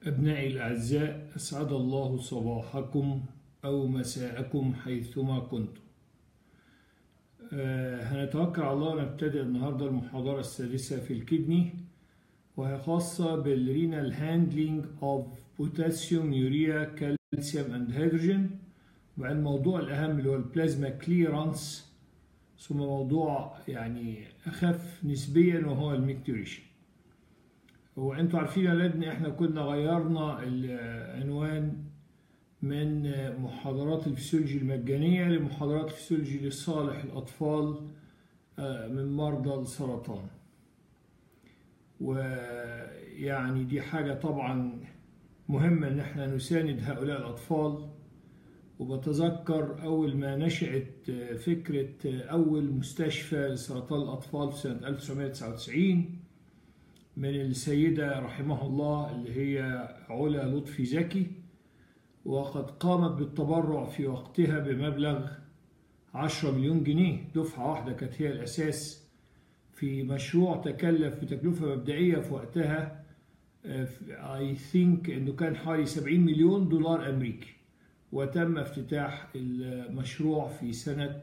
أبنائي الأعزاء أسعد الله صباحكم أو مساءكم حيثما كنتم آه هنتوكل على الله ونبتدئ النهاردة المحاضرة السادسة في الكدني وهي خاصة بالرينال هاندلينج اوف بوتاسيوم يوريا كالسيوم اند هيدروجين وبعد الموضوع الأهم اللي هو البلازما كليرانس ثم موضوع يعني أخف نسبيا وهو الميكتوريشن وانتوا عارفين يا ولاد ان احنا كنا غيرنا العنوان من محاضرات الفسيولوجي المجانية لمحاضرات الفسيولوجي لصالح الأطفال من مرضى السرطان ويعني دي حاجة طبعا مهمة ان احنا نساند هؤلاء الأطفال وبتذكر أول ما نشأت فكرة أول مستشفى لسرطان الأطفال في سنة 1999 من السيدة رحمه الله اللي هي علا لطفي زكي وقد قامت بالتبرع في وقتها بمبلغ 10 مليون جنيه دفعة واحدة كانت هي الأساس في مشروع تكلف بتكلفة مبدئية في وقتها I think إنه كان حوالي 70 مليون دولار أمريكي وتم افتتاح المشروع في سنة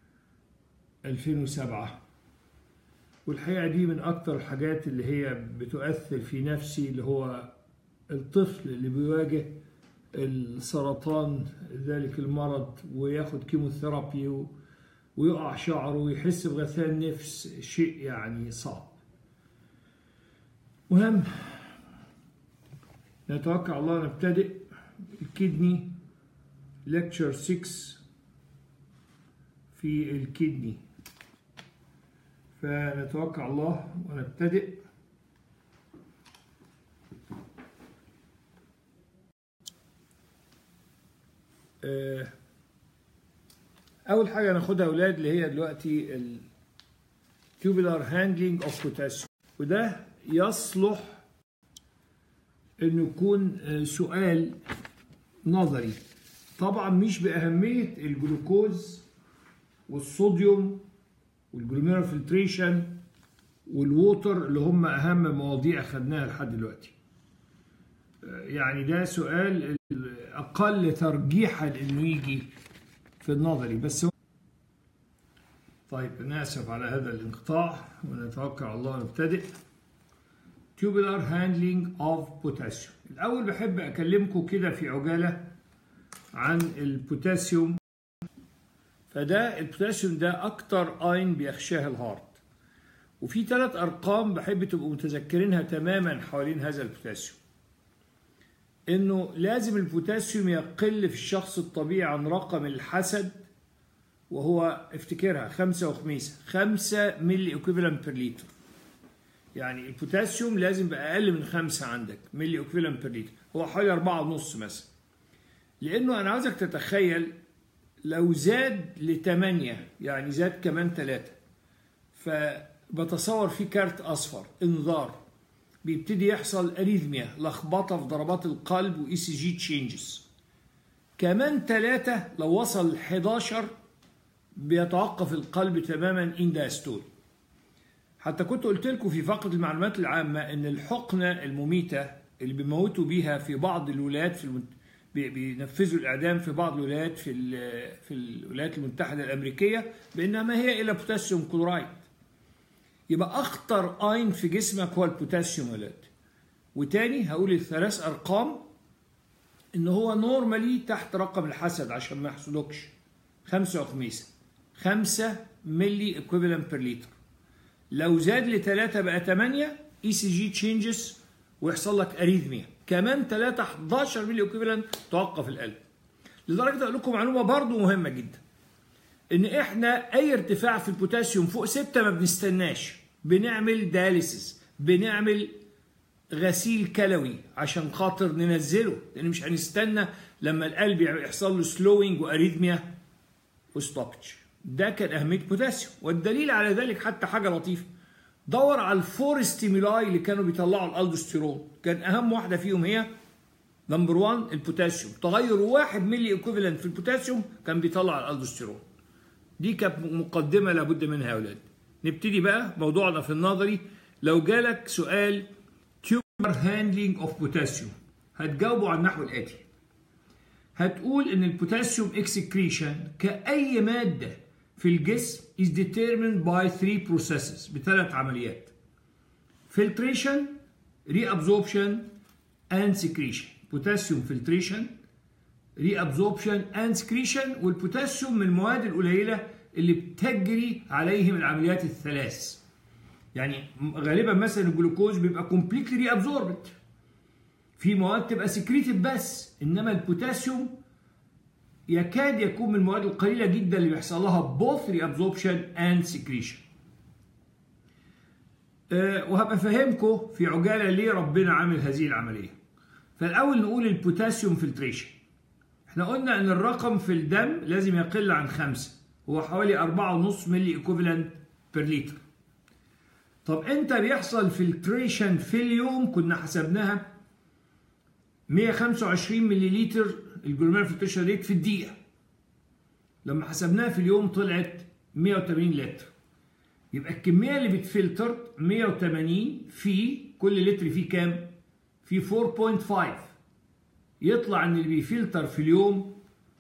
2007 والحقيقة دي من أكتر الحاجات اللي هي بتؤثر في نفسي اللي هو الطفل اللي بيواجه السرطان ذلك المرض وياخد كيموثيرابي ويقع شعره ويحس بغثيان نفس شيء يعني صعب مهم نتوكل على الله نبتدئ الكدني ليكتشر 6 في الكدني فنتوكل على الله ونبتدئ أول حاجة ناخدها يا أولاد اللي هي دلوقتي ال tubular handling of potassium وده يصلح إنه يكون سؤال نظري طبعا مش بأهمية الجلوكوز والصوديوم والجلوميرال فلتريشن والووتر اللي هم اهم مواضيع خدناها لحد دلوقتي يعني ده سؤال اقل ترجيحا انه يجي في النظري بس طيب انا اسف على هذا الانقطاع ونتوكل على الله ونبتدئ tubular handling of potassium الاول بحب اكلمكم كده في عجاله عن البوتاسيوم فده البوتاسيوم ده اكتر اين بيخشاه الهارت وفي ثلاث ارقام بحب تبقوا متذكرينها تماما حوالين هذا البوتاسيوم انه لازم البوتاسيوم يقل في الشخص الطبيعي عن رقم الحسد وهو افتكرها خمسة وخميسة خمسة ملي اكويفالنت بير لتر يعني البوتاسيوم لازم يبقى اقل من خمسة عندك ملي اكويفالنت بير لتر هو حوالي أربعة ونص مثلا لانه انا عاوزك تتخيل لو زاد لتمانية يعني زاد كمان تلاتة فبتصور في كارت أصفر انذار بيبتدي يحصل أريثميا لخبطة في ضربات القلب وإي سي جي تشينجز كمان تلاتة لو وصل 11 بيتوقف القلب تماما إن داستول حتى كنت قلت لكم في فقرة المعلومات العامة إن الحقنة المميتة اللي بيموتوا بيها في بعض الولايات في المنت... بينفذوا الاعدام في بعض الولايات في في الولايات المتحده الامريكيه بانها ما هي الا بوتاسيوم كلورايد يبقى اخطر اين في جسمك هو البوتاسيوم ولاد وتاني هقول الثلاث ارقام ان هو نورمالي تحت رقم الحسد عشان ما يحسدكش خمسة وخميسة خمسة ملي اكويفالنت بير لتر لو زاد لثلاثة بقى 8 اي سي جي تشينجز ويحصل لك اريثميا كمان 3 11 ملي اكويفالنت توقف القلب لدرجه اقول لكم معلومه برضو مهمه جدا ان احنا اي ارتفاع في البوتاسيوم فوق 6 ما بنستناش بنعمل دياليسيس بنعمل غسيل كلوي عشان خاطر ننزله لان مش هنستنى لما القلب يحصل له سلوينج واريثميا وستوبج ده كان اهميه البوتاسيوم والدليل على ذلك حتى حاجه لطيفه دور على الفور ستيمولاي اللي كانوا بيطلعوا الالدوستيرون كان اهم واحده فيهم هي نمبر 1 البوتاسيوم تغير 1 ملي ايكوفالنت في البوتاسيوم كان بيطلع الالدوستيرون دي كانت مقدمه لابد منها يا اولاد نبتدي بقى موضوعنا في النظري لو جالك سؤال تيومر هاندلينج اوف بوتاسيوم هتجاوبوا على النحو الآتي هتقول إن البوتاسيوم اكسكريشن كأي مادة في الجسم is determined by three processes بثلاث عمليات filtration reabsorption and secretion potassium filtration reabsorption and secretion والبوتاسيوم من المواد القليلة اللي بتجري عليهم العمليات الثلاث يعني غالبا مثلا الجلوكوز بيبقى completely reabsorbed في مواد تبقى سكريتد بس انما البوتاسيوم يكاد يكون من المواد القليله جدا اللي بيحصل لها both reabsorption and secretion. أه وهبقى افهمكم في عجاله ليه ربنا عامل هذه العمليه. فالاول نقول البوتاسيوم فلتريشن. احنا قلنا ان الرقم في الدم لازم يقل عن خمسة هو حوالي 4.5 ملي ايكوفالنت بير لتر. طب امتى بيحصل فلتريشن في اليوم كنا حسبناها 125 ملي لتر الجلوميرال فلتريشن ريت في الدقيقة لما حسبناها في اليوم طلعت 180 لتر يبقى الكمية اللي بتفلتر 180 في كل لتر فيه كام؟ في 4.5 يطلع ان اللي بيفلتر في اليوم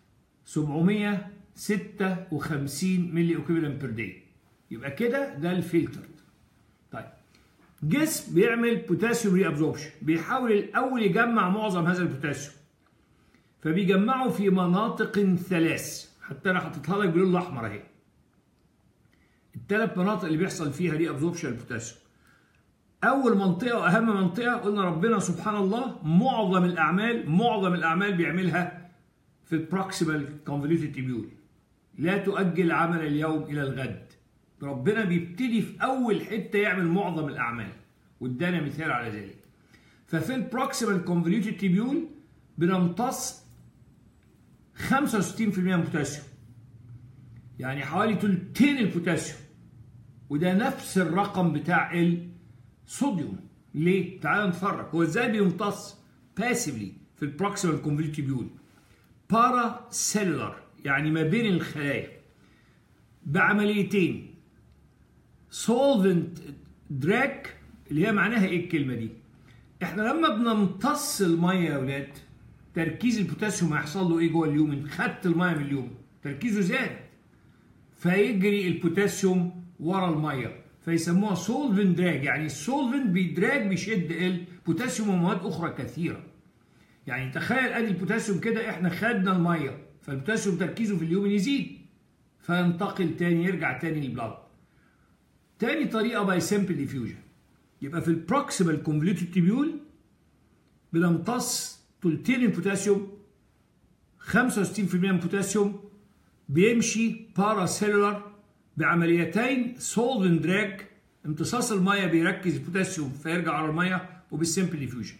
756 ملي ايكوفالنت بير داي يبقى كده ده الفلتر طيب جسم بيعمل بوتاسيوم ري ابزوربشن بيحاول الاول يجمع معظم هذا البوتاسيوم فبيجمعه في مناطق ثلاث حتى انا حطيتها لك باللون الاحمر اهي الثلاث مناطق اللي بيحصل فيها ري ابزوربشن البوتاسيوم اول منطقه واهم منطقه قلنا ربنا سبحان الله معظم الاعمال معظم الاعمال بيعملها في البروكسيمال كونفوليوتد تيبيول لا تؤجل عمل اليوم الى الغد ربنا بيبتدي في اول حته يعمل معظم الاعمال وادانا مثال على ذلك ففي البروكسيمال كونفوليوتد تيبيول بنمتص 65% من البوتاسيوم يعني حوالي تلتين البوتاسيوم وده نفس الرقم بتاع الصوديوم ليه؟ تعالوا نتفرج هو ازاي بيمتص باسفلي في البروكسيمال كونفوليوتد تيبيول بارا سيلولار يعني ما بين الخلايا بعمليتين سولفنت دراك اللي هي معناها ايه الكلمه دي احنا لما بنمتص الميه يا ولاد تركيز البوتاسيوم هيحصل له ايه جوه اليومن خدت الميه من اليوم تركيزه زاد فيجري البوتاسيوم ورا الميه فيسموها سولفنت دراج يعني السولفنت بيدراج بيشد البوتاسيوم ومواد اخرى كثيره يعني تخيل ادي البوتاسيوم كده احنا خدنا الميه فالبوتاسيوم تركيزه في اليومن يزيد فينتقل تاني يرجع تاني للبلاد تاني طريقه باي سمبل ديفيوجن يبقى في البروكسيمال كونفوليوتد تيبيول بنمتص تلتين البوتاسيوم 65% من البوتاسيوم بيمشي باراسيلولار بعمليتين سولفنت دراج امتصاص الميه بيركز البوتاسيوم فيرجع على الميه وبالسمبل ديفيوجن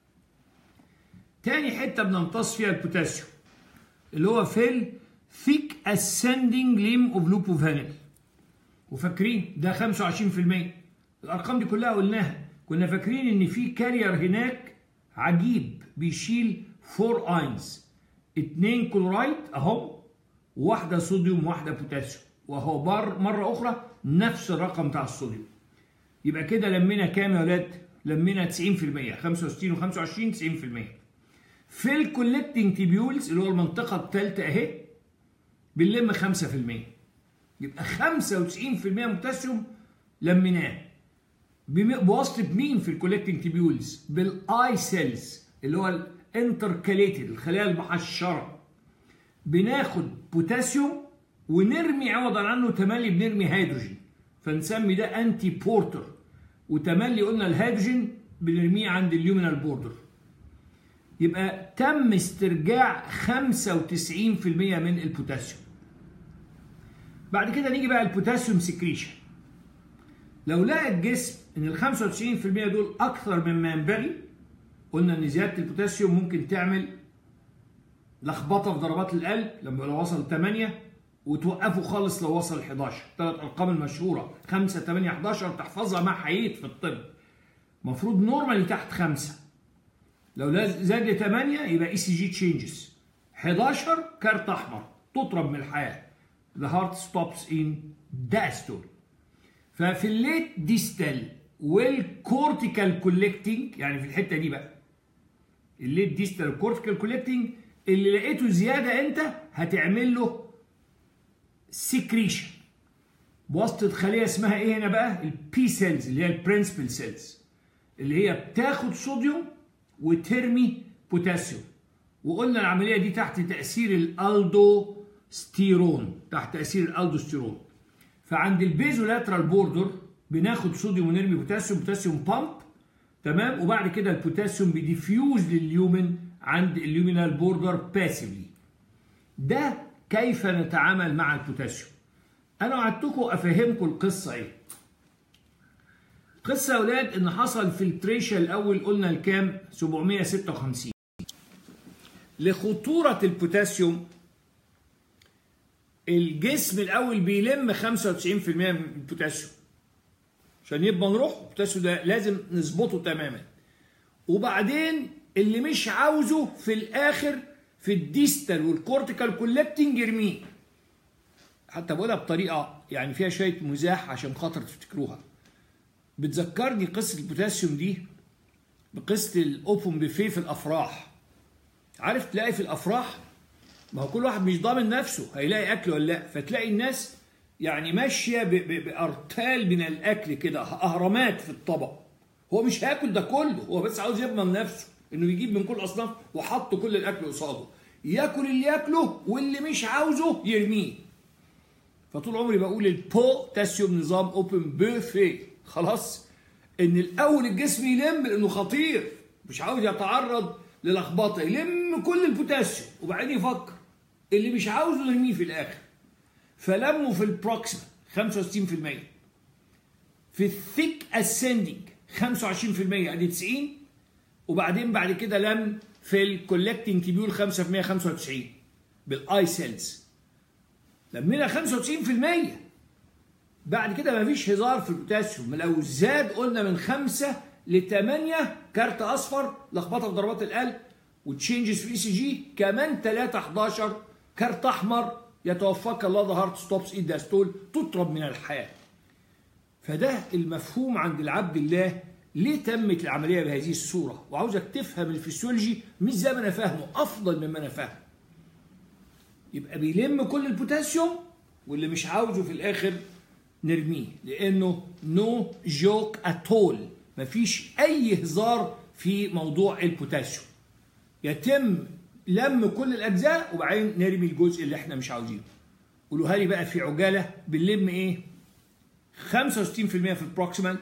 تاني حته بنمتص فيها البوتاسيوم اللي هو في الثيك اسcending ليم اوف لوب اوف هانل وفاكرين ده 25% الارقام دي كلها قلناها كنا فاكرين ان في كارير هناك عجيب بيشيل فور اينز اتنين كلورايد اهو واحده صوديوم واحده بوتاسيوم وهو بر مره اخرى نفس الرقم بتاع الصوديوم يبقى كده لمينا كام يا ولاد لمينا 90% 65 و25 90% في الكولكتنج تيبيولز اللي هو المنطقه الثالثه اهي بنلم 5% يبقى 95% بوتاسيوم لميناه بواسطه مين في الكولكتنج تيبيولز بالاي سيلز اللي هو الانتركاليتد الخلايا المحشره بناخد بوتاسيوم ونرمي عوضا عنه تملي بنرمي هيدروجين فنسمي ده انتي بورتر وتملي قلنا الهيدروجين بنرميه عند اليومينال بوردر يبقى تم استرجاع 95% من البوتاسيوم بعد كده نيجي بقى البوتاسيوم سكريشن لو لقى الجسم ان ال 95% دول اكثر مما ينبغي قلنا ان زياده البوتاسيوم ممكن تعمل لخبطه في ضربات القلب لما لو وصل 8 وتوقفه خالص لو وصل 11 ثلاث ارقام المشهوره 5 8 11 تحفظها مع حييت في الطب المفروض نورمالي تحت 5 لو زاد ل 8 يبقى اي سي جي تشينجز 11 كارت احمر تطرب من الحياه the heart stops in diastole ففي الليت ديستال والكورتيكال كولكتنج يعني في الحته دي بقى الليت ديستال كورتيكال كولكتنج اللي لقيته زياده انت هتعمل له سكريشن بواسطه خليه اسمها ايه هنا بقى البي سيلز اللي هي البرنسبل سيلز اللي هي بتاخد صوديوم وترمي بوتاسيوم وقلنا العمليه دي تحت تاثير الالدوستيرون تحت تاثير الالدوستيرون فعند البيزولاترال بوردر بناخد صوديوم ونرمي بوتاسيوم بوتاسيوم بامب تمام وبعد كده البوتاسيوم بيديفيوز لليومن عند اليومينال بوردر باسيفلي ده كيف نتعامل مع البوتاسيوم انا وعدتكم افهمكم القصه ايه القصه يا اولاد ان حصل فلتريشن الاول قلنا الكام 756 لخطوره البوتاسيوم الجسم الاول بيلم 95% من البوتاسيوم عشان يبقى نروح البوتاسيوم ده لازم نظبطه تماما وبعدين اللي مش عاوزه في الاخر في الديستال والكورتيكال كولكتنج يرميه حتى بقولها بطريقه يعني فيها شويه مزاح عشان خاطر تفتكروها بتذكرني قصه البوتاسيوم دي بقصه الاوبن بوفيه في الافراح عارف تلاقي في الافراح ما هو كل واحد مش ضامن نفسه هيلاقي اكل ولا لا فتلاقي الناس يعني ماشيه بارتال من الاكل كده اهرامات في الطبق هو مش هياكل ده كله هو بس عاوز يضمن نفسه انه يجيب من كل الاصناف وحط كل الاكل قصاده ياكل اللي ياكله واللي مش عاوزه يرميه فطول عمري بقول البوتاسيوم نظام اوبن بوفيه خلاص ان الاول الجسم يلم لانه خطير مش عاوز يتعرض للخبطه يلم كل البوتاسيوم وبعدين يفكر اللي مش عاوزه يرميه في الاخر فلموا في البروكسيما 65% في الثيك اسندنج 25% ادي 90 وبعدين بعد كده لم في الكولكتنج تيبيول 5% 95 بالاي سيلز لمينا 95% بعد كده مفيش هزار في البوتاسيوم لو زاد قلنا من 5 ل 8 كارت اصفر لخبطه في ضربات القلب وتشينجز في الاي سي جي كمان 3 11 كارت احمر يتوفاك الله ذا هارت ستوبس ايد داستول تطرب من الحياه فده المفهوم عند العبد الله ليه تمت العمليه بهذه الصوره وعاوزك تفهم الفسيولوجي مش زي ما انا فاهمه افضل مما انا فاهمه يبقى بيلم كل البوتاسيوم واللي مش عاوزه في الاخر نرميه لانه نو جوك اتول مفيش اي هزار في موضوع البوتاسيوم يتم لم كل الاجزاء وبعدين نرمي الجزء اللي احنا مش عاوزينه قولوها لي بقى في عجاله بنلم ايه 65% في البروكسيمال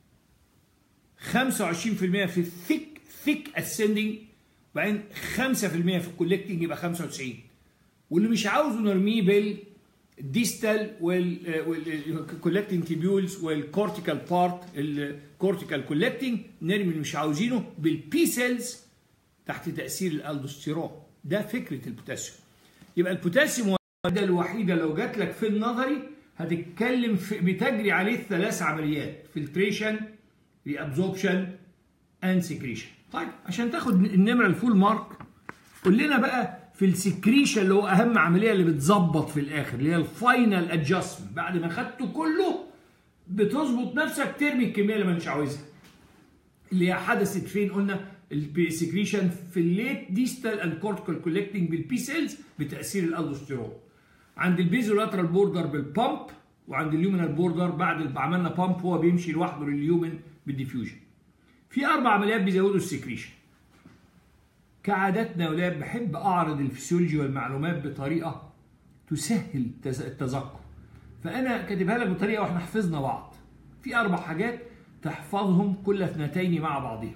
25% في الثيك ثيك اسندنج وبعدين 5% في الكولكتنج يبقى 95 واللي مش عاوزه نرميه بالديستال والكولكتنج تيبيولز والكورتيكال بارت الكورتيكال كولكتنج نرمي اللي مش عاوزينه بالبي سيلز تحت تاثير الالدوستيرون ده فكره البوتاسيوم يبقى البوتاسيوم الماده الوحيده لو جات لك في النظري هتتكلم في بتجري عليه ثلاث عمليات فلتريشن ريابزوربشن اند سكريشن طيب عشان تاخد النمره الفول مارك قول لنا بقى في السكريشن اللي هو اهم عمليه اللي بتظبط في الاخر اللي هي الفاينل ادجستمنت بعد ما خدته كله بتظبط نفسك ترمي الكميه اللي مش عاوزها اللي هي حدثت فين قلنا السكريشن في الليت ديستال اند كورتيكال كولكتنج بالبي سيلز بتاثير الالدوستيرون عند البيزولاترال بوردر بالبامب وعند اليومينال بوردر بعد ما عملنا بامب هو بيمشي لوحده لليومن بالديفيوجن في اربع عمليات بيزودوا السكريشن كعادتنا يا ولاد بحب اعرض الفسيولوجي والمعلومات بطريقه تسهل التذكر فانا كاتبها لك بطريقه واحنا حفظنا بعض في اربع حاجات تحفظهم كل اثنتين مع بعضها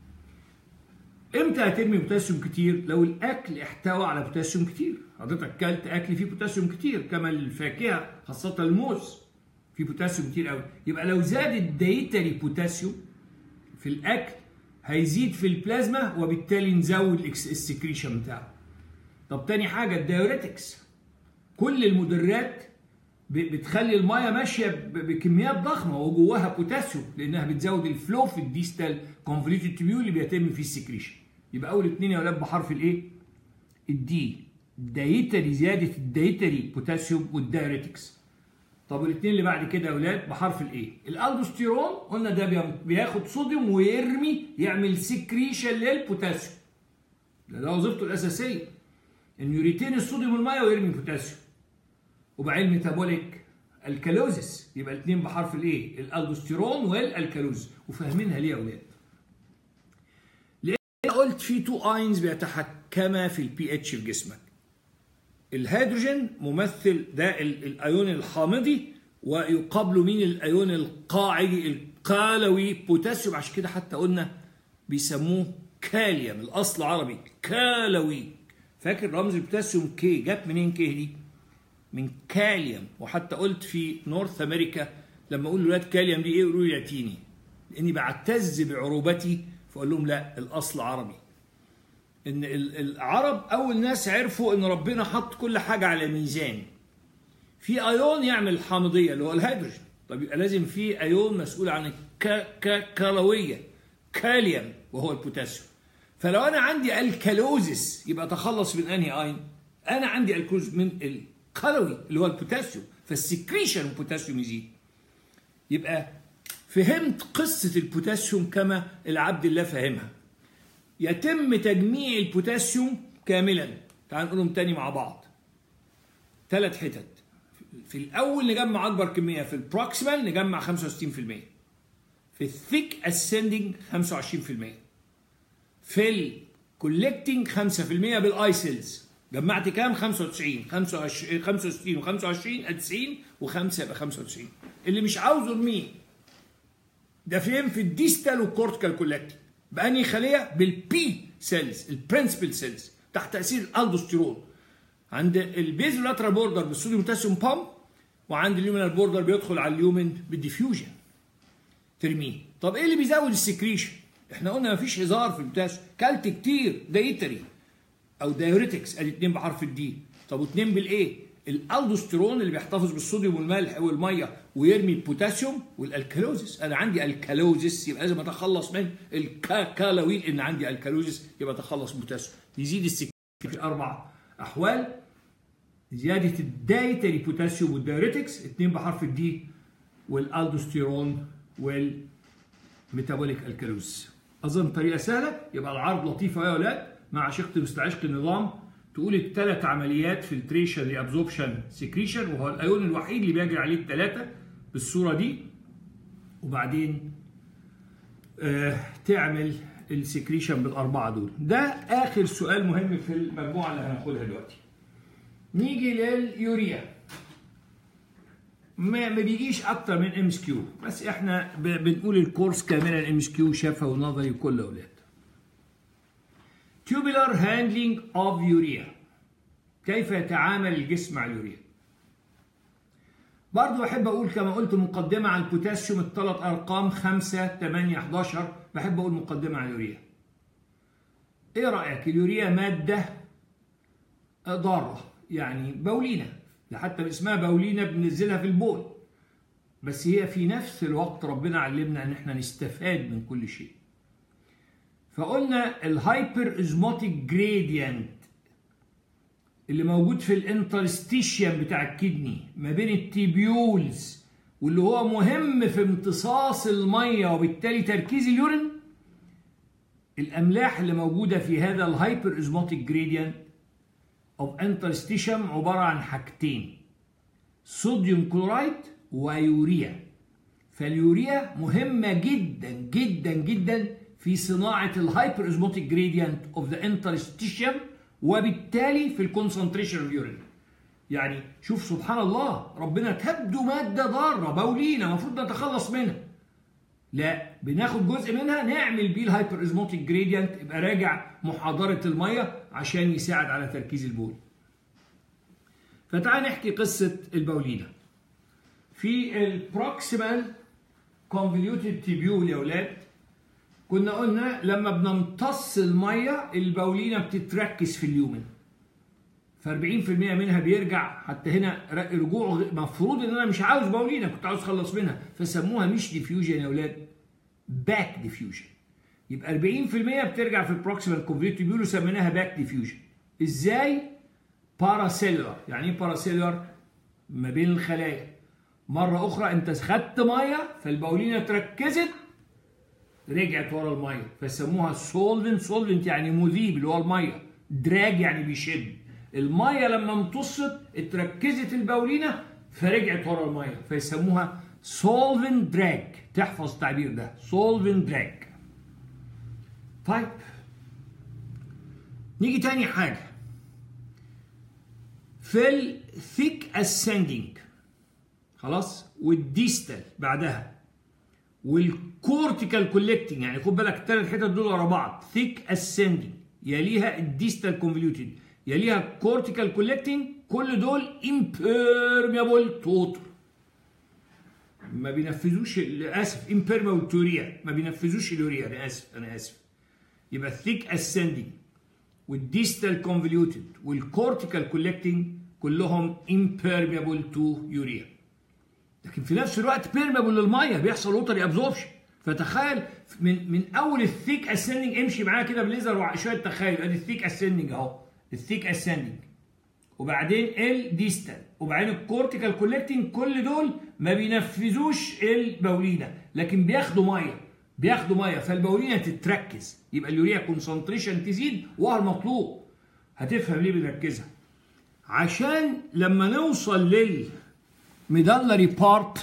امتى هترمي بوتاسيوم كتير لو الاكل احتوى على بوتاسيوم كتير حضرتك كلت اكل فيه بوتاسيوم كتير كما الفاكهه خاصه الموز فيه بوتاسيوم كتير قوي يبقى لو زاد الدايتري بوتاسيوم في الاكل هيزيد في البلازما وبالتالي نزود السكريشن بتاعه طب تاني حاجه الدايوريتكس كل المدرات بتخلي الميه ماشيه بكميات ضخمه وجواها بوتاسيوم لانها بتزود الفلو في الديستال كونفوليوتد تيبيول اللي بيتم فيه السكريشن يبقى اول اثنين يا ولاد بحرف الايه الدي الدايتري زياده الدايتري بوتاسيوم والدايوريتكس طب الاثنين اللي بعد كده يا ولاد بحرف الايه الالدوستيرون قلنا ده بياخد صوديوم ويرمي يعمل سكريشن للبوتاسيوم ده, ده وظيفته الاساسيه انه يريتين الصوديوم والميه ويرمي البوتاسيوم وبعدين ميتابوليك الكالوزيس يبقى الاثنين بحرف الايه الالدوستيرون والالكالوز وفاهمينها ليه يا اولاد لان قلت في تو اينز بيتحكما في البي اتش في جسمك الهيدروجين ممثل ده الايون الحامضي ويقابله مين الايون القاعدي القالوي بوتاسيوم عشان كده حتى قلنا بيسموه كاليوم الاصل عربي كالوي فاكر رمز البوتاسيوم كي جت منين كي دي من كاليوم وحتى قلت في نورث امريكا لما اقول لولاد كاليوم دي ايه يقولوا لي لاتيني لاني بعتز بعروبتي فاقول لهم لا الاصل عربي ان العرب اول ناس عرفوا ان ربنا حط كل حاجه على ميزان في ايون يعمل الحامضيه اللي هو الهيدروجين طب يبقى لازم في ايون مسؤول عن الكالويه كاليوم وهو البوتاسيوم فلو انا عندي الكالوزيس يبقى اتخلص من انهي اين انا عندي الكالوز من القلوي اللي هو البوتاسيوم فالسكريشن البوتاسيوم يزيد يبقى فهمت قصة البوتاسيوم كما العبد الله فهمها يتم تجميع البوتاسيوم كاملا تعال نقولهم تاني مع بعض ثلاث حتت في الأول نجمع أكبر كمية في البروكسيمال نجمع 65% في الثيك اسندنج 25% في الكولكتنج 5% بالاي سيلز جمعت كام 95 25 65 و25 90 و5 يبقى 95 اللي مش عاوزه ارميه ده فين في الديستال والكورتيكال كولكتنج بأنهي خلية بالبي سيلز البرنسبل سيلز تحت تأثير الالدوستيرون عند البيزولاترال بوردر بالصوديوم بوتاسيوم بامب وعند اليومينال بوردر بيدخل على اليومن بالديفيوجن ترميه طب ايه اللي بيزود السكريشن احنا قلنا مفيش هزار في البوتاسيوم كلت كتير دايتري او دايوريتكس ادي اتنين بحرف الدي طب واتنين بالايه الالدوستيرون اللي بيحتفظ بالصوديوم والملح والميه ويرمي البوتاسيوم والالكالوزيس انا عندي الكالوزيس يبقى لازم اتخلص من الكالاويل ان عندي الكالوزيس يبقى اتخلص من البوتاسيوم يزيد السكريشن في اربع احوال زياده الدايتري بوتاسيوم والدايوريتكس اتنين بحرف الدي والالدوستيرون والميتابوليك الكالوز اظن طريقه سهله يبقى العرض لطيفه يا اولاد مع شق مستعشق النظام تقول الثلاث عمليات فلتريشن لابزوربشن سكريشن وهو الايون الوحيد اللي بيجري عليه الثلاثه بالصوره دي وبعدين آه تعمل السكريشن بالاربعه دول ده اخر سؤال مهم في المجموعه اللي هناخدها دلوقتي نيجي لليوريا ما ما بيجيش اكتر من ام اس كيو بس احنا بنقول الكورس كاملا ام اس كيو شفوي ونظري وكل اولاد tubular handling of urea كيف يتعامل الجسم مع اليوريا برضو أحب أقول كما قلت مقدمة عن البوتاسيوم الثلاث أرقام 5 8 11 بحب أقول مقدمة عن اليوريا إيه رأيك اليوريا مادة ضارة يعني بولينة حتى اسمها بولينة بننزلها في البول بس هي في نفس الوقت ربنا علمنا ان احنا نستفاد من كل شيء فقلنا الهايبر ازموتيك جريدينت اللي موجود في الانترستيشيم بتاع الكدني ما بين التيبيولز واللي هو مهم في امتصاص الميه وبالتالي تركيز اليورين الاملاح اللي موجوده في هذا الهايبر ازموتيك جريدينت اوف انترستيشيم عباره عن حاجتين صوديوم كلورايد ويوريا فاليوريا مهمه جدا جدا جدا في صناعة الهايبر ازموتيك جريدينت اوف ذا انترستيشيم وبالتالي في الكونسنتريشن اوف يورين يعني شوف سبحان الله ربنا تبدو مادة ضارة بولينا المفروض نتخلص منها لا بناخد جزء منها نعمل بيه الهايبر ازموتيك جريدينت يبقى راجع محاضرة المية عشان يساعد على تركيز البول فتعال نحكي قصة البولينة في البروكسيمال كونفوليوتد تيبيول يا اولاد كنا قلنا لما بنمتص الميه البولينه بتتركز في اليومن ف 40% منها بيرجع حتى هنا رجوع مفروض ان انا مش عاوز بولينه كنت عاوز اخلص منها فسموها مش ديفيوجن يا اولاد باك ديفيوجن يبقى 40% بترجع في البروكسيمال كونفليت بيقولوا سميناها باك ديفيوجن ازاي باراسيلر يعني ايه باراسيلر ما بين الخلايا مره اخرى انت خدت ميه فالبولينه اتركزت رجعت ورا الميه فسموها سولفنت سولفنت يعني مذيب اللي هو الميه دراج يعني بيشد الميه لما امتصت اتركزت البولينه فرجعت ورا الميه فيسموها solvent drag تحفظ التعبير ده solvent drag طيب نيجي تاني حاجه في الثيك ascending خلاص والديستال بعدها والكورتيكال كولكتنج يعني خد بالك الثلاث حتت دول ورا بعض ثيك ascending يليها الديستال كونفوليوتد يليها كورتيكال كولكتنج كل دول impermeable توتال ما بينفذوش اسف impermeable توريا ما بينفذوش اليوريا انا اسف انا اسف يبقى الثيك ascending والديستال كونفوليوتد والكورتيكال كولكتنج كلهم impermeable تو يوريا لكن في نفس الوقت بيرمبل للميه بيحصل ووتر ابزوربشن فتخيل من من اول الثيك اسندنج امشي معايا كده بالليزر وشويه تخيل ادي الثيك اسندنج اهو الثيك اسندنج وبعدين الديستال وبعدين الكورتيكال كولكتنج كل دول ما بينفذوش البولينه لكن بياخدوا ميه بياخدوا ميه فالبولينه تتركز يبقى اليوريا كونسنتريشن تزيد وهو المطلوب هتفهم ليه بنركزها عشان لما نوصل لل ميدالري بارت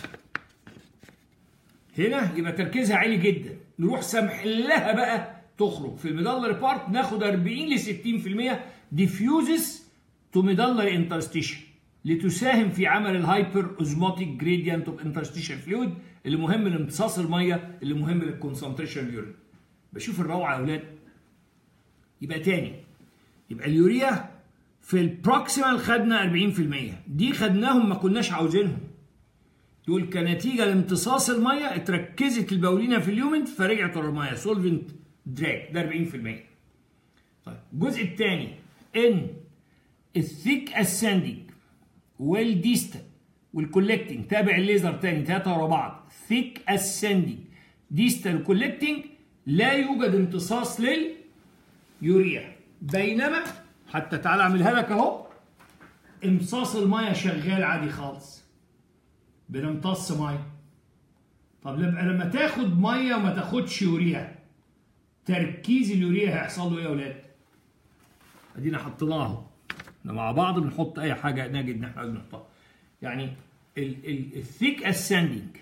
هنا يبقى تركيزها عالي جدا نروح سامح لها بقى تخرج في الميدالري بارت ناخد 40 ل 60% ديفيوزز تو ميدالري انترستيشن لتساهم في عمل الهايبر اوزموتيك جريدينت اوف انترستيشن فلويد اللي مهم لامتصاص الميه اللي مهم للكونسنتريشن اليورين بشوف الروعه يا اولاد يبقى تاني يبقى اليوريا في البروكسيمال خدنا 40% دي خدناهم ما كناش عاوزينهم دول كنتيجه لامتصاص الميه اتركزت البولينه في اليومن فرجعت ورا الميه سولفنت دراج ده 40% طيب الجزء الثاني ان الثيك اسندنج والديستال والكولكتنج تابع الليزر تاني ثلاثه ورا بعض ثيك اسندنج ديستال كولكتنج لا يوجد امتصاص لليوريا بينما حتى تعالى اعملها لك اهو امتصاص الميه شغال عادي خالص بنمتص ميه طب لما لما تاخد ميه وما تاخدش يوريا تركيز اليوريا هيحصل له ايه يا اولاد؟ ادينا حطيناه اهو مع بعض بنحط اي حاجه نجد ان احنا عايزين نحطها يعني الثيك اسندنج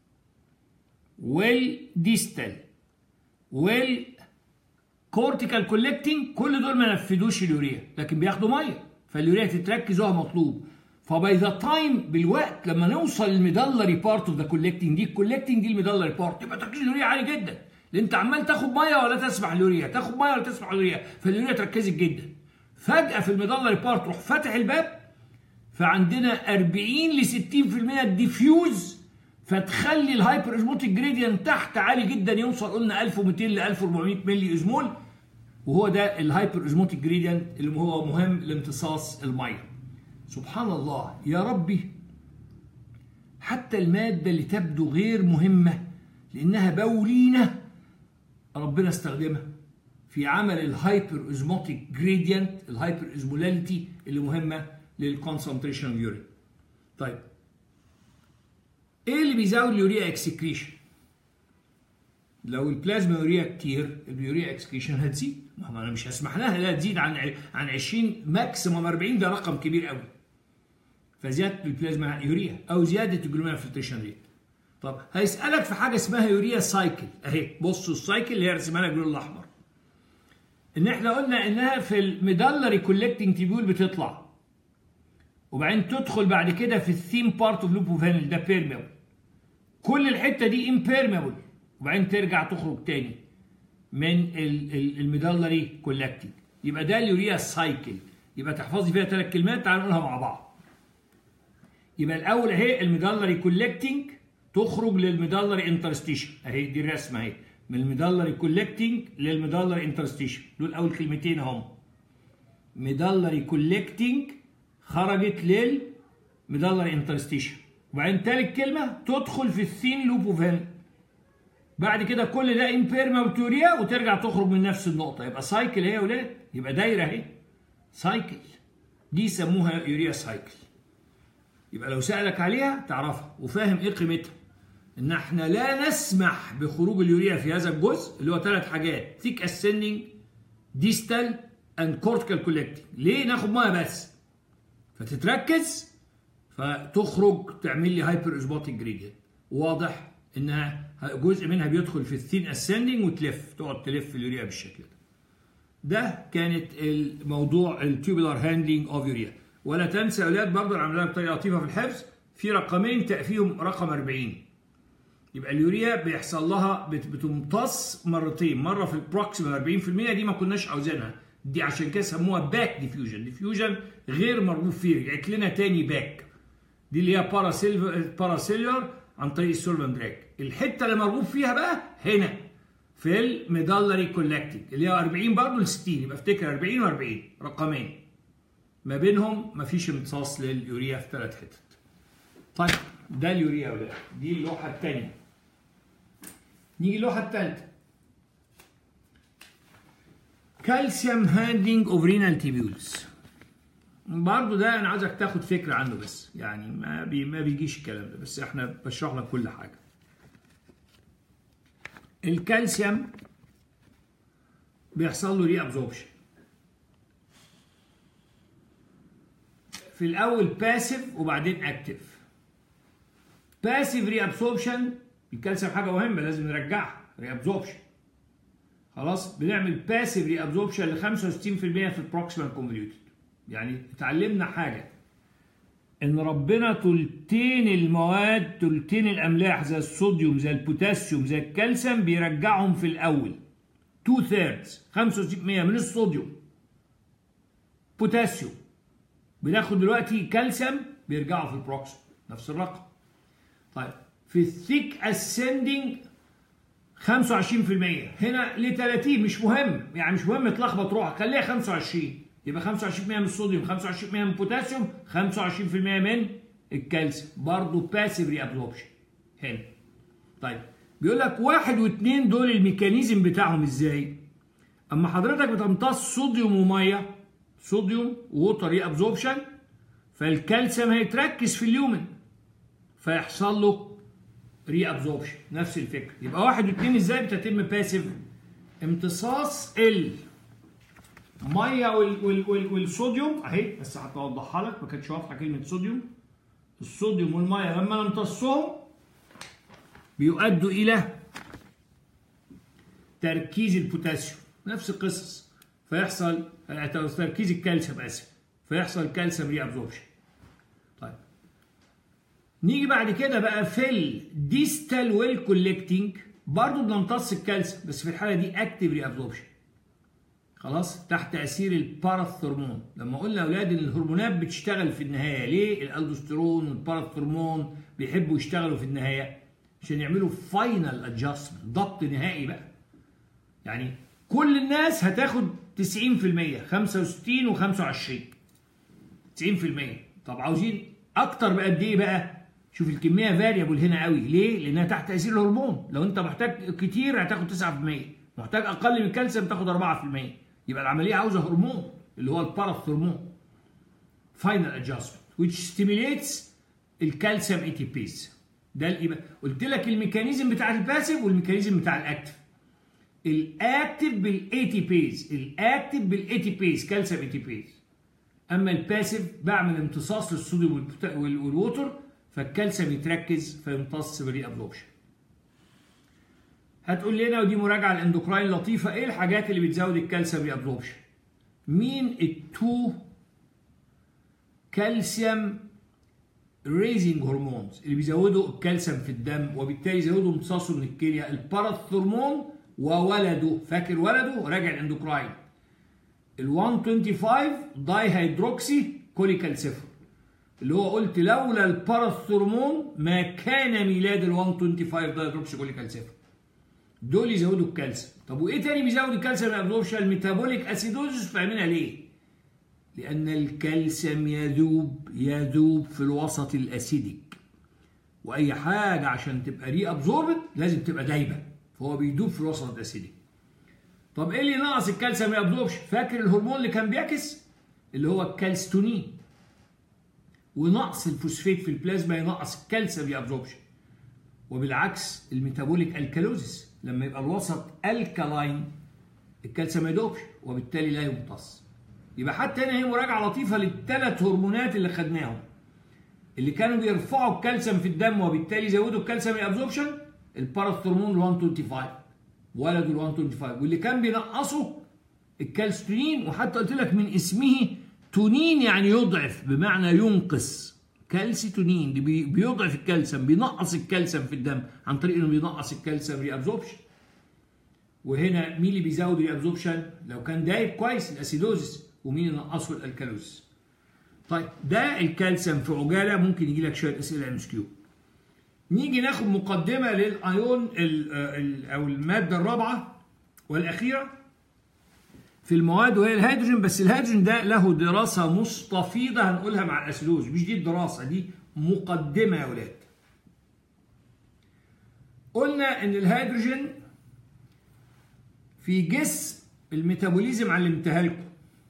والديستال وال كورتيكال كولكتنج كل دول ما نفذوش اليوريا لكن بياخدوا ميه فاليوريا تتركز وهو مطلوب فباي ذا تايم بالوقت لما نوصل للميدلري بارت اوف ذا كولكتنج دي الكولكتنج دي الميدلري بارت يبقى تركيز اليوريا عالي جدا لان انت عمال تاخد ميه ولا تسمح اليوريا تاخد ميه ولا تسمح اليوريا فاليوريا تركزت جدا فجاه في الميدلري بارت روح فاتح الباب فعندنا 40 ل 60% ديفيوز فتخلي الهايبر ازموتيك جريدينت تحت عالي جدا يوصل قلنا 1200 ل 1400 ملي ازمول وهو ده الهايبر ازموتيك جريدينت اللي هو مهم لامتصاص الميه سبحان الله يا ربي حتى المادة اللي تبدو غير مهمة لأنها بولينة ربنا استخدمها في عمل الهايبر ازموتيك جريدينت الهايبر ازمولاليتي اللي مهمة للكونسنتريشن يورين طيب ايه اللي بيزود اليوريا اكسكريشن لو البلازما يوريا كتير اليوريا اكسكريشن هتزيد ما انا مش هسمح لها لا تزيد عن عن 20 ماكسيموم 40 ده رقم كبير قوي فزياده البلازما يوريا او زياده الجلوميرا فلتريشن ريت طب هيسالك في حاجه اسمها يوريا سايكل اهي بصوا السايكل اللي هي رسمها لك باللون الاحمر ان احنا قلنا انها في الميدلري كولكتنج تيبيول بتطلع وبعدين تدخل بعد كده في الثيم بارت اوف لوبو فانل ده بيرميبل كل الحته دي امبيرميبل وبعدين ترجع تخرج تاني من الميدلري كولكتنج يبقى ده اليوريا سايكل يبقى تحفظي فيها ثلاث كلمات تعالوا نقولها مع بعض يبقى الاول اهي الميدلري كولكتنج تخرج للميدلري انترستيشن اهي دي الرسمه اهي من الميدلري كولكتنج للميدلري انترستيشن دول اول كلمتين اهم ميدلري كولكتنج خرجت للميدلري انترستيشن وبعدين تالت كلمه تدخل في الثين لوب اوف بعد كده كل ده امبيرمابتوريا وترجع تخرج من نفس النقطه يبقى سايكل اهي يا ولاد يبقى دايره اهي سايكل دي يسموها يوريا سايكل يبقى لو سألك عليها تعرفها وفاهم ايه قيمتها ان احنا لا نسمح بخروج اليوريا في هذا الجزء اللي هو ثلاث حاجات ثيك اسندنج ديستال اند كورتيكال كولكتنج ليه ناخد ميه بس فتتركز فتخرج تعمل لي هايبر اسبوتيك جريدينت واضح انها جزء منها بيدخل في الثين اسندنج وتلف تقعد تلف اليوريا بالشكل ده ده كانت الموضوع التوبولار هاندلنج اوف يوريا ولا تنسى يا اولاد برضه عملها بطريقه لطيفه في الحفظ في رقمين فيهم رقم 40 يبقى اليوريا بيحصل لها بتمتص مرتين مره في البروكسيمال 40% دي ما كناش عاوزينها دي عشان كده سموها باك ديفيوجن ديفيوجن غير مرغوب فيه رجعت لنا تاني باك دي اللي هي باراسيلر عن طريق السولفان دراك الحته اللي مرغوب فيها بقى هنا في الميدالري كولكتنج اللي هي 40 برضه ل 60 يبقى افتكر 40 و40 رقمين ما بينهم مفيش امتصاص لليوريا في ثلاث حتت طيب ده اليوريا يا ولاد دي اللوحه الثانيه نيجي اللوحه الثالثه كالسيوم هاندلنج اوف رينال تيبيولز برضه ده انا عايزك تاخد فكره عنه بس يعني ما بي ما بيجيش الكلام ده بس احنا بشرح لك كل حاجه الكالسيوم بيحصل له ري ابزوربشن في الاول باسيف وبعدين اكتف باسيف ري ابسوربشن الكالسيوم حاجه مهمه لازم نرجعها ري ابزوربشن خلاص بنعمل باسيف ري ابزوربشن ل 65% في البروكسيمال كونفوليوتد يعني اتعلمنا حاجه ان ربنا تلتين المواد تلتين الاملاح زي الصوديوم زي البوتاسيوم زي الكالسيوم بيرجعهم في الاول 2 ثيردز 65% من الصوديوم بوتاسيوم بناخد دلوقتي كالسيوم بيرجعوا في البروكسيم نفس الرقم طيب في الثيك اسندنج 25% هنا ل 30 مش مهم يعني مش مهم تلخبط روحك خليها 25 يبقى 25% من الصوديوم 25% من البوتاسيوم 25% من الكالسيوم برضه باسيف ري ابزوربشن هنا طيب بيقول لك واحد واثنين دول الميكانيزم بتاعهم ازاي؟ اما حضرتك بتمتص صوديوم وميه صوديوم ووتر ري ابزوربشن فالكالسيوم هيتركز في اليومن فيحصل له ري ابزوربشن نفس الفكره يبقى واحد واثنين ازاي بتتم باسيف امتصاص ال ميه وال وال وال والصوديوم اهي بس هتوضحها لك ما كانتش واضحه كلمه صوديوم الصوديوم والميه لما نمتصهم بيؤدوا الى تركيز البوتاسيوم نفس القصص فيحصل تركيز الكالسيوم اسف فيحصل كالسيوم ري ابزوربشن طيب نيجي بعد كده بقى في الديستال ويل كولكتنج برضه بنمتص الكالسيوم بس في الحاله دي اكتيف ري ابزوربشن خلاص تحت تاثير الباراثرمون لما قلنا يا اولاد ان الهرمونات بتشتغل في النهايه ليه الالدوستيرون والباراثرمون بيحبوا يشتغلوا في النهايه عشان يعملوا فاينل ادجستمنت ضبط نهائي بقى يعني كل الناس هتاخد 90% 65 و25 90% طب عاوزين اكتر بقد ايه بقى شوف الكميه فاريبل هنا قوي ليه لانها تحت تاثير الهرمون لو انت محتاج كتير هتاخد 9% محتاج اقل من الكالسيوم تاخد 4% يبقى العمليه عاوزه هرمون اللي هو الباراثرمون فاينل ادجستمنت which stimulates الكالسيوم اي تي بيز ده الإبا. قلت لك الميكانيزم بتاع الباسيف والميكانيزم بتاع الاكتف الاكتف بالاي تي بيز الاكتف بالاي تي بيز كالسيوم اي تي بيز اما الباسيف بعمل امتصاص للصوديوم والووتر فالكالسيوم يتركز فيمتص بالري ابزوربشن هتقول لنا ودي مراجعه الاندوكراين لطيفه ايه الحاجات اللي بتزود الكالسيوم ري ابزوربشن مين التو كالسيوم ريزنج هرمونز اللي بيزودوا الكالسيوم في الدم وبالتالي يزودوا امتصاصه من الكليه الباراثرمون وولده فاكر ولده راجع الاندوكراين ال 125 داي هيدروكسي كوليكالسيفر اللي هو قلت لولا الباراثرمون ما كان ميلاد ال 125 داي هيدروكسي كوليكالسيفر دول يزودوا الكالسيوم طب وايه تاني بيزود الكالسيوم ابزوربشن الميتابوليك اسيدوزس فاهمينها ليه لان الكالسيوم يذوب يذوب في الوسط الاسيديك واي حاجه عشان تبقى ري ابزوربت لازم تبقى دايبه فهو بيدوب في الوسط الاسيديك طب ايه اللي ناقص الكالسيوم ابزوربشن فاكر الهرمون اللي كان بيعكس اللي هو الكالستونين ونقص الفوسفات في البلازما ينقص الكالسيوم ابزوربشن وبالعكس الميتابوليك الكالوزيس لما يبقى الوسط الكالاين الكالسيوم ما يدوبش وبالتالي لا يمتص يبقى حتى هنا هي مراجعه لطيفه للثلاث هرمونات اللي خدناهم اللي كانوا بيرفعوا الكالسيوم في الدم وبالتالي يزودوا الكالسيوم ابزوربشن الباراثرمون ال 125 ولدوا ال 125 واللي كان بينقصوا الكالستونين وحتى قلت لك من اسمه تونين يعني يضعف بمعنى ينقص كالسيتونين دي بيضعف الكالسيوم بينقص الكالسيوم في الدم عن طريق انه بينقص الكالسيوم ري ابزوربشن وهنا مين اللي بيزود ري ابزوربشن لو كان دايب كويس الاسيدوزس ومين ينقصه الالكالوزس طيب ده الكالسيوم في عجاله ممكن يجي لك شويه اسئله ام اس كيو نيجي ناخد مقدمه للايون او الماده الرابعه والاخيره في المواد وهي الهيدروجين بس الهيدروجين ده له دراسه مستفيضه هنقولها مع الاسيدوز مش دي الدراسه دي مقدمه يا ولاد قلنا ان الهيدروجين في جسم الميتابوليزم علمتها لكم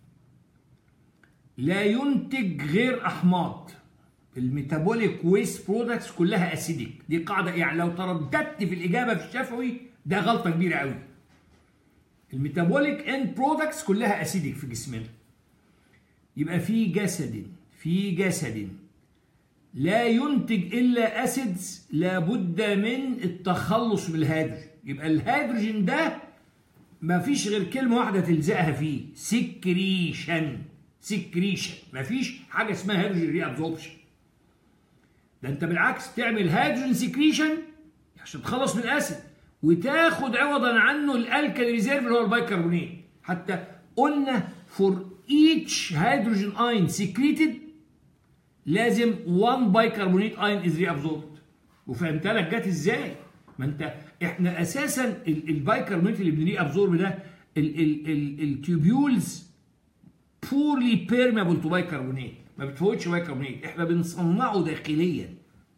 لا ينتج غير احماض الميتابوليك ويست برودكتس كلها اسيديك دي قاعده يعني لو ترددت في الاجابه في الشفوي ده غلطه كبيره قوي الميتابوليك اند برودكتس كلها اسيديك في جسمنا يبقى في جسد في جسد لا ينتج الا اسيدز لابد من التخلص بالهيدروجين يبقى الهيدروجين ده ما فيش غير كلمه واحده تلزقها فيه سكريشن سكريشن ما فيش حاجه اسمها هيدروجين ري ابزوربشن ده انت بالعكس تعمل هيدروجين سكريشن عشان تخلص من الاسيد وتاخد عوضا عنه الالكالي ريزيرف اللي هو البايكربونات حتى قلنا فور ايتش هيدروجين اين سكريتد لازم 1 بايكربونات اين از ري ابزوربد وفهمت لك جت ازاي ما انت احنا اساسا البايكربونات اللي بنري ابزورب ده التيوبيولز بورلي بيرمابل تو بايكربونات ما بتفوتش بايكربونات احنا بنصنعه داخليا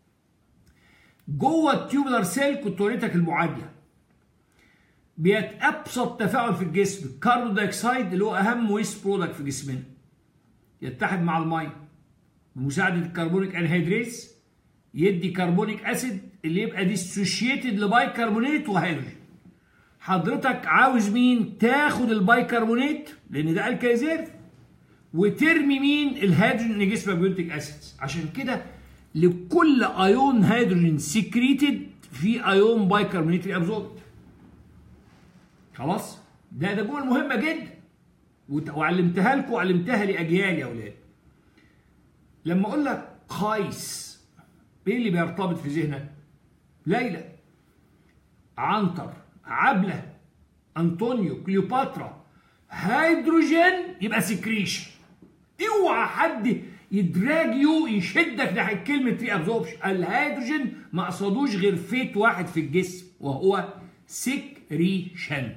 جوه التيوبولار سيل كنت وريتك المعادله بيتابسط تفاعل في الجسم الكربون دايوكسيد اللي هو اهم ويست برودكت في جسمنا يتحد مع الميه بمساعده الكربونيك انهيدريز يدي كربونيك اسيد اللي يبقى ديسوشيتد لبايكربونات وهيدروجين حضرتك عاوز مين تاخد البايكربونات لان ده الكايزيرف وترمي مين الهيدروجين اللي جسمك بينتج اسيدز عشان كده لكل ايون هيدروجين سكريتد في ايون بايكربونات ابزوربد خلاص ده ده جمل مهمه جدا وعلمتها لكم وعلمتها لاجيال يا اولاد لما اقول لك قيس ايه اللي بيرتبط في ذهنك ليلى عنتر عبله انطونيو كليوباترا هيدروجين يبقى سكريشن اوعى حد يدراجيو يشدك ناحيه كلمه ري ابزوربشن الهيدروجين ما قصدوش غير فيت واحد في الجسم وهو سكريشن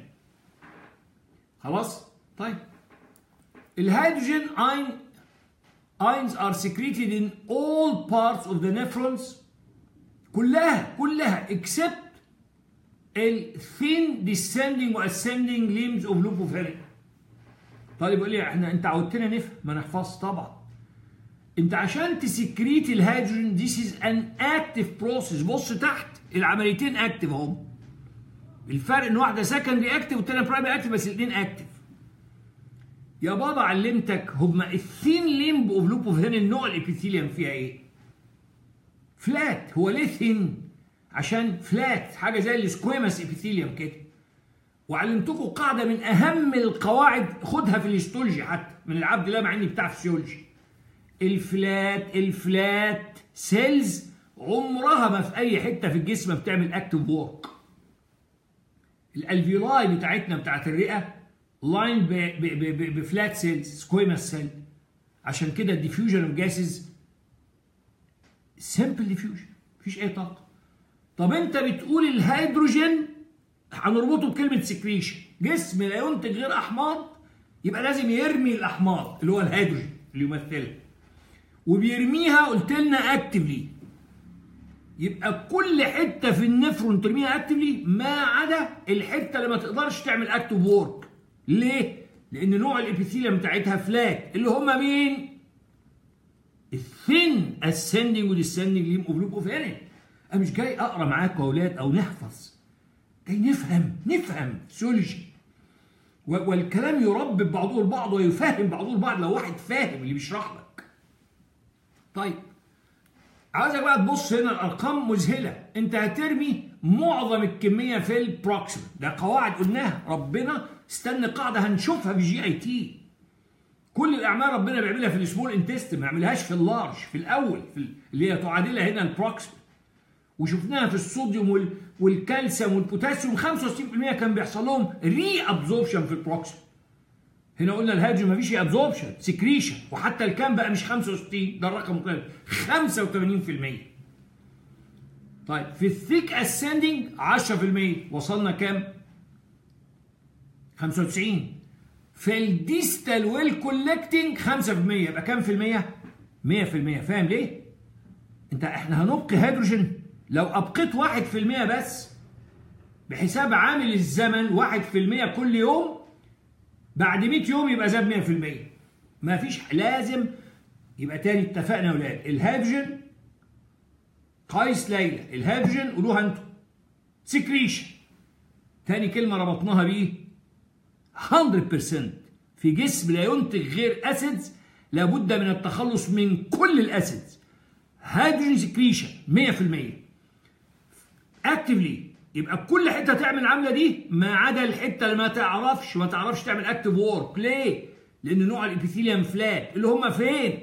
خلاص طيب الهيدروجين اين ions are secreted in all parts of the nephrons كلها كلها except ال thin descending و ascending limbs of lupoferic طالب يقول لي احنا انت عودتنا نفهم ما نحفظش طبعا انت عشان تسكريت الهيدروجين this is an active process بص تحت العمليتين اكتف اهم الفرق ان واحده سكندري اكتف والثانيه برايمري اكتف بس الاثنين اكتف يا بابا علمتك هما الثين ليمب اوف لوب اوف هنا النوع الابيثيليوم فيها ايه؟ فلات هو ليه ثين؟ عشان فلات حاجه زي السكويمس ابيثيليوم كده وعلمتكم قاعده من اهم القواعد خدها في الهيستولوجي حتى من العبد الله مع اني بتاع فسيولوجي الفلات الفلات سيلز عمرها ما في اي حته في الجسم بتعمل اكتف وورك الالفيولاي بتاعتنا بتاعت الرئه لاين بفلات سيلز سكويمس سيل عشان كده الديفيوجن اوف جاسز سمبل ديفيوجن مفيش اي طاقه طب انت بتقول الهيدروجين هنربطه بكلمه سكريشن جسم لا ينتج غير احماض يبقى لازم يرمي الاحماض اللي هو الهيدروجين اللي يمثلها وبيرميها قلت لنا اكتفلي يبقى كل حته في النفرون ترميها اكتفلي ما عدا الحته اللي ما تقدرش تعمل اكتف وورك ليه؟ لان نوع الابيثيليوم بتاعتها فلات اللي هم مين؟ الثين اسندنج وديسندنج ليم اوف لوب اوف انا مش جاي اقرا معاكم يا اولاد او نحفظ جاي نفهم نفهم سيولوجي و- والكلام يربط بعضه البعض ويفهم بعضه البعض لو واحد فاهم اللي بيشرح لك طيب عاوزك بقى تبص هنا الارقام مذهله انت هترمي معظم الكميه في البروكسيمال ده قواعد قلناها ربنا استنى قاعده هنشوفها في جي اي تي كل الاعمال ربنا بيعملها في السمول انتست ما يعملهاش في اللارج في الاول في ال- اللي هي تعادلها هنا البروكسيمال وشفناها في الصوديوم وال... والكالسيوم والبوتاسيوم 65% كان بيحصل لهم ري ابزوربشن في البروكسيمال هنا قلنا الهاجم مفيش ابزوربشن سكريشن وحتى الكام بقى مش 65 ده الرقم مختلف 85% طيب في الثيك اسندنج 10% وصلنا كام 95 في الديستال والكولكتنج 5% يبقى كام في المية 100% فاهم ليه انت احنا هنبقي هيدروجين لو ابقيت 1% بس بحساب عامل الزمن 1% كل يوم بعد 100 يوم يبقى زاد 100% ما فيش لازم يبقى تاني اتفقنا يا ولاد الهيدروجين قيس ليلى الهيدروجين قولوها انتوا سكريشن تاني كلمة ربطناها بيه 100% في جسم لا ينتج غير اسيدز لابد من التخلص من كل الاسيدز هيدروجين سكريشن 100% اكتفلي يبقى كل حته تعمل العمله دي ما عدا الحته اللي ما تعرفش ما تعرفش تعمل اكتف وورك ليه؟ لان نوع الابيثيليوم فلات اللي هم فين؟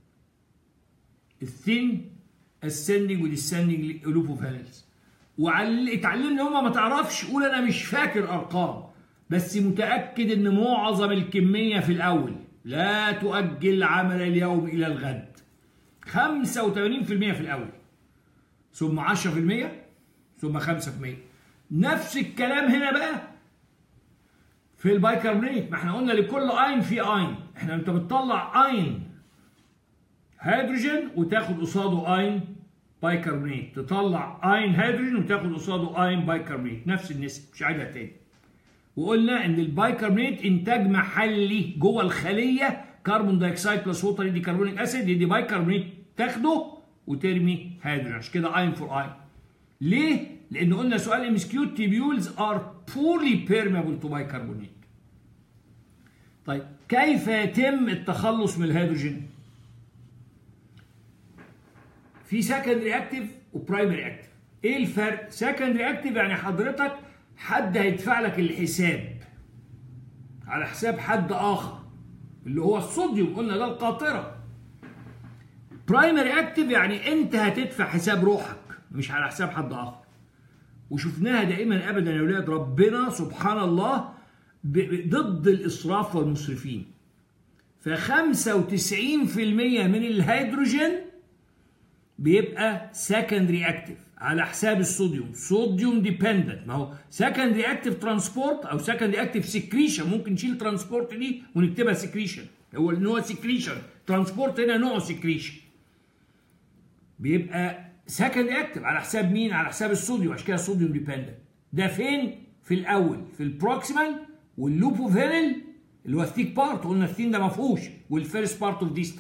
الثين ascending والديسندنج لوبوفالنس وعلى اتعلمنا هم ما تعرفش قول انا مش فاكر ارقام بس متاكد ان معظم الكميه في الاول لا تؤجل عمل اليوم الى الغد 85% في الاول ثم 10% ثم 5% نفس الكلام هنا بقى في البايكربونات ما احنا قلنا لكل اين في اين احنا انت بتطلع اين هيدروجين وتاخد قصاده اين بايكربونات تطلع اين هيدروجين وتاخد قصاده اين بايكربونات نفس النسبه مش عايزها تاني وقلنا ان البايكربونات انتاج محلي جوه الخليه كربون دايوكسيد بلس ووتر يدي كربونيك اسيد يدي بايكربونات تاخده وترمي هيدروجين عشان كده اين فور اين ليه؟ لان قلنا سؤال ام اس كيو تيبيولز ار بورلي بيرميبل تو بايكربونات طيب كيف يتم التخلص من الهيدروجين؟ في سكندري اكتف وبرايمري اكتف ايه الفرق سكندري اكتف يعني حضرتك حد هيدفع لك الحساب على حساب حد اخر اللي هو الصوديوم قلنا ده القاطره برايمري اكتف يعني انت هتدفع حساب روحك مش على حساب حد اخر وشفناها دائما ابدا يا اولاد ربنا سبحان الله ضد الاسراف والمسرفين ف 95% من الهيدروجين بيبقى سكندري اكتف على حساب الصوديوم صوديوم ديبندنت ما هو سكندري اكتف ترانسبورت او سكندري اكتف سكريشن ممكن نشيل ترانسبورت دي ونكتبها سكريشن هو نوع سكريشن ترانسبورت هنا نوع سكريشن بيبقى سكندري اكتف على حساب مين على حساب الصوديوم عشان كده الصوديوم ديبندنت ده فين في الاول في البروكسيمال واللوبوفيرل اللي هو الثيك بارت قلنا الثين ده ما فيهوش والفيرست بارت اوف ديستال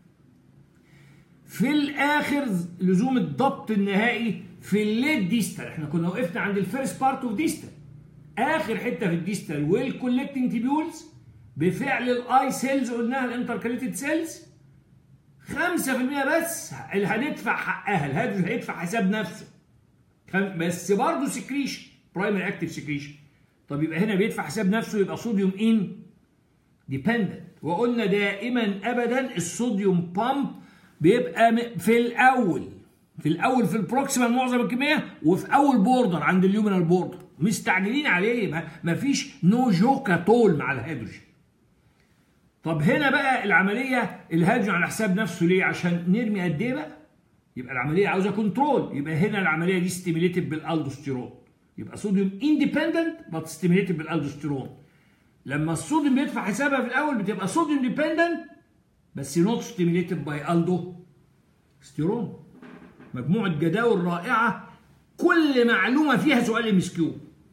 في الاخر لزوم الضبط النهائي في الليت ديستال احنا كنا وقفنا عند الفيرست بارت اوف ديستال اخر حته في الديستال والكولكتنج تيبيولز بفعل الاي سيلز قلناها الانتركاليتد سيلز 5% بس اللي هندفع حقها الهيدروجين هيدفع حساب نفسه بس برضه سكريشن برايمري اكتف سكريشن طب يبقى هنا بيدفع حساب نفسه يبقى صوديوم ان ديبندنت وقلنا دائما ابدا الصوديوم بامب بيبقى في الاول في الاول في البروكسيمال معظم الكميه وفي اول بوردر عند اليومينال بوردر مستعجلين عليه ما فيش نو جوكا طول مع الهيدروجين طب هنا بقى العمليه الهيدروجين على حساب نفسه ليه عشان نرمي قد ايه بقى يبقى العمليه عاوزه كنترول يبقى هنا العمليه دي ستيميليتد بالالدوستيرون يبقى صوديوم اندبندنت بس ستيميليتد بالالدوستيرون لما الصوديوم بيدفع حسابها في الاول بتبقى صوديوم ديبندنت بس نوت ستيميليتد باي الدو ستيرون مجموعه جداول رائعه كل معلومه فيها سؤال ام اس كيو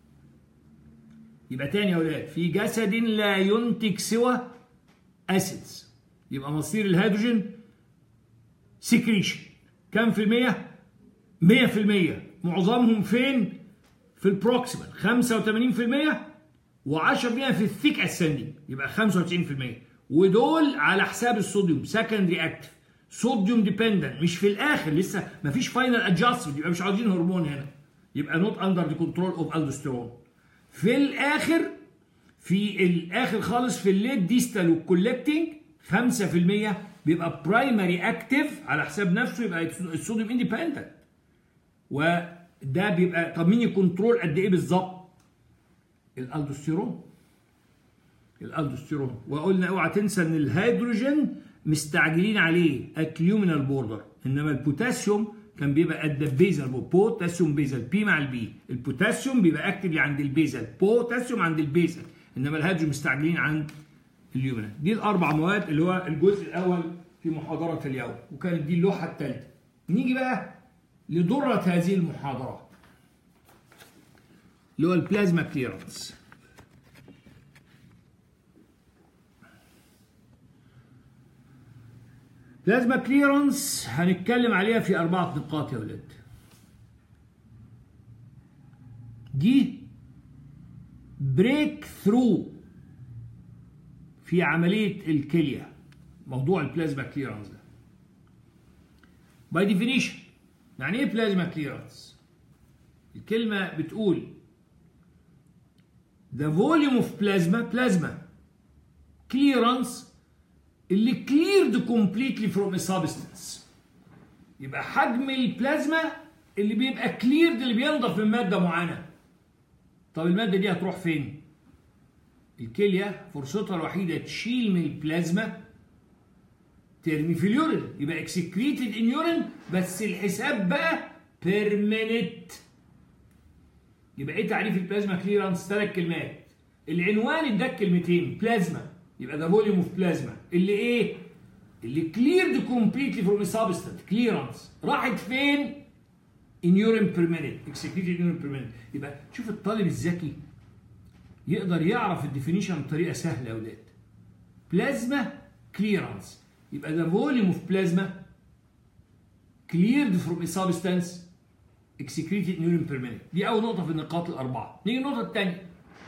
يبقى تاني يا ولاد في جسد لا ينتج سوى اسيدز يبقى مصير الهيدروجين سكريشن كم في المية؟ 100% معظمهم فين؟ في البروكسيمال 85% و10% في الثيك اسندنج يبقى 95% ودول على حساب الصوديوم سكندري اكتف صوديوم ديبندنت مش في الاخر لسه مفيش فاينل ادجستمنت يبقى مش عاوزين هرمون هنا يبقى نوت اندر ذا كنترول اوف الدوستيرون في الاخر في الاخر خالص في الليت ديستال والكولكتنج 5% بيبقى برايمري اكتف على حساب نفسه يبقى الصوديوم اندبندنت وده بيبقى طب مين يكنترول قد ايه بالظبط؟ الالدوستيرون الالدوستيرون وقلنا اوعى تنسى ان الهيدروجين مستعجلين عليه اكليومينال بوردر انما البوتاسيوم كان بيبقى قد البيزل بوتاسيوم بيزل بي مع البي البوتاسيوم بيبقى اكتف عند البيزل بوتاسيوم عند البيزل انما الهيدروجين مستعجلين عند اليومنا دي الاربع مواد اللي هو الجزء الاول في محاضره اليوم وكانت دي اللوحه الثالثه نيجي بقى لضره هذه المحاضره اللي هو البلازما كليرنس بلازما كليرنس هنتكلم عليها في أربعة نقاط يا ولاد دي بريك ثرو في عملية الكلية موضوع البلازما كليرنس ده باي ديفينيشن يعني ايه بلازما كليرنس الكلمة بتقول the volume of plasma plasma clearance اللي cleared completely from a substance يبقى حجم البلازما اللي بيبقى cleared اللي بينضف من مادة معينة طب المادة دي هتروح فين؟ الكلية فرصتها الوحيدة تشيل من البلازما ترمي في اليورين يبقى اكسكريتد ان يورين بس الحساب بقى بيرمننت يبقى ايه تعريف البلازما كليرانس ثلاث كلمات العنوان اداك كلمتين بلازما يبقى ده فوليوم اوف بلازما اللي ايه اللي كليرد كومبليتلي فروم سبستانت كليرانس راحت فين ان يورين بير مينيت اكسكريتد ان يورين بير مينيت يبقى شوف الطالب الذكي يقدر يعرف الديفينيشن بطريقه سهله يا اولاد بلازما كليرانس يبقى ده فوليوم اوف بلازما كليرد فروم سبستانس اكسكريتد نيورين بير مينيت دي اول نقطه في النقاط الاربعه نيجي النقطه الثانيه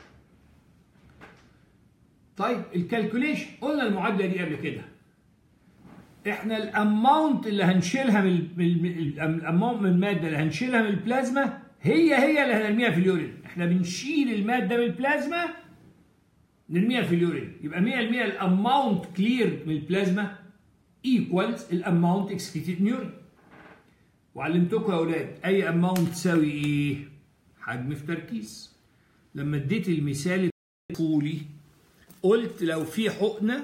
طيب الكالكوليشن قلنا المعادله دي قبل كده احنا الاماونت اللي هنشيلها من الاماونت من الماده اللي هنشيلها من البلازما هي هي اللي هنرميها في اليورين احنا بنشيل الماده من البلازما نرميها في اليورين يبقى 100% الاماونت كلير من البلازما ايكوالز الاماونت اكسكريتد نيورين وعلمتكم يا اولاد اي اماونت تساوي ايه حجم في تركيز لما اديت المثال الطولي قلت لو في حقنه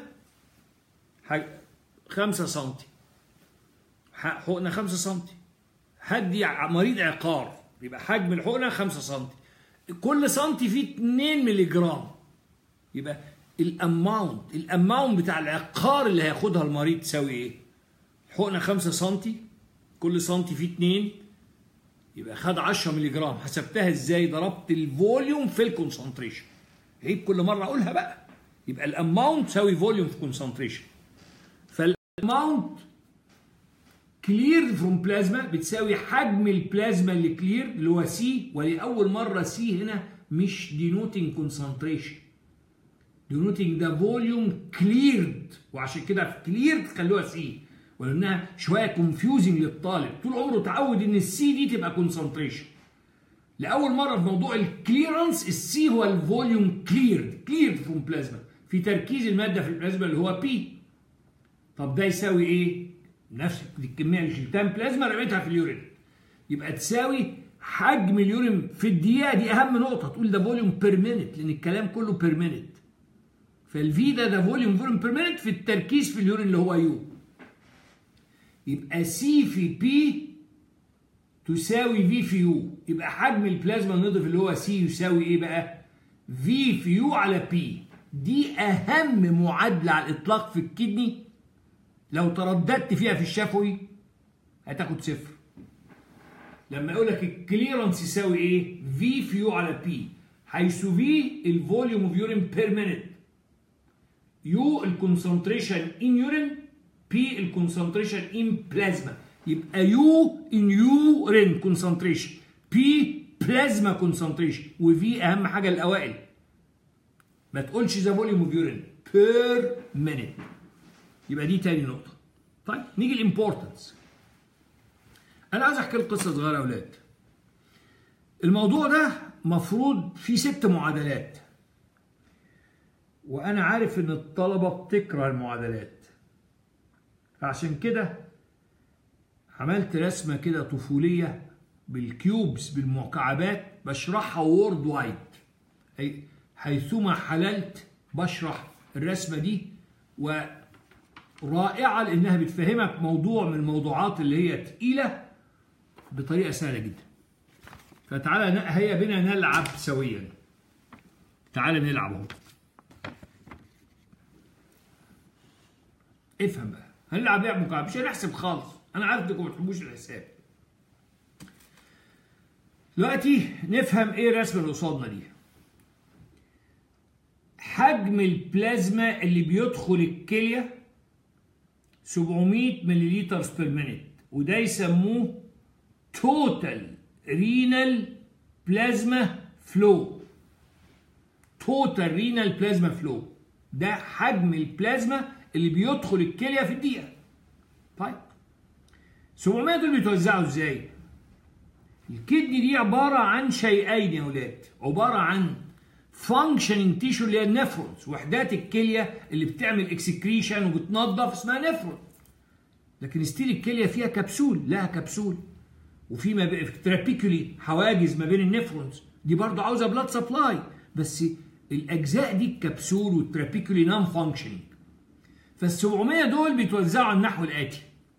5 سم حقنه 5 سم هدي مريض عقار يبقى حجم الحقنه 5 سم كل سم فيه 2 مللي جرام يبقى الاماونت الاماونت بتاع العقار اللي هياخدها المريض تساوي ايه؟ حقنه 5 سم كل سم فيه 2 يبقى خد 10 مللي جرام حسبتها ازاي؟ ضربت الفوليوم في الكونسنتريشن عيب كل مره اقولها بقى يبقى الاماونت تساوي فوليوم في كونسنتريشن فالاماونت كلير فروم بلازما بتساوي حجم البلازما اللي كلير اللي هو سي ولاول مره سي هنا مش دينوتنج كونسنتريشن دينوتنج ده فوليوم كليرد وعشان كده في كليرد خلوها سي ولانها شويه كونفيوزنج للطالب طول عمره اتعود ان السي دي تبقى كونسنتريشن لاول مره في موضوع الكليرنس السي هو الفوليوم كليرد كليرد فروم بلازما في تركيز الماده في البلازما اللي هو بي طب ده يساوي ايه نفس الكميه اللي شلتها من بلازما رميتها في اليورين يبقى تساوي حجم اليورين في الدقيقه دي اهم نقطه تقول ده فوليوم بير مينيت لان الكلام كله بير مينيت فالفي ده ده فوليوم فوليوم بير مينيت في التركيز في اليورين اللي هو يو يبقى سي في بي تساوي في في يو يبقى حجم البلازما النضف اللي هو سي يساوي ايه بقى في في يو على بي دي اهم معادله على الاطلاق في الكدني لو ترددت فيها في الشفوي هتاخد صفر لما يقول لك الكليرنس يساوي ايه في في يو على بي حيث في الفوليوم اوف يورين بير مينيت يو الكونسنتريشن ان يورين بي الكونسنتريشن ان بلازما يبقى يو ان يورين كونسنتريشن بي بلازما كونسنتريشن وفي اهم حاجه الاوائل ما تقولش ذا فوليوم اوف يورين بير مينيت يبقى دي تاني نقطه طيب نيجي الامبورتنس انا عايز احكي لكم قصه صغيره يا اولاد الموضوع ده مفروض فيه ست معادلات وانا عارف ان الطلبه بتكره المعادلات فعشان كده عملت رسمه كده طفوليه بالكيوبس بالمكعبات بشرحها وورد وايد أي حيثما حللت بشرح الرسمه دي ورائعه لانها بتفهمك موضوع من الموضوعات اللي هي تقيله بطريقه سهله جدا فتعالى هيا بنا نلعب سويا تعالى نلعب اهو افهم بقى هنلعب لعب مكعب مش هنحسب خالص انا عارف انكم ما بتحبوش الحساب دلوقتي نفهم ايه الرسمه اللي قصادنا دي حجم البلازما اللي بيدخل الكليه 700 ملليلتر بير مينيت وده يسموه توتال رينال بلازما فلو توتال رينال بلازما فلو ده حجم البلازما اللي بيدخل الكليه في الدقيقه طيب 700 دول بيتوزعوا ازاي الكدني دي عباره عن شيئين يا اولاد عباره عن فانكشننج تيشو اللي هي النفرونز وحدات الكليه اللي بتعمل اكسكريشن وبتنظف اسمها نفرون لكن ستيل الكليه فيها كبسول لها كبسول وفي ما بي... ترابيكولي حواجز ما بين النفرونز دي برضه عاوزه بلاد سبلاي بس الاجزاء دي الكبسول والترابيكولي نون فانكشننج فال 700 دول بيتوزعوا على النحو الاتي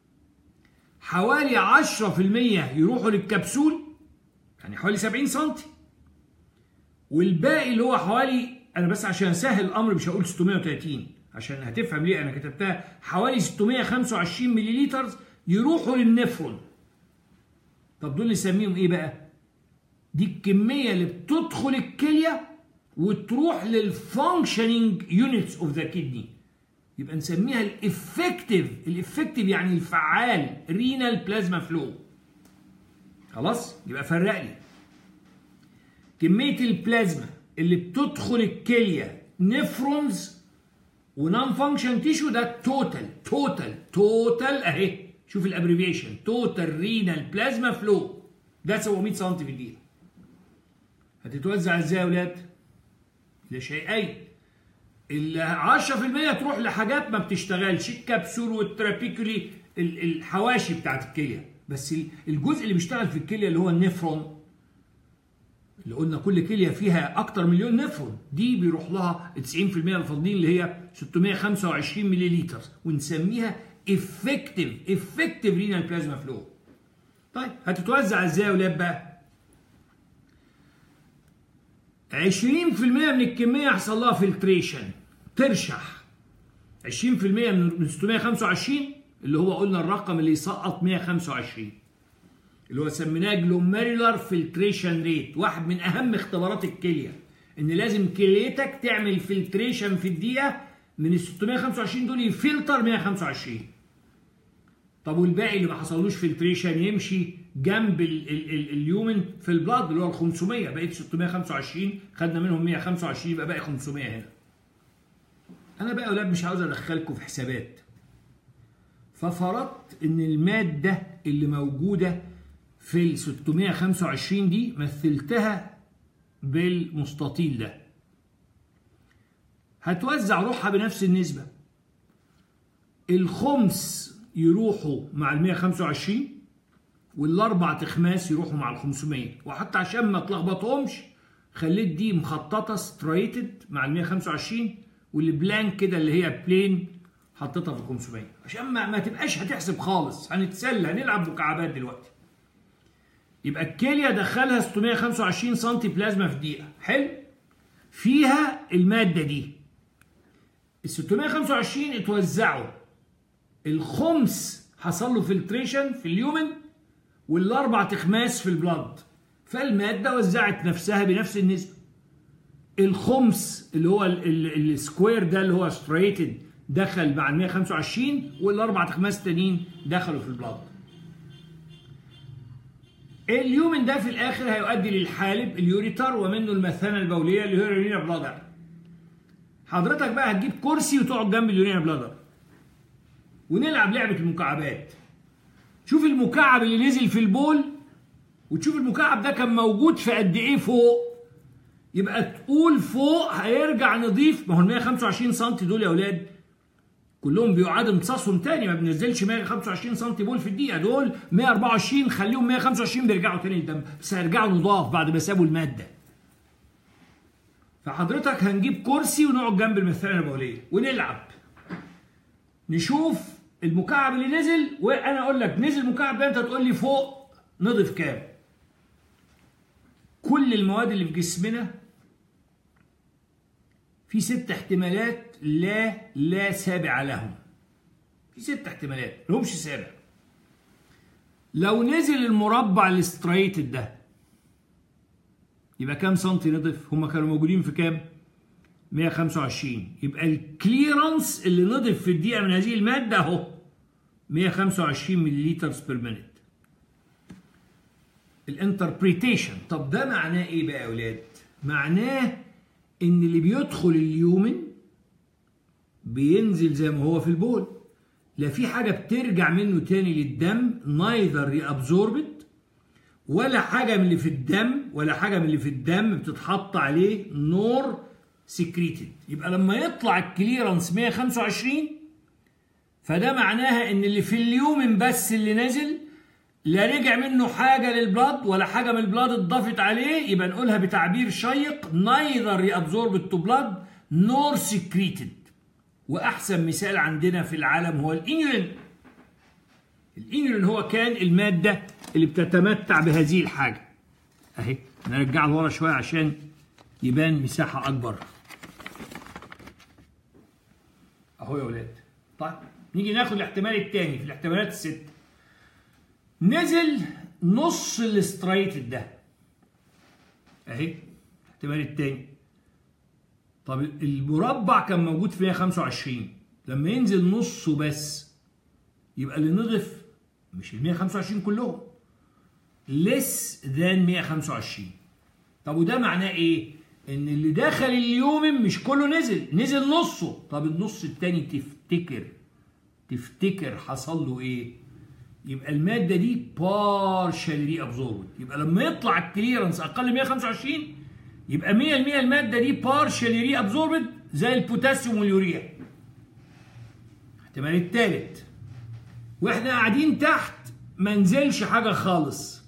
حوالي 10% يروحوا للكبسول يعني حوالي 70 سم والباقي اللي هو حوالي انا بس عشان اسهل الامر مش هقول 630 عشان هتفهم ليه انا كتبتها حوالي 625 ملليلتر يروحوا للنفرون طب دول نسميهم ايه بقى دي الكميه اللي بتدخل الكليه وتروح للفانكشننج يونتس اوف ذا كدني يبقى نسميها الافكتيف الافكتيف يعني الفعال رينال بلازما فلو خلاص يبقى فرق لي كميه البلازما اللي بتدخل الكليه نفرونز ونون فانكشن تيشو ده توتال توتال توتال اهي شوف الابريفيشن توتال رينال بلازما فلو ده 700 سم في الدقيقه هتتوزع ازاي يا اولاد؟ لشيئين ال 10% تروح لحاجات ما بتشتغلش الكبسول والترابيكولي الحواشي بتاعت الكليه بس الجزء اللي بيشتغل في الكليه اللي هو النفرون اللي قلنا كل كليه فيها اكتر مليون نفرون دي بيروح لها 90% الفاضلين اللي هي 625 ملليلتر ونسميها افكتيف افكتيف رينال بلازما فلو طيب هتتوزع ازاي يا ولاد بقى 20% من الكميه يحصل لها فلتريشن ترشح 20% من 625 اللي هو قلنا الرقم اللي يسقط 125 اللي هو سميناه جلوميرولار فلتريشن ريت واحد من اهم اختبارات الكليه ان لازم كليتك تعمل فلتريشن في الدقيقه من ال 625 دول يفلتر 125 طب والباقي اللي ما حصلوش فلتريشن يمشي جنب ال ال ال اليومن في البلاد اللي هو ال 500 بقيت 625 خدنا منهم 125 يبقى باقي 500 هنا انا بقى يا اولاد مش عاوز ادخلكم في حسابات ففرضت ان الماده اللي موجوده في ال 625 دي مثلتها بالمستطيل ده هتوزع روحها بنفس النسبة الخمس يروحوا مع ال 125 والاربع تخماس يروحوا مع ال 500 وحتى عشان ما تلخبطهمش خليت دي مخططه ستريتد مع ال 125 واللي بلانك كده اللي هي بلين حطيتها في ال 500 عشان ما, ما تبقاش هتحسب خالص هنتسلى هنلعب مكعبات دلوقتي يبقى الكليه دخلها 625 سم بلازما في دقيقه حلو فيها الماده دي ال 625 اتوزعوا الخمس حصل له فلتريشن في اليومن والاربع تخماس في البلاد فالماده وزعت نفسها بنفس النسبه الخمس اللي هو السكوير ده اللي هو ستريتد دخل مع ال 125 والاربع تخماس التانيين دخلوا في البلاد اليومن ده في الاخر هيؤدي للحالب اليوريتر ومنه المثانه البوليه اللي هي الرينا بلادر حضرتك بقى هتجيب كرسي وتقعد جنب اليورينا بلادر ونلعب لعبه المكعبات شوف المكعب اللي نزل في البول وتشوف المكعب ده كان موجود في قد ايه فوق يبقى تقول فوق هيرجع نضيف ما هو ال 125 سم دول يا اولاد كلهم بيعاد امتصاصهم تاني ما بننزلش 125 سم بول في الدقيقه دول 124 خليهم 125 بيرجعوا تاني للدم بس هيرجعوا نضاف بعد ما سابوا الماده فحضرتك هنجيب كرسي ونقعد جنب المثانه البوليه ونلعب نشوف المكعب اللي نزل وانا اقول لك نزل المكعب ده انت تقول لي فوق نضف كام كل المواد اللي في جسمنا في ست احتمالات لا لا سابع لهم في ست احتمالات لهمش سابع لو نزل المربع الاستريتد ده يبقى كام سنتي نضف هما كانوا موجودين في كام 125 يبقى الكليرنس اللي نضف في الدقيقه من هذه الماده اهو 125 مللتر بير مينيت الانتربريتيشن طب ده معناه ايه بقى يا اولاد معناه ان اللي بيدخل اليومن بينزل زي ما هو في البول لا في حاجه بترجع منه تاني للدم نايذر ريابزوربت ولا حاجه من اللي في الدم ولا حاجه من اللي في الدم بتتحط عليه نور سكريتد يبقى لما يطلع الكليرنس 125 فده معناها ان اللي في اليومن بس اللي نزل لا رجع منه حاجه للبلاد ولا حاجه من البلاد اتضافت عليه يبقى نقولها بتعبير شيق neither reabsorbed to blood nor secreted واحسن مثال عندنا في العالم هو الانيولين الانيولين هو كان الماده اللي بتتمتع بهذه الحاجه اهي نرجع لورا شويه عشان يبان مساحه اكبر اهو يا ولاد طيب نيجي ناخد الاحتمال الثاني في الاحتمالات الست نزل نص الاستريتد ده اهي الاحتمال الثاني طب المربع كان موجود في 125 لما ينزل نصه بس يبقى اللي نضف مش ال 125 كلهم less than 125 طب وده معناه ايه؟ ان اللي دخل اليوم مش كله نزل نزل نصه طب النص التاني تفتكر تفتكر حصل له ايه؟ يبقى الماده دي بارشال ري ابزوربد يبقى لما يطلع الكليرنس اقل من 125 يبقى 100% الماده دي بارشال ري ابزوربد زي البوتاسيوم واليوريا الاحتمال الثالث واحنا قاعدين تحت ما نزلش حاجه خالص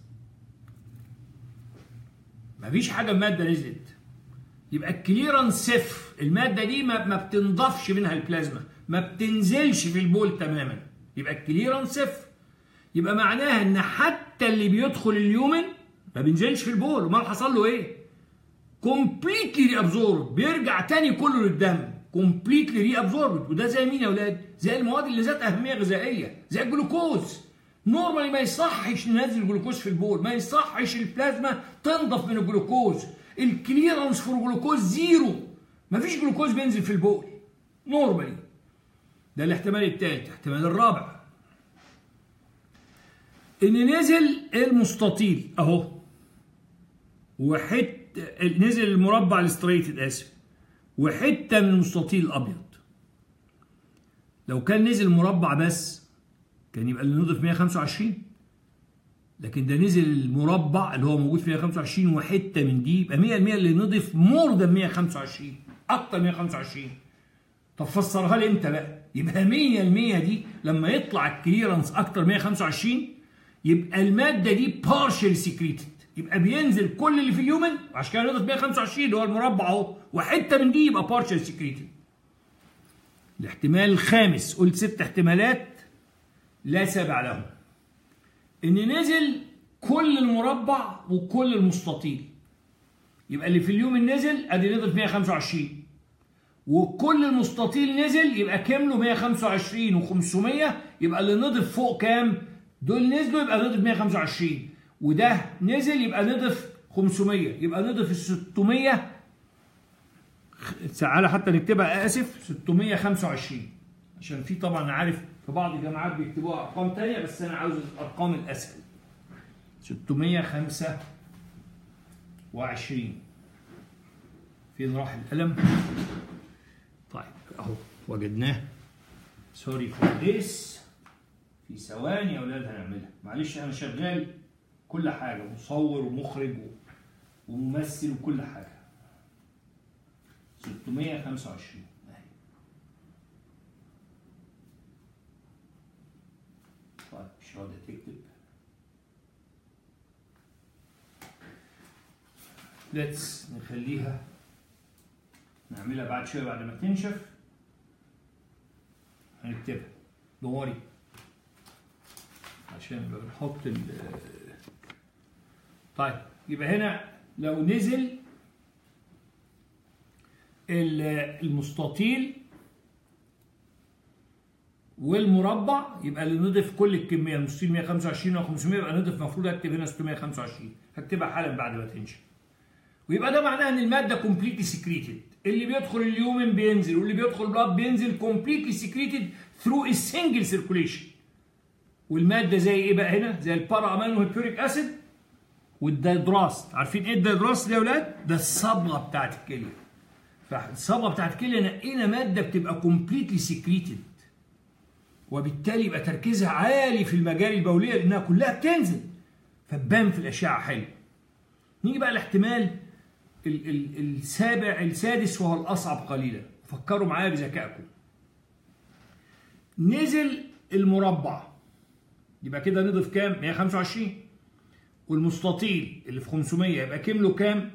مفيش حاجه الماده نزلت يبقى الكليرنس صفر الماده دي ما, ما بتنضفش منها البلازما ما بتنزلش في البول تماما يبقى الكليرنس صفر يبقى معناها ان حتى اللي بيدخل اليومن ما بينزلش في البول امال حصل له ايه كومبليتلي ري ابزورب بيرجع تاني كله للدم كومبليتلي ري ابزورب وده زي مين يا اولاد زي المواد اللي ذات اهميه غذائيه زي الجلوكوز نورمالي ما يصحش ننزل الجلوكوز في البول ما يصحش البلازما تنضف من الجلوكوز الكليرنس فور جلوكوز زيرو ما فيش جلوكوز بينزل في البول نورمالي ده الاحتمال الثالث الاحتمال الرابع ان نزل المستطيل اهو وحت نزل المربع الستريتد اسف وحته من المستطيل الابيض لو كان نزل مربع بس كان يبقى اللي نضف 125 لكن ده نزل المربع اللي هو موجود في 125 وحته من دي يبقى 100% اللي نضف مور ذان 125 اكتر 125 طب فسرها لي انت بقى يبقى 100% دي لما يطلع الكليرنس اكتر 125 يبقى الماده دي بارشل سكريتد يبقى بينزل كل اللي في اليومن عشان كده نضف 125 اللي هو المربع اهو وحته من دي يبقى بارشل سكريتد الاحتمال الخامس قلت ست احتمالات لا سابع لهم ان نزل كل المربع وكل المستطيل يبقى اللي في اليوم نزل ادي نضف 125 وكل المستطيل نزل يبقى كامله 125 و500 يبقى اللي نضف فوق كام دول نزلوا يبقى نضف 125 وده نزل يبقى نضف 500 يبقى نضف ال 600 تعالى حتى نكتبها اسف 625 عشان في طبعا عارف في بعض الجامعات بيكتبوها ارقام تانية بس انا عاوز الارقام الاسهل 625 فين راح القلم طيب اهو وجدناه سوري فور ذس في ثواني يا اولاد هنعملها معلش انا شغال كل حاجه مصور ومخرج و- وممثل وكل حاجه 625 اهي طيب مش راضي تكتب ليتس نخليها نعملها بعد شويه بعد ما تنشف هنكتبها دوري عشان نبقى بنحط ال طيب يبقى هنا لو نزل ال- المستطيل والمربع يبقى اللي نضيف كل الكميه المستطيل 125 او 500 يبقى نضيف المفروض اكتب هنا 625 هكتبها حالا بعد ما تنشف ويبقى ده معناه ان الماده كومبليتلي سكريتد اللي بيدخل اليومن بينزل واللي بيدخل بلاد بينزل كومبليتلي سكريتد ثرو السنجل سيركوليشن والماده زي ايه بقى هنا زي البارا امينو هيبيوريك اسيد والدايدراست عارفين ايه الدايدراست ده يا اولاد ده الصبغه بتاعت الكليه فالصبغه بتاعت الكليه نقينا ماده بتبقى كومبليتلي سكريتد وبالتالي يبقى تركيزها عالي في المجاري البوليه لانها كلها بتنزل فتبان في الاشعه حلو نيجي بقى الاحتمال ال- ال- السابع السادس وهو الاصعب قليلا فكروا معايا بذكائكم نزل المربع يبقى كده نضيف كام 125 والمستطيل اللي في 500 يبقى كمله كام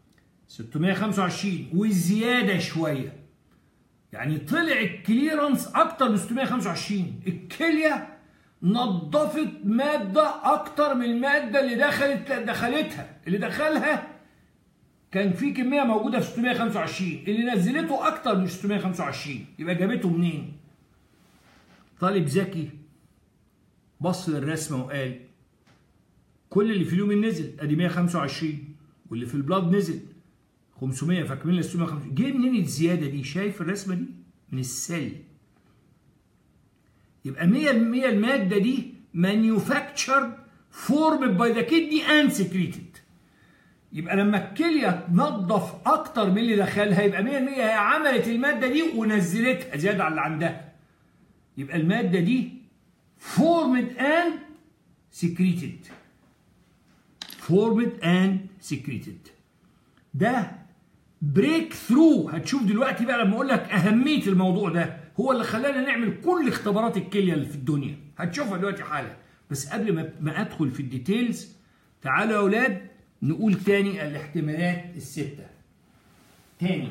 625 والزياده شويه يعني طلع الكليرنس اكتر من 625 الكليه نظفت ماده اكتر من الماده اللي دخلت دخلتها اللي دخلها كان في كميه موجوده في 625 اللي نزلته اكتر من 625 يبقى جابته منين طالب ذكي بص للرسمه وقال كل اللي في اليوم نزل ادي 125 واللي في البلاد نزل 500 فاكملنا 650 جه منين الزياده دي شايف الرسمه دي من السل يبقى 100% الماده دي manufactured formed by the kidney and secreted يبقى لما الكليه تنظف اكتر من اللي دخلها يبقى 100% هي عملت الماده دي ونزلتها زياده على اللي عندها يبقى الماده دي formed and secreted formed and secreted ده بريك ثرو هتشوف دلوقتي بقى لما اقول لك اهميه الموضوع ده هو اللي خلانا نعمل كل اختبارات الكليه اللي في الدنيا هتشوفها دلوقتي حالا بس قبل ما ما ادخل في الديتيلز تعالوا يا اولاد نقول تاني الاحتمالات السته تاني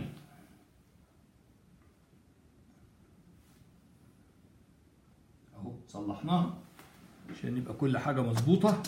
اهو صلحناها عشان يبقى كل حاجه مظبوطه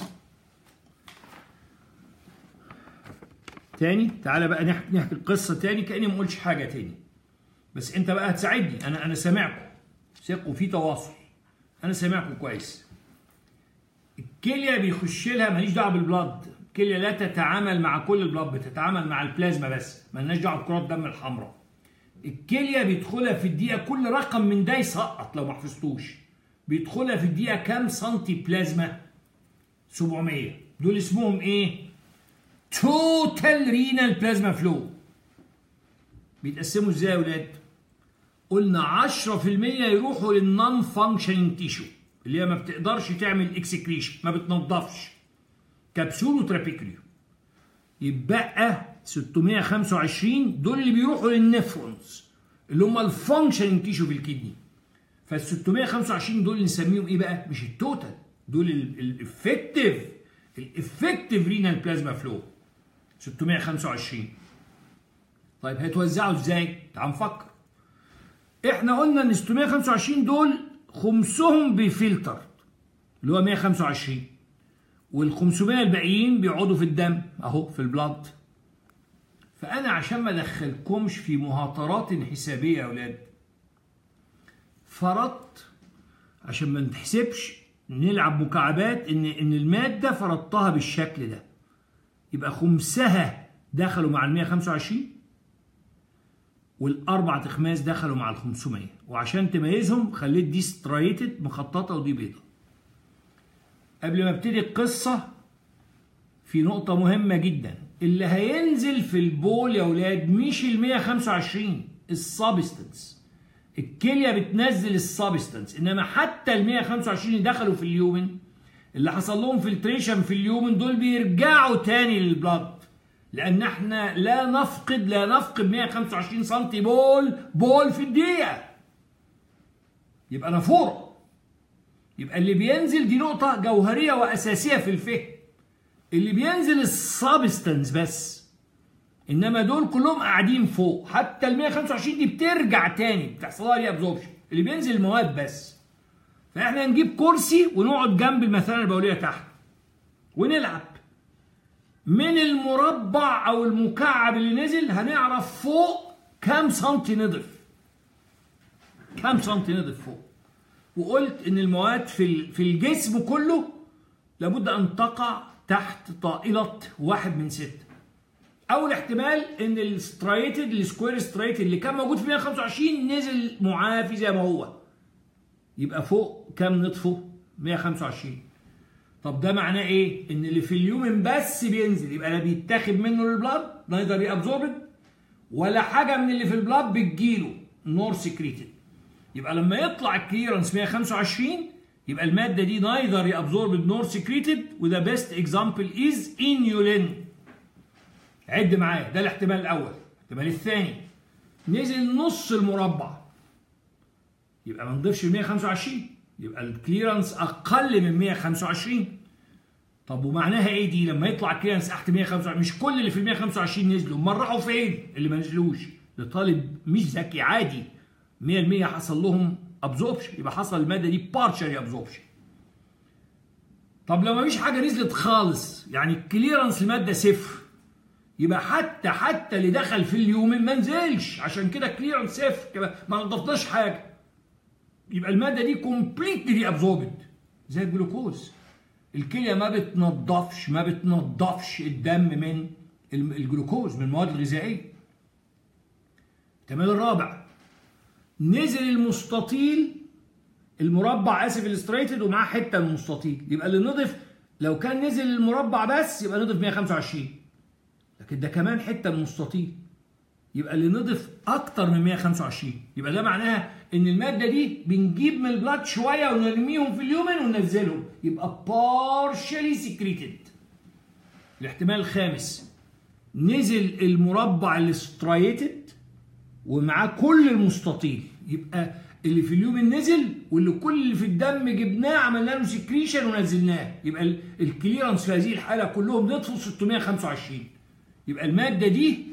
تاني تعالى بقى نحكي نحكي القصه تاني كاني ما قلتش حاجه تاني بس انت بقى هتساعدني انا انا سامعكم ثقوا في تواصل انا سامعكم كويس الكليه بيخش لها ماليش دعوه بالبلاد الكليه لا تتعامل مع كل البلاد بتتعامل مع البلازما بس مالناش دعوه بكرات الدم الحمراء الكليه بيدخلها في الدقيقه كل رقم من ده يسقط لو ما حفظتوش بيدخلها في الدقيقه كام سنتي بلازما 700 دول اسمهم ايه توتال رينال بلازما فلو بيتقسموا ازاي يا ولاد قلنا 10% يروحوا للنون فانكشنينج تيشو اللي هي ما بتقدرش تعمل اكسكريشن ما بتنضفش كبسول وترابيكوليو يبقى 625 دول اللي بيروحوا للنفرونز اللي هم الفانكشنينج تيشو في الكدني فال 625 دول اللي نسميهم ايه بقى؟ مش التوتال دول الافكتيف الافكتيف رينال بلازما فلو 625 طيب هيتوزعوا ازاي؟ تعال نفكر احنا قلنا ان 625 دول خمسهم بفلتر اللي هو 125 وال 500 الباقيين بيقعدوا في الدم اهو في البلاد فانا عشان ما ادخلكمش في مهاترات حسابيه يا اولاد فرضت عشان ما نحسبش نلعب مكعبات ان ان الماده فرضتها بالشكل ده يبقى خمسها دخلوا مع ال 125 والاربع تخماس دخلوا مع ال 500 وعشان تميزهم خليت دي سترايتد مخططه ودي بيضه قبل ما ابتدي القصه في نقطه مهمه جدا اللي هينزل في البول يا اولاد مش ال 125 السبستنس الكليه بتنزل السبستنس انما حتى ال 125 اللي دخلوا في اليومن اللي حصل لهم فلتريشن في اليومن دول بيرجعوا تاني للبلاد لان احنا لا نفقد لا نفقد 125 سم بول بول في الدقيقه يبقى نافوره يبقى اللي بينزل دي نقطه جوهريه واساسيه في الفهم اللي بينزل السبستنس بس انما دول كلهم قاعدين فوق حتى ال 125 دي بترجع تاني بتحصل لها ري ابزوربشن اللي بينزل المواد بس فاحنا نجيب كرسي ونقعد جنب المثانه البوليه تحت ونلعب من المربع او المكعب اللي نزل هنعرف فوق كام سنتي نضف كام سنتي نضف فوق وقلت ان المواد في في الجسم كله لابد ان تقع تحت طائله واحد من سته اول احتمال ان السترايتد السكوير سترايتد اللي كان موجود في 125 نزل معافي زي ما هو يبقى فوق كام نطفه 125 طب ده معناه ايه ان اللي في اليومن بس بينزل يبقى لا بيتاخد منه البلاد نايذر ريابزوربد ولا حاجه من اللي في البلاد بتجيله نور سكريتد يبقى لما يطلع الكليرنس 125 يبقى الماده دي نايذر ريابزوربد نور سكريتد وذا بيست اكزامبل از انيولين عد معايا ده الاحتمال الاول الاحتمال الثاني نزل نص المربع يبقى ما نضيفش 125 يبقى الكليرنس اقل من 125 طب ومعناها ايه دي لما يطلع الكليرنس تحت 125 مش كل اللي في ال 125 نزلوا امال راحوا فين اللي ما نزلوش لطالب مش ذكي عادي 100% حصل لهم ابزوربشن يبقى حصل الماده دي بارشري ابزوربشن طب لو ما فيش حاجه نزلت خالص يعني الكليرنس الماده صفر يبقى حتى حتى اللي دخل في اليومين ما نزلش عشان كده كليرنس صفر ما نضفناش حاجه يبقى الماده دي كومبليتلي دي ابزوربد زي الجلوكوز الكليه ما بتنضفش ما بتنضفش الدم من الجلوكوز من المواد الغذائيه التمرين الرابع نزل المستطيل المربع اسف الستريتد ومعاه حته من المستطيل يبقى اللي نضف لو كان نزل المربع بس يبقى نضف 125 لكن ده كمان حته من المستطيل يبقى اللي نضف اكتر من 125 يبقى ده معناها ان الماده دي بنجيب من البلاد شويه ونرميهم في اليومن وننزلهم يبقى partially secreted الاحتمال الخامس نزل المربع السترايتد ومعاه كل المستطيل يبقى اللي في اليومن نزل واللي كل اللي في الدم جبناه عملنا له سكريشن ونزلناه يبقى الكليرنس في هذه الحاله كلهم نطفوا 625 يبقى الماده دي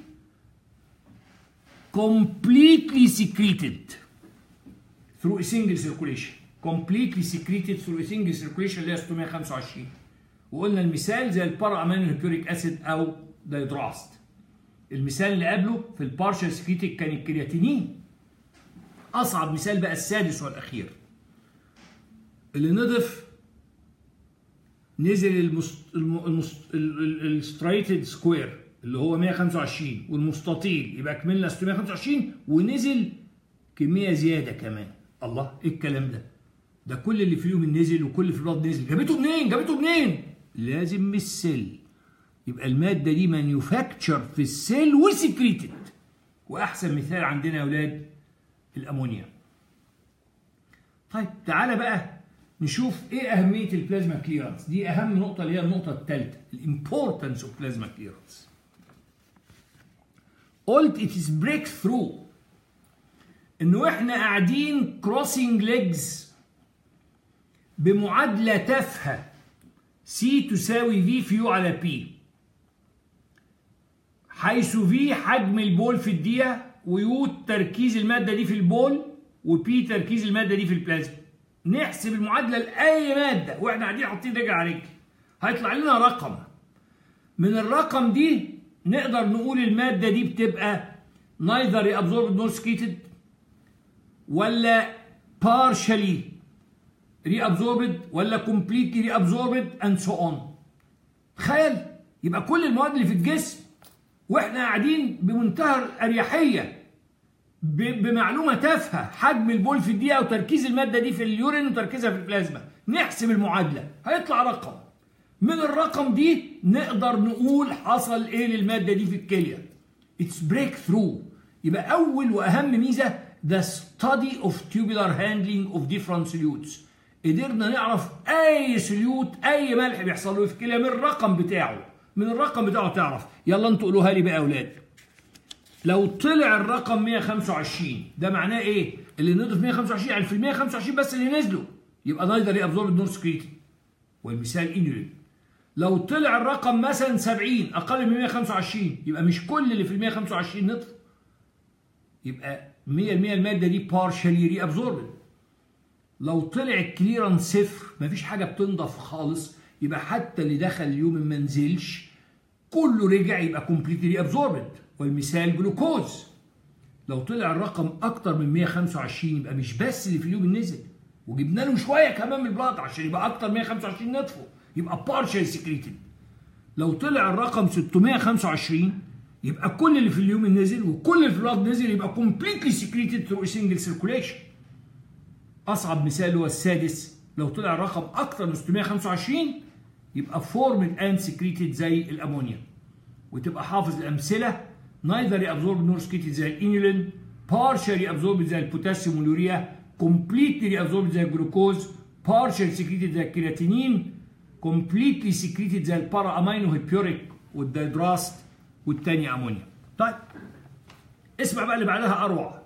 completely secreted through a single circulation completely secreted through a single circulation اللي هي 625 وقلنا المثال زي البارا امينو هيكوريك اسيد او دايدراست المثال اللي قبله في البارشال سكريتد كان الكرياتينين اصعب مثال بقى السادس والاخير اللي نضف نزل المست... المست... السترايتد سكوير اللي هو 125 والمستطيل يبقى كملنا 625 ونزل كميه زياده كمان الله ايه الكلام ده ده كل اللي في اليوم نزل وكل اللي في البلد نزل جابته منين جابته منين لازم من السيل يبقى الماده دي مانيفاكتشر في السيل وسكريتد واحسن مثال عندنا يا اولاد الامونيا طيب تعالى بقى نشوف ايه اهميه البلازما كليرنس دي اهم نقطه اللي هي النقطه الثالثه الامبورتنس اوف بلازما كليرنس قلت it is break through انه احنا قاعدين كروسنج ليجز بمعادله تافهه سي تساوي في في يو على بي حيث في حجم البول في الدقيقه ويو تركيز الماده دي في البول وبي تركيز الماده دي في البلازما نحسب المعادله لاي ماده واحنا قاعدين حاطين رجل على رجل هيطلع لنا رقم من الرقم دي نقدر نقول الماده دي بتبقى neither reabsorbed nor secreted ولا partially reabsorbed ولا completely reabsorbed and so on تخيل يبقى كل المواد اللي في الجسم واحنا قاعدين بمنتهى الاريحيه بمعلومه تافهه حجم البول في الدقيقه وتركيز الماده دي في اليورين وتركيزها في البلازما نحسب المعادله هيطلع رقم من الرقم دي نقدر نقول حصل ايه للماده دي في الكليه اتس بريك ثرو يبقى اول واهم ميزه the study of tubular handling of different solutes قدرنا نعرف اي سليوت اي ملح بيحصل له في الكليه من الرقم بتاعه من الرقم بتاعه تعرف يلا انتوا قولوها لي بقى يا اولاد لو طلع الرقم 125 ده معناه ايه اللي نضيف 125 يعني في ال 125 بس اللي نزلوا يبقى نايدر يابزورب نور سكريتي والمثال انيولين لو طلع الرقم مثلا 70 اقل من 125 يبقى مش كل اللي في ال 125 نطف يبقى 100% الماده دي بارشالي ري ابزوربد لو طلع الكليرنس صفر مفيش حاجه بتنضف خالص يبقى حتى اللي دخل اليوم ما نزلش كله رجع يبقى كومبليتلي ري ابزوربد والمثال جلوكوز لو طلع الرقم اكتر من 125 يبقى مش بس اللي في اليوم نزل وجبنا له شويه كمان من البلاط عشان يبقى اكتر 125 نطفه يبقى بارشال سكريتد لو طلع الرقم 625 يبقى كل اللي في اليوم نزل وكل اللي في البلاط نزل يبقى كومبليتلي سكريتد ثرو سنجل سيركوليشن اصعب مثال هو السادس لو طلع الرقم اكتر من 625 يبقى فورمد اند سكريتد زي الامونيا وتبقى حافظ الامثله نايذر ابزورب نور سكريتد زي الانيولين بارشالي ابزورب زي البوتاسيوم واليوريا كومبليتلي ابزورب زي الجلوكوز بارشال سكريتد زي الكرياتينين كومبليتلي سكريتد زي البارا امينو هيبيوريك والدايدراست والتاني امونيا طيب اسمع بقى اللي بعدها اروع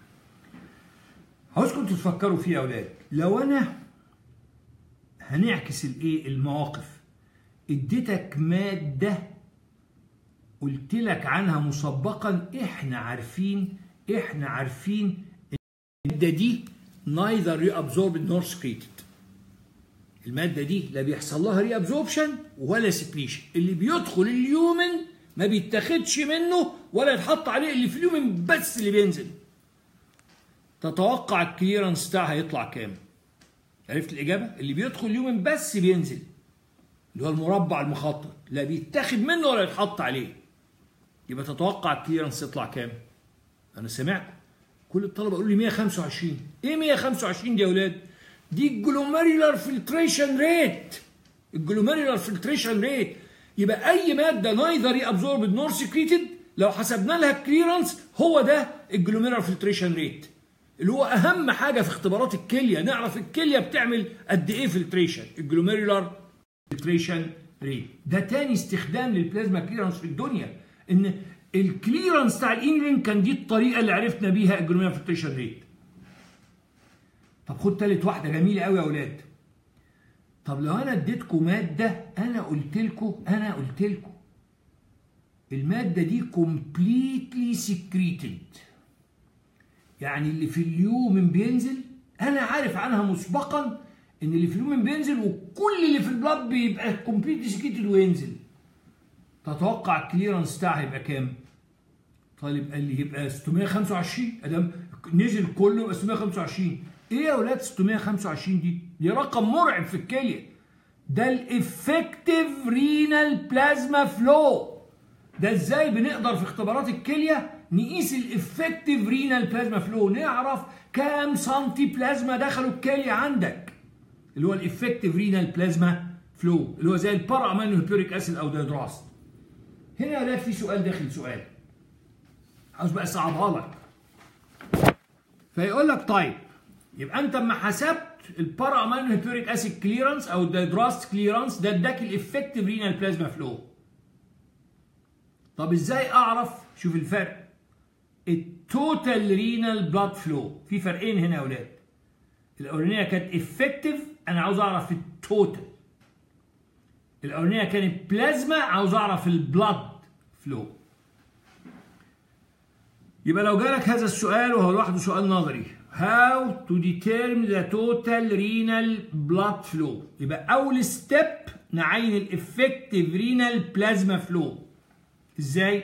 عاوزكم تفكروا فيه يا اولاد لو انا هنعكس الايه المواقف اديتك ماده قلت لك عنها مسبقا احنا عارفين احنا عارفين الماده دي neither reabsorbed nor secreted الماده دي لا بيحصل لها ري ابزوربشن ولا سكريشن اللي بيدخل اليومن ما بيتاخدش منه ولا يتحط عليه اللي في اليومن بس اللي بينزل تتوقع الكليرنس بتاعها هيطلع كام عرفت الاجابه اللي بيدخل اليومن بس بينزل اللي هو المربع المخطط لا بيتاخد منه ولا يتحط عليه يبقى تتوقع الكليرنس يطلع كام انا سمعت كل الطلبه يقولوا لي 125 ايه 125 دي يا اولاد دي الجلوميرولار فلتريشن ريت الجلوميرولار فلتريشن ريت يبقى اي ماده نايذر ابزوربد نور سكريتد لو حسبنا لها الكليرنس هو ده الجلوميرولار فلتريشن ريت اللي هو اهم حاجه في اختبارات الكليه نعرف الكليه بتعمل قد ايه فلتريشن الجلوميرولار فلتريشن ريت ده تاني استخدام للبلازما كليرنس في الدنيا ان الكليرنس بتاع الانجلين كان دي الطريقه اللي عرفنا بيها الجلوميرولار فلتريشن ريت طب خد تالت واحده جميله قوي يا اولاد طب لو انا اديتكم ماده انا قلت لكم انا قلت لكم الماده دي كومبليتلي سكريتد يعني اللي في اليومن بينزل انا عارف عنها مسبقا ان اللي في اليومن بينزل وكل اللي في البلاد بيبقى كومبليتلي سكريتد وينزل تتوقع الكليرنس بتاعها يبقى كام؟ طالب قال لي يبقى 625 ادام نزل كله يبقى 625 ايه يا اولاد 625 دي؟ دي رقم مرعب في الكليه ده الافكتيف رينال بلازما فلو ده ازاي بنقدر في اختبارات الكليه نقيس الافكتيف رينال بلازما فلو نعرف كام سنتي بلازما دخلوا الكليه عندك اللي هو الافكتيف رينال بلازما فلو اللي هو زي البارا امينو هيبيوريك اسيد او دايدراست هنا يا اولاد في سؤال داخل سؤال عاوز بقى اصعبها لك فيقول لك طيب يبقى انت اما حسبت البارا امينو هيبيوريك اسيد كليرنس او الدايدراست كليرنس ده اداك الافكتيف رينال بلازما فلو طب ازاي اعرف شوف الفرق التوتال رينال بلاد فلو في فرقين هنا يا اولاد الاولانيه كانت افكتيف انا عاوز اعرف التوتال الاولانيه كانت بلازما عاوز اعرف البلاد فلو يبقى لو جالك هذا السؤال وهو لوحده سؤال نظري how to determine the total renal blood flow يبقى اول ستيب نعين الافكتيف رينال بلازما فلو ازاي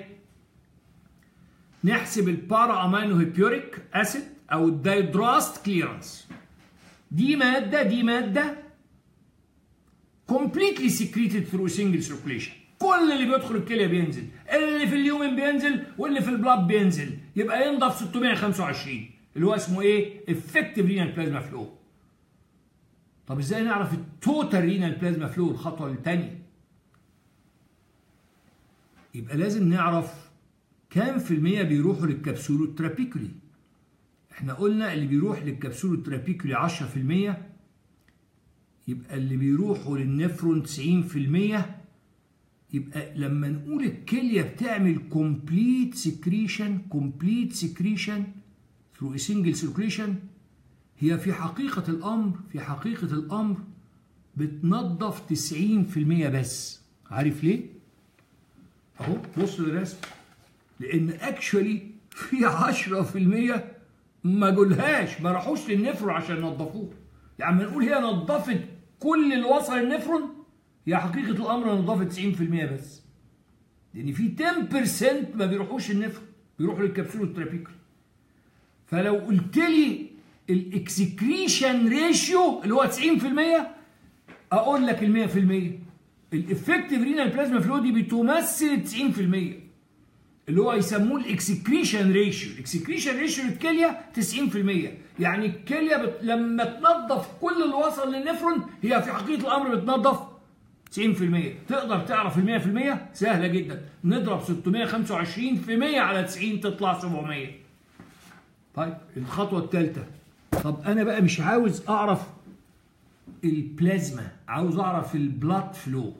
نحسب البارا امينو هيبيوريك اسيد او الدايدراست كليرنس دي ماده دي ماده completely secreted through single circulation كل اللي بيدخل الكليه بينزل اللي في اليومن بينزل واللي في البلاد بينزل يبقى ينضف 625 اللي هو اسمه ايه effective renal plasma flow طب ازاي نعرف التوتال رينال بلازما فلو الخطوه الثانيه يبقى لازم نعرف كام في المية بيروحوا للكبسول الترابيكولي احنا قلنا اللي بيروح للكبسول الترابيكولي 10 في المية يبقى اللي بيروحوا للنفرون 90 في المية يبقى لما نقول الكلية بتعمل complete secretion complete secretion through a single circulation هي في حقيقة الأمر في حقيقة الأمر بتنظف 90% بس عارف ليه؟ أهو بص للرسم لأن اكشولي في 10% ما جولهاش ما راحوش للنفرون عشان ينظفوه يعني ما نقول هي نظفت كل اللي وصل النفرون هي حقيقة الأمر نظفت 90% بس لأن في 10% ما بيروحوش النفرون بيروحوا للكبسول الترابيكال فلو قلت لي الاكسكريشن ريشيو اللي هو 90% اقول لك ال 100% الافكتيف رينال بلازما فلو دي بتمثل 90% اللي هو يسموه الاكسكريشن ريشيو الاكسكريشن ريشيو للكليه 90% يعني الكليه بت... لما تنظف كل اللي وصل للنفرون هي في حقيقه الامر بتنظف 90% تقدر تعرف ال 100% سهله جدا نضرب 625 في 100 على 90 تطلع 700 طيب الخطوه الثالثه طب انا بقى مش عاوز اعرف البلازما عاوز اعرف البلاد فلو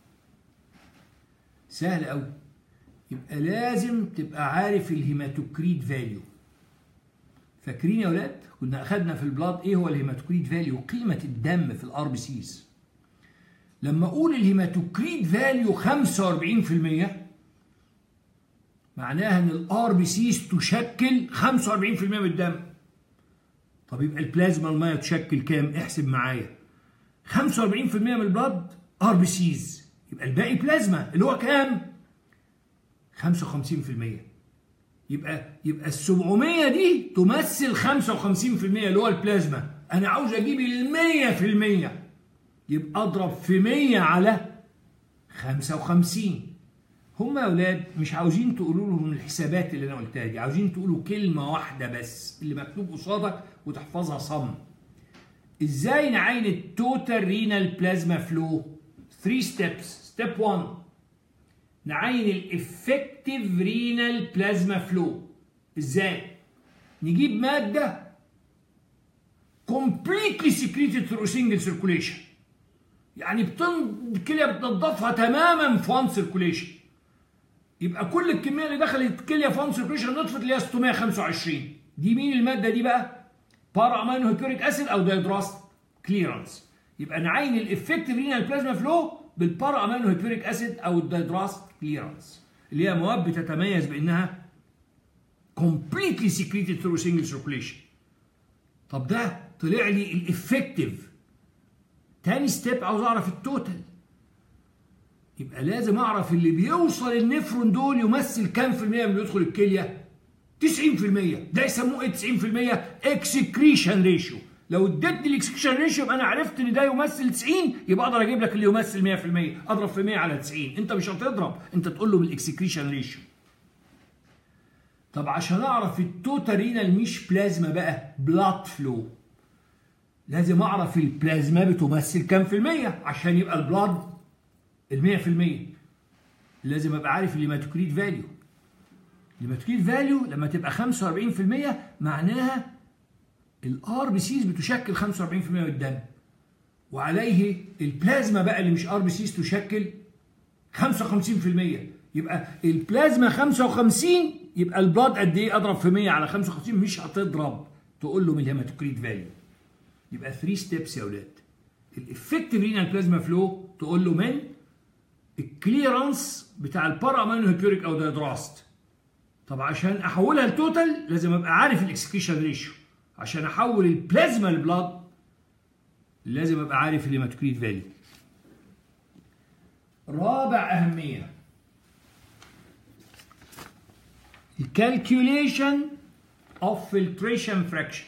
سهل قوي يبقى لازم تبقى عارف الهيماتوكريت فاليو فاكرين يا ولاد كنا اخدنا في البلاد ايه هو الهيماتوكريت فاليو قيمه الدم في الار بي سيز لما اقول الهيماتوكريت فاليو 45% معناها ان الار بي سيز تشكل 45% من الدم طب يبقى البلازما الميه تشكل كام احسب معايا 45% من البلد ار بي سيز يبقى الباقي بلازما اللي هو كام 55% يبقى يبقى ال 700 دي تمثل 55% اللي هو البلازما انا عاوز اجيب ال 100% يبقى اضرب في 100 على 55 هم يا اولاد مش عاوزين تقولوا لهم الحسابات اللي انا قلتها دي عاوزين تقولوا كلمه واحده بس اللي مكتوب قصادك وتحفظها صم ازاي نعين التوتال رينال بلازما فلو 3 ستيبس ستيب 1 نعين الافكتيف رينال بلازما فلو ازاي نجيب ماده completely secreted through single circulation يعني بتن... الكليه بتنضفها تماما في وان سيركوليشن يبقى كل الكميه اللي دخلت الكليه في وان سيركوليشن نطفت اللي هي 625 دي مين الماده دي بقى؟ بارا امينو هيبيوريك اسيد او دايدراست كليرنس يبقى نعين الافكتيف رينال بلازما فلو بالبارا امينو هيبيوريك اسيد او الدايدراست كليرنس اللي هي مواد بتتميز بانها completely secreted through single circulation طب ده طلع لي الافكتيف تاني ستيب عاوز اعرف التوتال يبقى لازم اعرف اللي بيوصل النفرون دول يمثل كام في المية من اللي يدخل الكليه 90% ده يسموه ايه 90% اكسكريشن ريشيو لو اديتني الاكسكريشن ريشيو يبقى انا عرفت ان ده يمثل 90 يبقى اقدر اجيب لك اللي يمثل 100% اضرب في 100 على 90 انت مش هتضرب انت تقول له بالاكسكريشن ريشيو طب عشان اعرف التوتال رينال مش بلازما بقى بلاد فلو لازم اعرف البلازما بتمثل كام في المية عشان يبقى البلاد المية في المية لازم ابقى عارف الهيماتوكريت فاليو الهيماتوكريت فاليو لما تبقى 45% معناها الار بي سيز بتشكل 45% من الدم وعليه البلازما بقى اللي مش ار بي سيز تشكل 55% يبقى البلازما 55 يبقى البلاد قد ايه اضرب في 100 على 55 مش هتضرب تقول له من الهيماتوكريت فاليو يبقى 3 ستيبس يا اولاد الافكتيف رينال بلازما فلو تقول له من الكليرنس بتاع البارا امينو هيبيوريك او دايدراست طب عشان احولها لتوتال لازم ابقى عارف الاكسكريشن ريشيو عشان احول البلازما لبلاد لازم ابقى عارف الهيماتوكريت فاليو رابع اهميه الكالكوليشن اوف فلتريشن فراكشن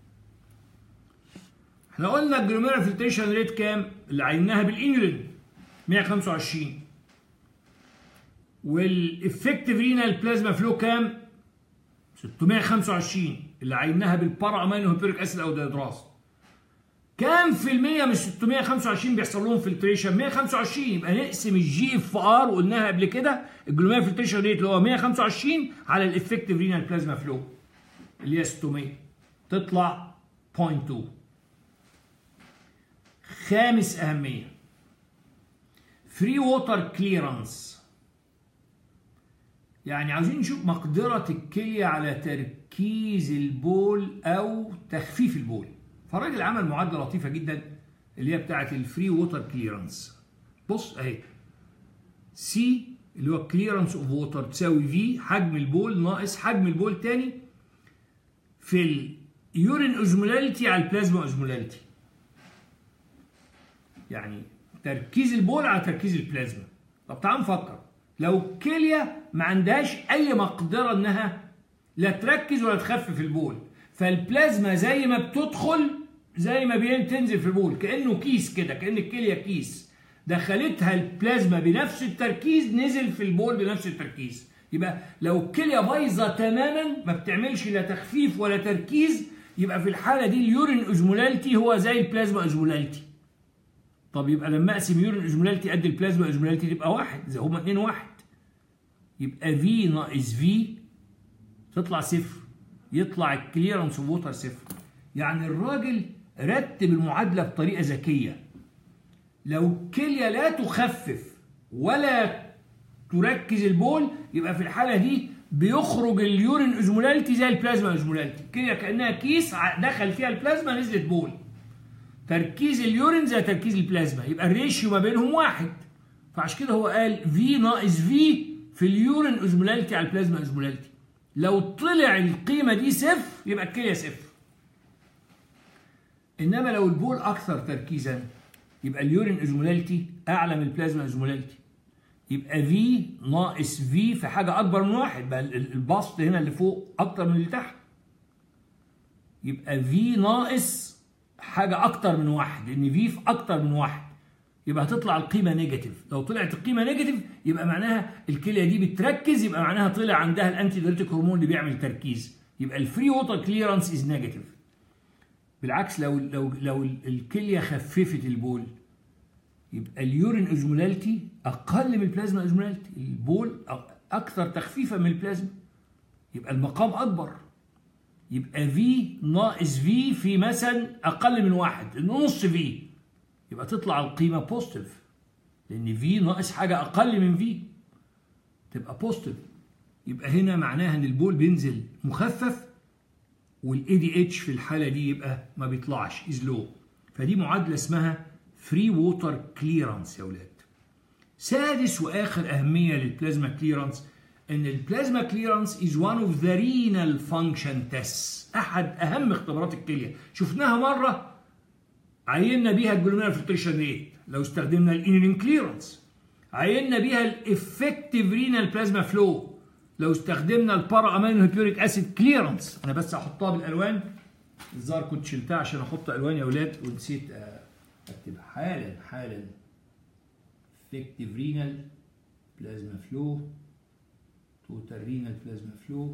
احنا قلنا الجلوميرا فلتريشن ريت كام اللي عيناها بالانيولين 125 والافكتيف رينال بلازما فلو كام 625 اللي عيناها بالبارا امينو هيبيريك اسيد او دايدراس كام في المية من 625 بيحصل لهم فلتريشن 125 يبقى نقسم الجي اف ار وقلناها قبل كده الجلومير فلتريشن ريت اللي هو 125 على الافكتيف رينال بلازما فلو اللي هي 600 تطلع 0.2 خامس أهمية فري ووتر كليرنس يعني عاوزين نشوف مقدرة الكلية على تركيز البول أو تخفيف البول فالراجل عمل معادلة لطيفة جدا اللي هي بتاعة الفري ووتر كليرنس بص أهي سي اللي هو كليرنس اوف ووتر تساوي في حجم البول ناقص حجم البول تاني في اليورين اوزمولاليتي على البلازما اوزمولاليتي يعني تركيز البول على تركيز البلازما طب تعال نفكر لو الكليه ما عندهاش اي مقدره انها لا تركز ولا تخفف البول فالبلازما زي ما بتدخل زي ما بين تنزل في البول كانه كيس كده كان الكليه كيس دخلتها البلازما بنفس التركيز نزل في البول بنفس التركيز يبقى لو الكليه بايظه تماما ما بتعملش لا تخفيف ولا تركيز يبقى في الحاله دي اليورين اوزمولاليتي هو زي البلازما اوزمولاليتي طب يبقى لما اقسم يورين اوزمولاليتي قد البلازما اوزمولاليتي تبقى واحد زي هما اتنين واحد يبقى في ناقص في تطلع صفر يطلع الكليرنس اوف ووتر صفر يعني الراجل رتب المعادله بطريقه ذكيه لو الكليه لا تخفف ولا تركز البول يبقى في الحاله دي بيخرج اليورين اوزمولاليتي زي البلازما اوزمولاليتي الكليه كانها كيس دخل فيها البلازما نزلت بول تركيز اليورين زي تركيز البلازما يبقى الريشيو ما بينهم واحد فعشان كده هو قال في ناقص في في اليورين اوزمولاليتي على البلازما اوزمولاليتي لو طلع القيمه دي صفر يبقى الكليه صفر انما لو البول اكثر تركيزا يبقى اليورين اوزمولاليتي اعلى من البلازما اوزمولاليتي يبقى في ناقص في في حاجه اكبر من واحد بقى البسط هنا اللي فوق اكتر من اللي تحت يبقى في ناقص حاجه اكتر من واحد لان في في اكتر من واحد يبقى هتطلع القيمه نيجاتيف لو طلعت القيمه نيجاتيف يبقى معناها الكليه دي بتركز يبقى معناها طلع عندها الانتي دايريتيك هرمون اللي بيعمل تركيز يبقى الفري ووتر كليرنس از نيجاتيف بالعكس لو لو لو الكليه خففت البول يبقى اليورين اوزمولاليتي اقل من البلازما اوزمولاليتي البول اكثر تخفيفا من البلازما يبقى المقام اكبر يبقى في ناقص في في مثلا اقل من واحد نص في يبقى تطلع القيمه بوزيتيف لان في ناقص حاجه اقل من في تبقى بوزيتيف يبقى هنا معناها ان البول بينزل مخفف والاي دي اتش في الحاله دي يبقى ما بيطلعش از لو فدي معادله اسمها فري ووتر كليرنس يا ولاد سادس واخر اهميه للبلازما كليرنس ان البلازما كليرنس از وان اوف ذا رينال فانكشن تيست احد اهم اختبارات الكليه شفناها مره عينا بيها الجلوميرال فلتريشن ريت لو استخدمنا الانيلين كليرنس عينا بيها الافكتيف رينال بلازما فلو لو استخدمنا البارا امينو هيبيوريك اسيد كليرنس انا بس احطها بالالوان الظاهر كنت شلتها عشان احط الوان يا اولاد ونسيت اكتبها حالا حالا افكتيف رينال بلازما فلو توتال رينال بلازما فلو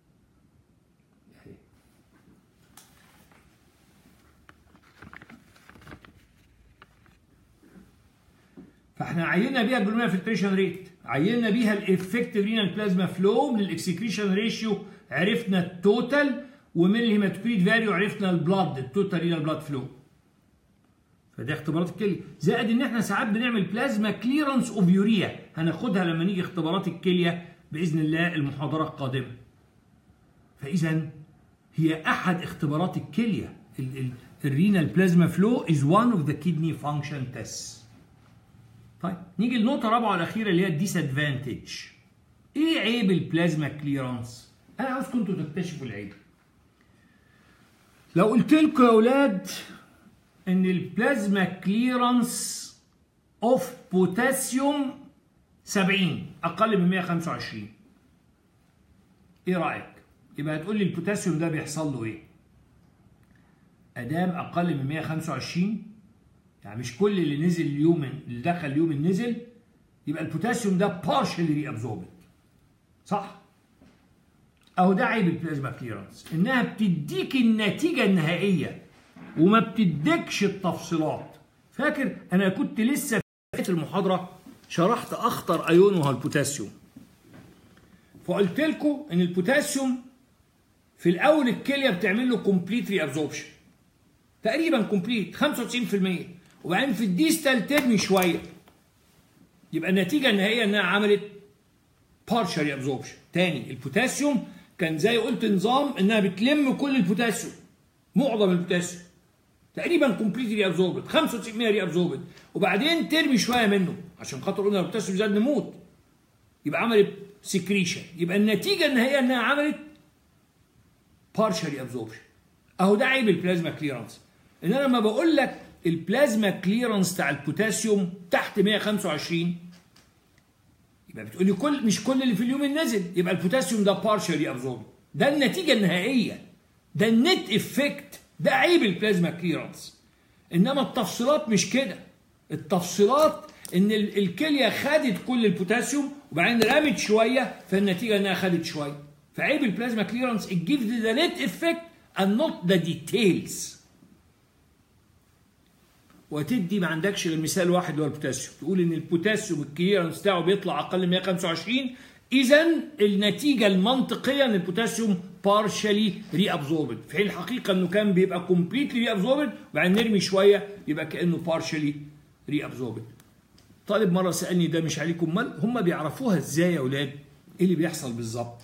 فاحنا عينا بيها الجلوميرال فلتريشن ريت عينا بيها الافكتيف رينال بلازما فلو من الاكسكريشن ريشيو عرفنا التوتال ومن الهيماتوكريت فاليو عرفنا البلاد التوتال رينال بلاد فلو فده اختبارات الكليه زائد ان احنا ساعات بنعمل بلازما كليرنس اوف يوريا هناخدها لما نيجي اختبارات الكليه باذن الله المحاضره القادمه فاذا هي احد اختبارات الكليه الرينال بلازما فلو از وان اوف ذا كيدني فانكشن تيست طيب نيجي للنقطه الرابعه والاخيره اللي هي الديس ادفانتج ايه عيب البلازما كليرنس انا عاوزكم انتوا تكتشفوا العيب لو قلت لكم يا اولاد ان البلازما كليرنس اوف بوتاسيوم 70 اقل من 125 ايه رايك يبقى هتقول لي البوتاسيوم ده بيحصل له ايه ادام اقل من 125 يعني مش كل اللي نزل اليوم اللي دخل اليوم نزل يبقى البوتاسيوم ده بارشلي ري ابزوربد صح اهو ده عيب البلازما كليرنس انها بتديك النتيجه النهائيه وما بتديكش التفصيلات فاكر انا كنت لسه في المحاضره شرحت اخطر ايون وهو البوتاسيوم فقلت لكم ان البوتاسيوم في الاول الكليه بتعمل له كومبليت ري ابزوربشن تقريبا كومبليت 95% وبعدين في الديستال ترمي شويه يبقى النتيجه النهائيه انها عملت بارشال ابزوربشن تاني البوتاسيوم كان زي قلت نظام انها بتلم كل البوتاسيوم معظم البوتاسيوم تقريبا كومبليتلي ري ابزوربد 95% ري ابزوربد وبعدين ترمي شويه منه عشان خاطر قلنا البوتاسيوم زاد نموت يبقى عملت سكريشن يبقى النتيجه النهائيه انها عملت بارشال ابزوربشن اهو ده عيب البلازما كليرنس ان انا لما بقول لك البلازما كليرنس بتاع البوتاسيوم تحت 125 يبقى بتقول لي كل مش كل اللي في اليوم نزل يبقى البوتاسيوم ده بارشالي ابزورب ده النتيجه النهائيه ده النت افكت ده عيب البلازما كليرنس انما التفصيلات مش كده التفصيلات ان الكليه خدت كل البوتاسيوم وبعدين رمت شويه فالنتيجه انها خدت شويه فعيب البلازما كليرنس it gives the net effect and not the details وتدي ما عندكش غير مثال واحد اللي هو البوتاسيوم تقول ان البوتاسيوم الكليرنس بتاعه بيطلع اقل من 125 اذا النتيجه المنطقيه ان البوتاسيوم بارشالي ري ابزوربد في حين الحقيقه انه كان بيبقى كومبليتلي ري ابزوربد وبعدين نرمي شويه يبقى كانه بارشالي ري ابزوربد طالب مره سالني ده مش عليكم امال هم بيعرفوها ازاي يا اولاد ايه اللي بيحصل بالظبط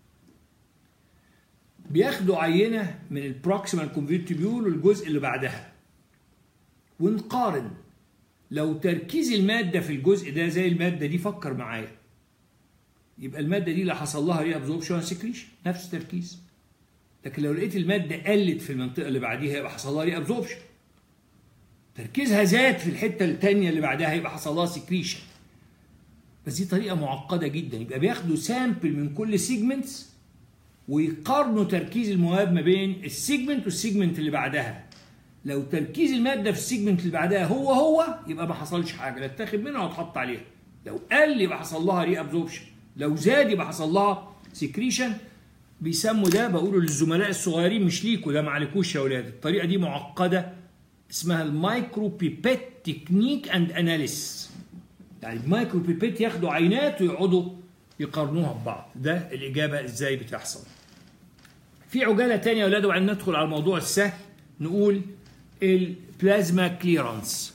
بياخدوا عينه من البروكسيمال كونفيرتيبيول والجزء اللي بعدها ونقارن لو تركيز المادة في الجزء ده زي المادة دي فكر معايا يبقى المادة دي لا حصل لها ري ابزوربشن سكريشن نفس التركيز لكن لو لقيت المادة قلت في المنطقة اللي بعديها يبقى حصل لها ري ابزوربشن تركيزها زاد في الحتة الثانية اللي بعدها يبقى حصل لها سكريشن بس دي طريقة معقدة جدا يبقى بياخدوا سامبل من كل سيجمنتس ويقارنوا تركيز المواد ما بين السيجمنت والسيجمنت اللي بعدها لو تركيز الماده في السيجمنت اللي بعدها هو هو يبقى ما حصلش حاجه لا اتاخد منها واتحط عليها لو قل يبقى حصل لها ري ابزوربشن لو زاد يبقى حصل لها سكريشن بيسموا ده بقوله للزملاء الصغيرين مش ليكوا ده ما عليكوش يا اولاد الطريقه دي معقده اسمها المايكرو بيبيت تكنيك اند اناليس يعني المايكرو بيبيت ياخدوا عينات ويقعدوا يقارنوها ببعض ده الاجابه ازاي بتحصل في عجاله ثانيه يا اولاد وبعدين ندخل على الموضوع السهل نقول البلازما كليرانس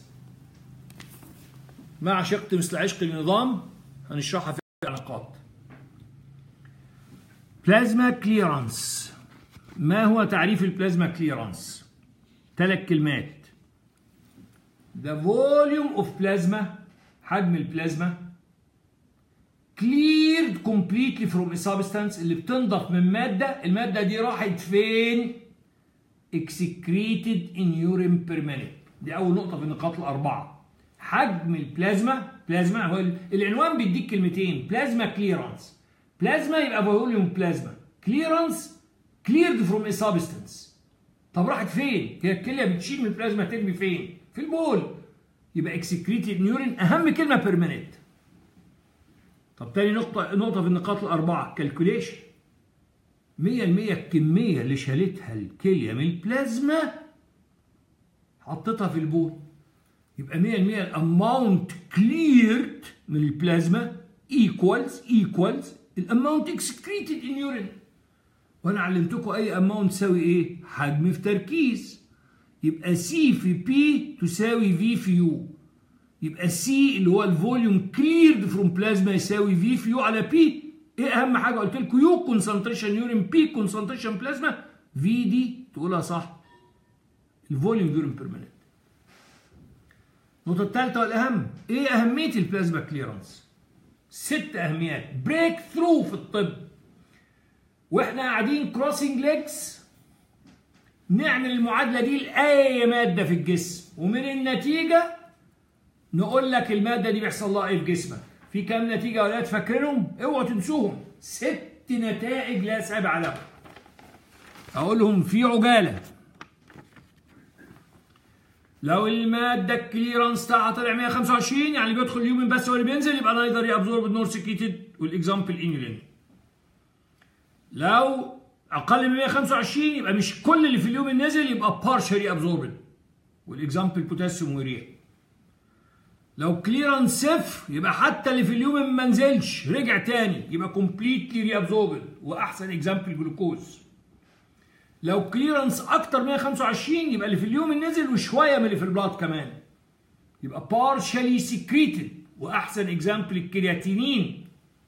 ما عشقت مثل عشق النظام هنشرحها في العلاقات بلازما كليرانس ما هو تعريف البلازما كليرانس ثلاث كلمات the volume of plasma حجم البلازما cleared completely from a substance اللي بتنضف من مادة المادة دي راحت فين excreted in urine per minute دي أول نقطة في النقاط الأربعة حجم البلازما بلازما هو العنوان بيديك كلمتين بلازما كليرانس بلازما يبقى فوليوم بلازما كليرانس cleared from a substance طب راحت فين؟ هي الكليه بتشيل من البلازما ترمي فين؟ في البول يبقى excreted in urine أهم كلمة per minute طب تاني نقطة نقطة في النقاط الأربعة كالكوليشن 100% الكمية اللي شالتها الكلية من البلازما حطيتها في البول يبقى 100% الاماونت كليرد من البلازما ايكوالز ايكوالز الاماونت اكسكريتد ان يورين وانا علمتكم اي اماونت تساوي ايه؟ حجم في تركيز يبقى سي في بي تساوي في في يو يبقى سي اللي هو الفوليوم كليرد فروم بلازما يساوي في في يو على بي ايه اهم حاجه قلت لكم يو كونسنتريشن يورين بي كونسنتريشن بلازما في دي تقولها صح الفوليوم يورين بير مينيت النقطه الثالثه والاهم ايه اهميه البلازما كليرنس ست اهميات بريك ثرو في الطب واحنا قاعدين كروسنج ليجز نعمل المعادله دي لاي ماده في الجسم ومن النتيجه نقول لك الماده دي بيحصل لها ايه في جسمك في كام نتيجه يا اولاد فاكرينهم اوعوا تنسوهم ست نتائج لا سابع لها اقولهم في عجاله لو الماده الكليرنس بتاعها طلع 125 يعني بيدخل اليومين بس هو اللي بينزل يبقى نايذر يابزورب نور سكيتد والاكزامبل انيولين لو اقل من 125 يبقى مش كل اللي في اليوم نزل يبقى partially absorbed والاكزامبل بوتاسيوم وريا لو كليرنس صفر يبقى حتى اللي في اليوم ما نزلش رجع تاني يبقى كومبليتلي ري ابزوربد واحسن اكزامبل جلوكوز لو كليرنس اكتر من 125 يبقى اللي في اليوم نزل وشويه من اللي في البلاد كمان يبقى partially secreted واحسن اكزامبل الكرياتينين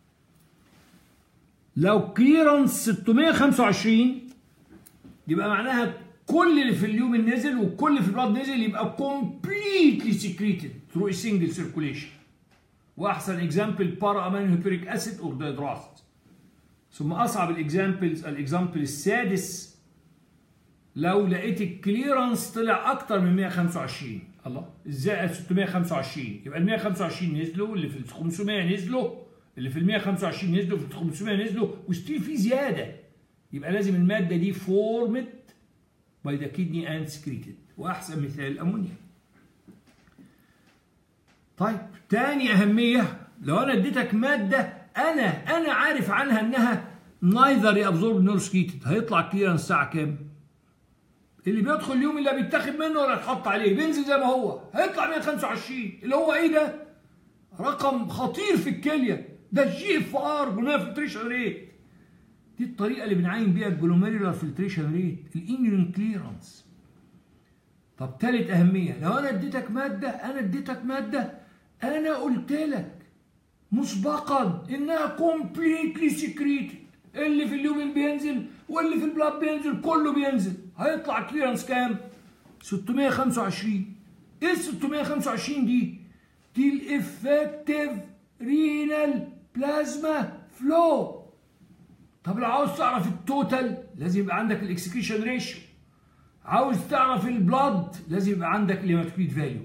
لو كليرنس 625 يبقى معناها كل اللي في اليوم نزل وكل اللي في البلاد نزل يبقى completely secreted through a single circulation واحسن اكزامبل بارا امينو هيبريك اسيد اور دايدراست ثم اصعب الاكزامبلز الاكزامبل السادس لو لقيت الكليرنس طلع اكتر من 125 الله ازاي 625 يبقى ال 125 نزلوا اللي في ال 500 نزلوا اللي في ال 125 نزلوا في ال 500 نزلوا وستيل في زياده يبقى لازم الماده دي فورمت باي ذا كيدني اند سكريتد واحسن مثال الامونيا طيب تاني اهميه لو انا اديتك ماده انا انا عارف عنها انها نايذر يابزورب نور سكيتد هيطلع كليرنس الساعه كام؟ اللي بيدخل اليوم اللي بيتاخد منه ولا يتحط عليه بينزل زي ما هو هيطلع 125 اللي هو ايه ده؟ رقم خطير في الكليه ده الجي اف ار جلوميرولار فلتريشن ريت دي الطريقه اللي بنعين بيها الجلوميرولار فلتريشن ريت الانيون كليرنس طب تالت اهميه لو انا اديتك ماده انا اديتك ماده انا قلت لك مسبقا انها كومبليتلي سكريتد اللي في اليومين بينزل واللي في البلاد بينزل كله بينزل هيطلع كليرنس كام 625 ايه ال 625 دي دي الافكتيف رينال بلازما فلو طب لو عاوز تعرف التوتال لازم يبقى عندك الاكسكريشن ريشيو عاوز تعرف البلاد لازم يبقى عندك الهيماتوكريت فاليو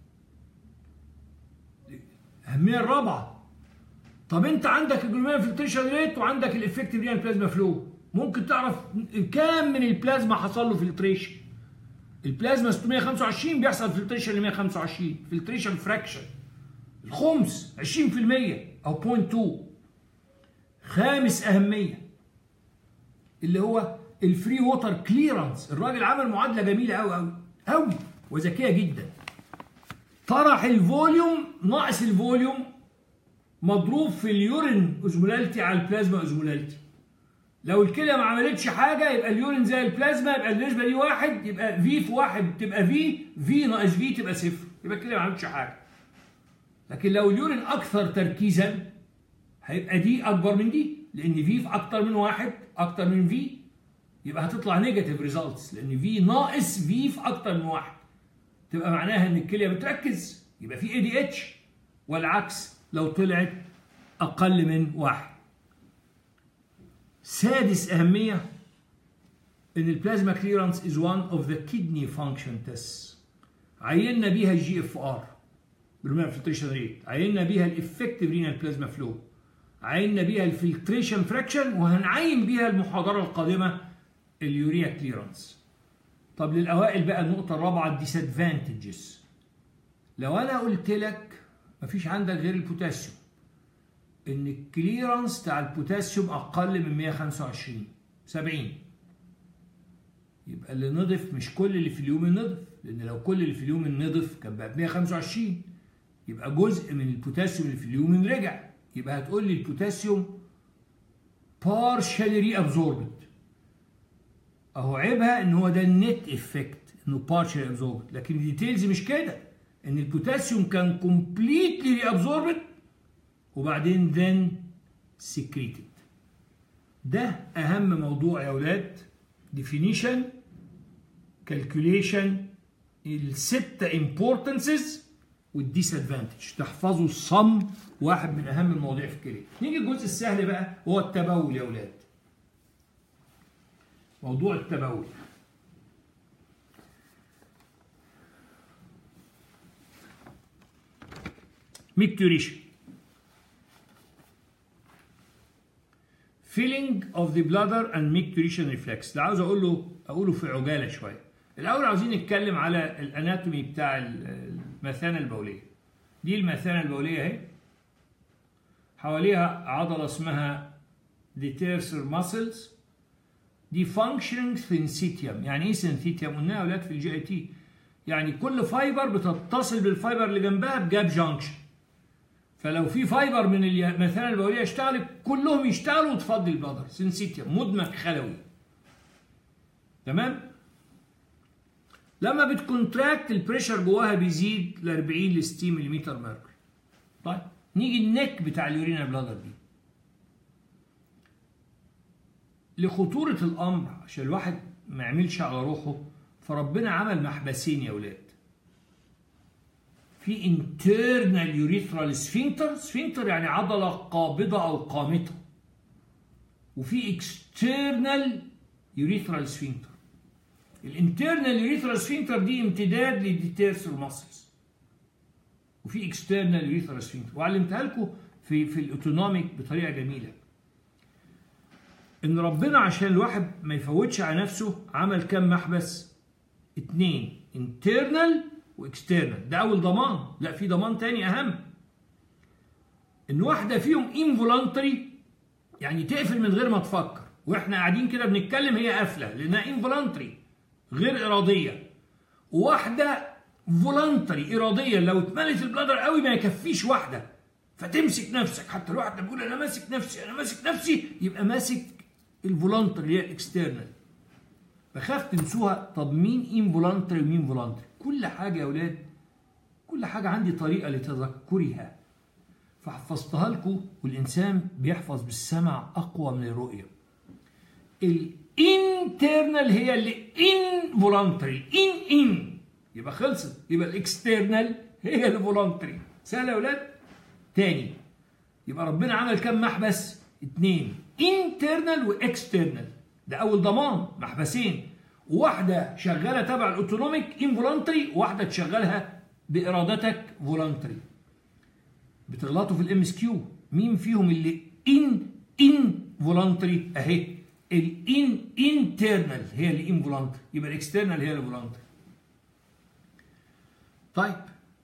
الاهميه الرابعه طب انت عندك الجلوميرال فلتريشن ريت وعندك الافكتيف ريال بلازما فلو ممكن تعرف كام من البلازما حصل له فلتريشن البلازما 625 بيحصل فلتريشن ل 125 فلتريشن فراكشن الخمس 20% او 0.2 خامس اهميه اللي هو الفري ووتر كليرنس الراجل عمل معادله جميله قوي قوي قوي وذكيه جدا طرح الفوليوم ناقص الفوليوم مضروب في اليورين اوزمولاليتي على البلازما اوزمولاليتي لو الكلى ما عملتش حاجه يبقى اليورين زي البلازما يبقى النسبه دي واحد يبقى في في واحد تبقى في في ناقص في تبقى صفر يبقى الكلى ما عملتش حاجه لكن لو اليورين اكثر تركيزا هيبقى دي اكبر من دي لان في في اكتر من واحد اكتر من في يبقى هتطلع نيجاتيف ريزلتس لان في ناقص في في اكتر من واحد تبقى معناها ان الكليه بتركز يبقى في اي دي اتش والعكس لو طلعت اقل من واحد سادس اهميه ان البلازما كليرنس از وان اوف ذا كيدني فانكشن تيست عينا بيها الجي اف ار بالمعنى فلتريشن ريت عينا بيها الافكتيف رينال بلازما فلو عينا بيها الفلتريشن فراكشن وهنعين بيها المحاضره القادمه اليوريا كليرنس طب للاوائل بقى النقطه الرابعه الديسادفانتجز لو انا قلت لك مفيش عندك غير البوتاسيوم ان الكليرنس بتاع البوتاسيوم اقل من 125 70 يبقى اللي نضف مش كل اللي في اليوم نضف لان لو كل اللي في اليوم نضف كان بقى ب 125 يبقى جزء من البوتاسيوم اللي في اليوم رجع يبقى هتقول لي البوتاسيوم partially reabsorbed اهو عيبها ان هو ده النت افكت انه partially absorbed لكن الديتيلز مش كده ان البوتاسيوم كان completely reabsorbed وبعدين then secreted ده اهم موضوع يا اولاد definition calculation الستة importances والديسادفانتج تحفظوا الصم واحد من اهم المواضيع في الكليه نيجي الجزء السهل بقى هو التبول يا اولاد موضوع التبول ميكتوريشن فيلينج اوف ذا بلادر اند ميكتوريشن ريفلكس ده عاوز اقول له اقوله في عجاله شويه الاول عاوزين نتكلم على الاناتومي بتاع المثانه البوليه دي المثانه البوليه اهي حواليها عضله اسمها ديتيرسر ماسلز دي فانكشننج سينثيتيوم يعني ايه سينثيتيوم قلناها يا اولاد في الجي اي تي يعني كل فايبر بتتصل بالفايبر اللي جنبها بجاب جانكشن فلو في فايبر من المثانه البوليه اشتغلت كلهم يشتغلوا وتفضي البلادر سينسيتيوم مدمج خلوي تمام لما بتكونتراكت البريشر جواها بيزيد ل 40 ل 60 ملم ميركوري طيب نيجي النك بتاع اليورينا بلادر دي لخطورة الأمر عشان الواحد ما يعملش على روحه فربنا عمل محبسين يا ولاد في internal urethral sphincter sphincter يعني عضلة قابضة أو قامتة وفي external urethral sphincter الانترنال urethral sphincter دي امتداد للديتيرسال ماسلز وفي external urethral sphincter وعلمتها لكم في في الاوتونوميك بطريقة جميلة ان ربنا عشان الواحد ما يفوتش على نفسه عمل كام محبس اتنين internal واكسترنال ده اول ضمان لا في ضمان تاني اهم ان واحده فيهم انفولانتري يعني تقفل من غير ما تفكر واحنا قاعدين كده بنتكلم هي قافله لانها انفولانتري غير اراديه وواحده فولانتري اراديه لو اتملت البلادر قوي ما يكفيش واحده فتمسك نفسك حتى الواحد لما بيقول انا ماسك نفسي انا ماسك نفسي يبقى ماسك الفولانتري اللي هي الاكسترنال بخاف تنسوها طب مين انفولانتري ومين فولانتري كل حاجة يا أولاد كل حاجة عندي طريقة لتذكرها فحفظتها لكم والإنسان بيحفظ بالسمع أقوى من الرؤية الانترنال هي اللي ان فولنتري ان ان يبقى خلصت يبقى الاكسترنال هي الفولنتري سهل يا أولاد تاني يبقى ربنا عمل كم محبس اتنين انترنال واكسترنال ده أول ضمان محبسين واحدة شغالة تبع الاوتونوميك انفولانتري وواحدة تشغلها بإرادتك فولانتري بتغلطوا في الام اس كيو مين فيهم اللي ان ان فولانتري اهي الان انترنال هي اللي ان فولانتري يبقى الاكسترنال هي اللي فولانتري طيب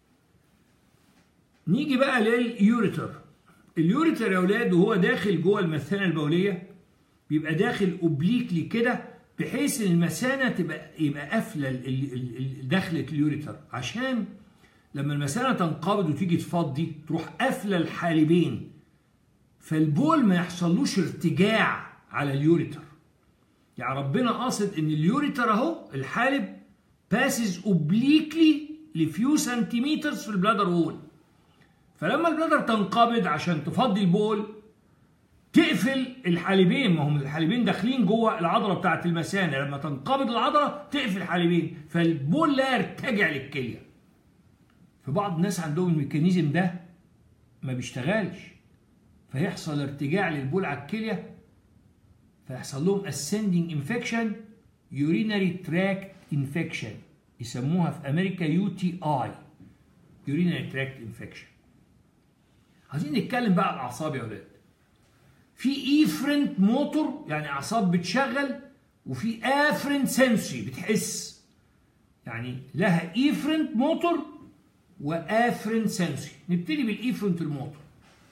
نيجي بقى لليوريتر اليوريتر يا اولاد وهو داخل جوه المثانه البوليه بيبقى داخل اوبليكلي كده بحيث ان المثانه تبقى يبقى قافله دخله اليوريتر عشان لما المثانه تنقبض وتيجي تفضي تروح قافله الحالبين فالبول ما يحصلوش ارتجاع على اليوريتر يعني ربنا قاصد ان اليوريتر اهو الحالب باسز اوبليكلي لفيو سنتيمترز في البلادر وول فلما البلادر تنقبض عشان تفضي البول تقفل الحالبين ما هم الحالبين داخلين جوه العضله بتاعه المثانه لما تنقبض العضله تقفل الحالبين فالبول لا يرتجع للكليه في بعض الناس عندهم الميكانيزم ده ما بيشتغلش فيحصل ارتجاع للبول على الكليه فيحصل لهم ascending infection urinary tract infection يسموها في امريكا يو تي اي urinary tract infection عايزين نتكلم بقى على الاعصاب يا ولاد في ايفرنت موتور يعني اعصاب بتشغل وفي افرنت سنسوري بتحس يعني لها ايفرنت موتور وافرنت سنسوري نبتدي بالايفرنت الموتور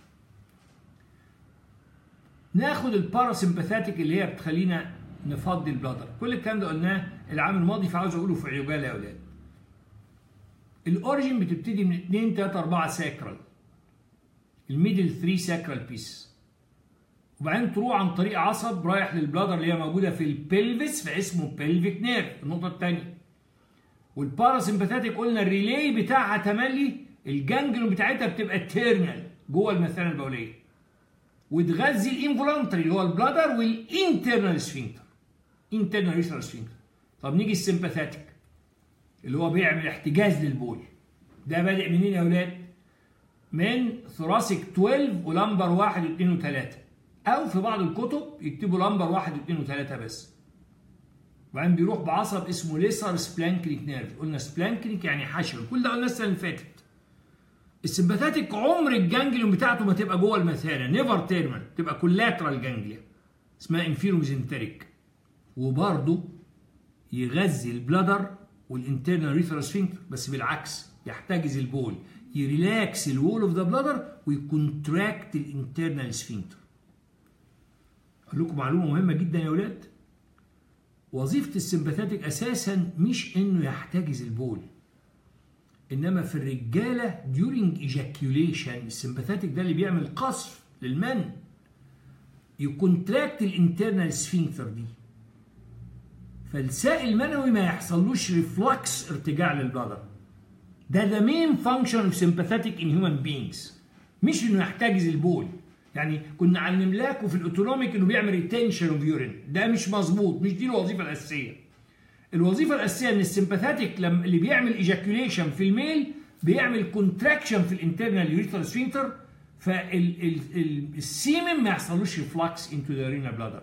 ناخد الباراسمباثاتيك اللي هي بتخلينا نفضي البلادر كل الكلام ده قلناه العام الماضي فعاوز اقوله في عجاله يا اولاد الاوريجن بتبتدي من 2 3 4 ساكرال الميدل 3 ساكرال بيس وبعدين تروح عن طريق عصب رايح للبلادر اللي هي موجوده في البلفس فاسمه بلفيك نيرف النقطه الثانيه والباراسمباثاتيك قلنا الريلي بتاعها تملي الجانجلون بتاعتها بتبقى تيرنال جوه المثانه البوليه وتغذي الانفولانتري اللي هو البلادر والانترنال سفينكتر انترنال ريسرال سفينكتر طب نيجي السمباثاتيك اللي هو بيعمل احتجاز للبول ده بادئ منين يا اولاد من ثوراسيك 12 ولمبر 1 و2 و3 او في بعض الكتب يكتبوا لمبر 1 و2 و3 بس وبعدين بيروح بعصب اسمه ليسر سبلانكريك نيرف قلنا سبلانكريك يعني حشو كل ده قلنا السنه اللي فاتت السمباثاتيك عمر الجانجليون بتاعته ما تبقى جوه المثانه نيفر تيرمال تبقى كولاترال جانجليا اسمها انفيروميزنتريك وبرضه يغذي البلادر والانترنال ريثرال سفنكتر بس بالعكس يحتجز البول يريلاكس الوول اوف ذا بلادر ويكونتراكت الانترنال سفنكتر اقول لكم معلومه مهمه جدا يا اولاد وظيفة السمباثاتيك أساسا مش إنه يحتجز البول إنما في الرجالة during ejaculation السمباثاتيك ده اللي بيعمل قصف للمن يكونتراكت الانترنال سفينكتر دي فالسائل المنوي ما يحصلوش ريفلكس ارتجاع للبلدر ده the main function of sympathetic in human beings مش انه يحتجز البول يعني كنا علمناكوا في الاوتونوميك انه بيعمل ريتنشن اوف يورين ده مش مظبوط مش دي الوظيفه الاساسيه الوظيفه الاساسيه ان السمباثاتيك لما اللي بيعمل ايجاكيوليشن في الميل بيعمل كونتراكشن في الانترنال يوريثرال سفينكتر فالسيمن ما يحصلوش ريفلكس انتو ذا رينا بلادر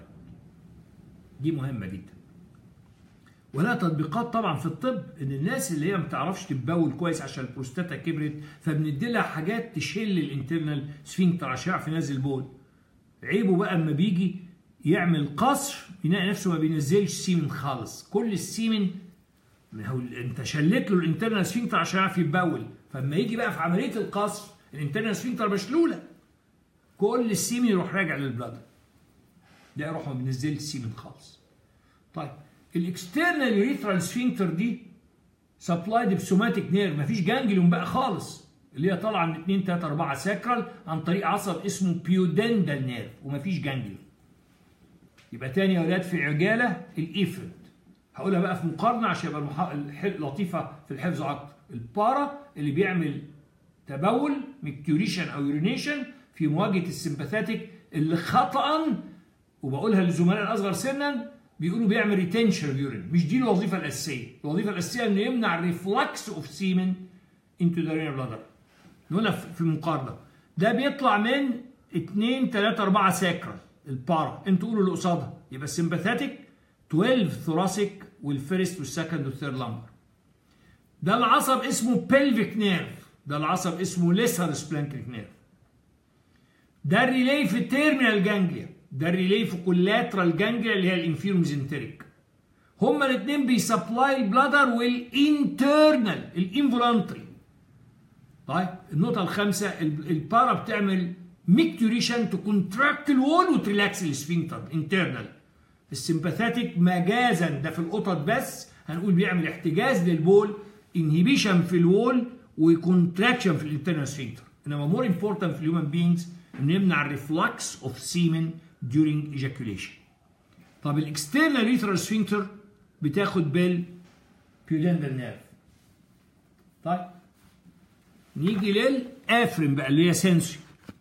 دي مهمه جدا ولها تطبيقات طبعا في الطب ان الناس اللي هي ما بتعرفش تتبول كويس عشان البروستاتا كبرت فبندي لها حاجات تشل الانترنال سفينكتر عشان يعرف ينزل بول عيبه بقى اما بيجي يعمل قصر يلاقي نفسه ما بينزلش سيمن خالص كل السيمن هو انت شلت له الانترنال سفينكتر عشان يعرف يتبول فلما يجي بقى في عمليه القصر الانترنال سفينكتر مشلوله كل السيمن يروح راجع للبلادر ده يروح ما بينزلش سيمن خالص طيب الاكسترنال يوريثرال سفينكتر دي سبلايد بسوماتيك نير مفيش جانجليون بقى خالص اللي هي طالعه من 2 3 4 ساكرال عن طريق عصب اسمه بيودندال نير ومفيش جانجليون يبقى تاني يا ولاد في عجاله الايفرد هقولها بقى في مقارنه عشان يبقى المح... لطيفه في الحفظ اكتر البارا اللي بيعمل تبول ميكتوريشن او يورينيشن في مواجهه السمباثاتيك اللي خطا وبقولها للزملاء الاصغر سنا بيقولوا بيعمل ريتنشن يورين مش دي الوظيفه الاساسيه الوظيفه الاساسيه انه يمنع الريفلكس اوف سيمن انتو ذا رينال بلادر هنا في المقارنه ده بيطلع من 2 3 4 ساكرال البارا انتوا قولوا اللي قصادها يبقى السمباثاتيك 12 ثوراسيك والفيرست والسكند والثيرد لامبر ده العصب اسمه بيلفيك نيرف ده العصب اسمه ليسر سبلانكيك نيرف ده الريلي في التيرمينال جانجليا ده الريلي في كولاترال جانجليا اللي هي الانفيرو ميزنتريك هما الاثنين بيسبلاي البلادر والانترنال الانفولانتري طيب النقطه الخامسه البارا بتعمل ميكتوريشن تو كونتراكت الوول وتريلاكس السفنكتر انترنال السمباثاتيك مجازا ده في القطط بس هنقول بيعمل احتجاز للبول انهيبيشن في الوول وكونتراكشن في الانترنال سفنكتر انما مور امبورتنت في الهيومن بينجز انه يمنع الريفلكس اوف سيمن during ejaculation طب الاكسترنال يوترال سفنكتر بتاخد بال بيودندال نيرف طيب نيجي للافرين بقى اللي هي سنسوري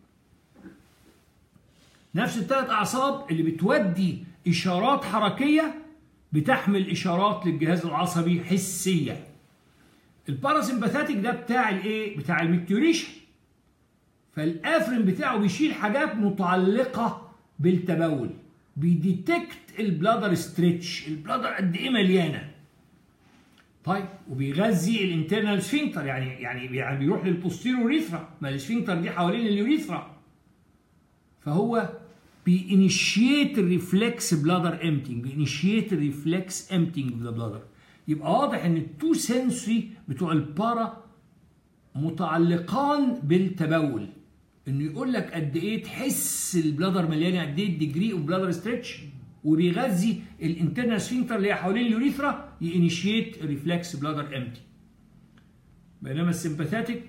نفس الثلاث اعصاب اللي بتودي اشارات حركيه بتحمل اشارات للجهاز العصبي حسيه الباراسمباثاتيك ده بتاع الايه بتاع الميكتوريشن فالافرين بتاعه بيشيل حاجات متعلقه بالتبول بيديتكت البلادر ستريتش البلادر قد ايه مليانه طيب وبيغذي الانترنال سفنكتر يعني يعني يعني بيروح للبوستيرو ريثرا ما السفنكتر دي حوالين اليوريثرا فهو بينيشيت الريفلكس بلادر امتنج بينيشيت الريفلكس امتنج ذا بلادر يبقى واضح ان التو سنسوري بتوع البارا متعلقان بالتبول انه يقول لك قد ايه تحس البلادر مليانه قد ايه الديجري اوف بلادر ستريتش وبيغذي الانترنال سفنكتر اللي هي حوالين اليوريثرا ينيشيت ريفلكس بلادر امتي بينما السمباثاتيك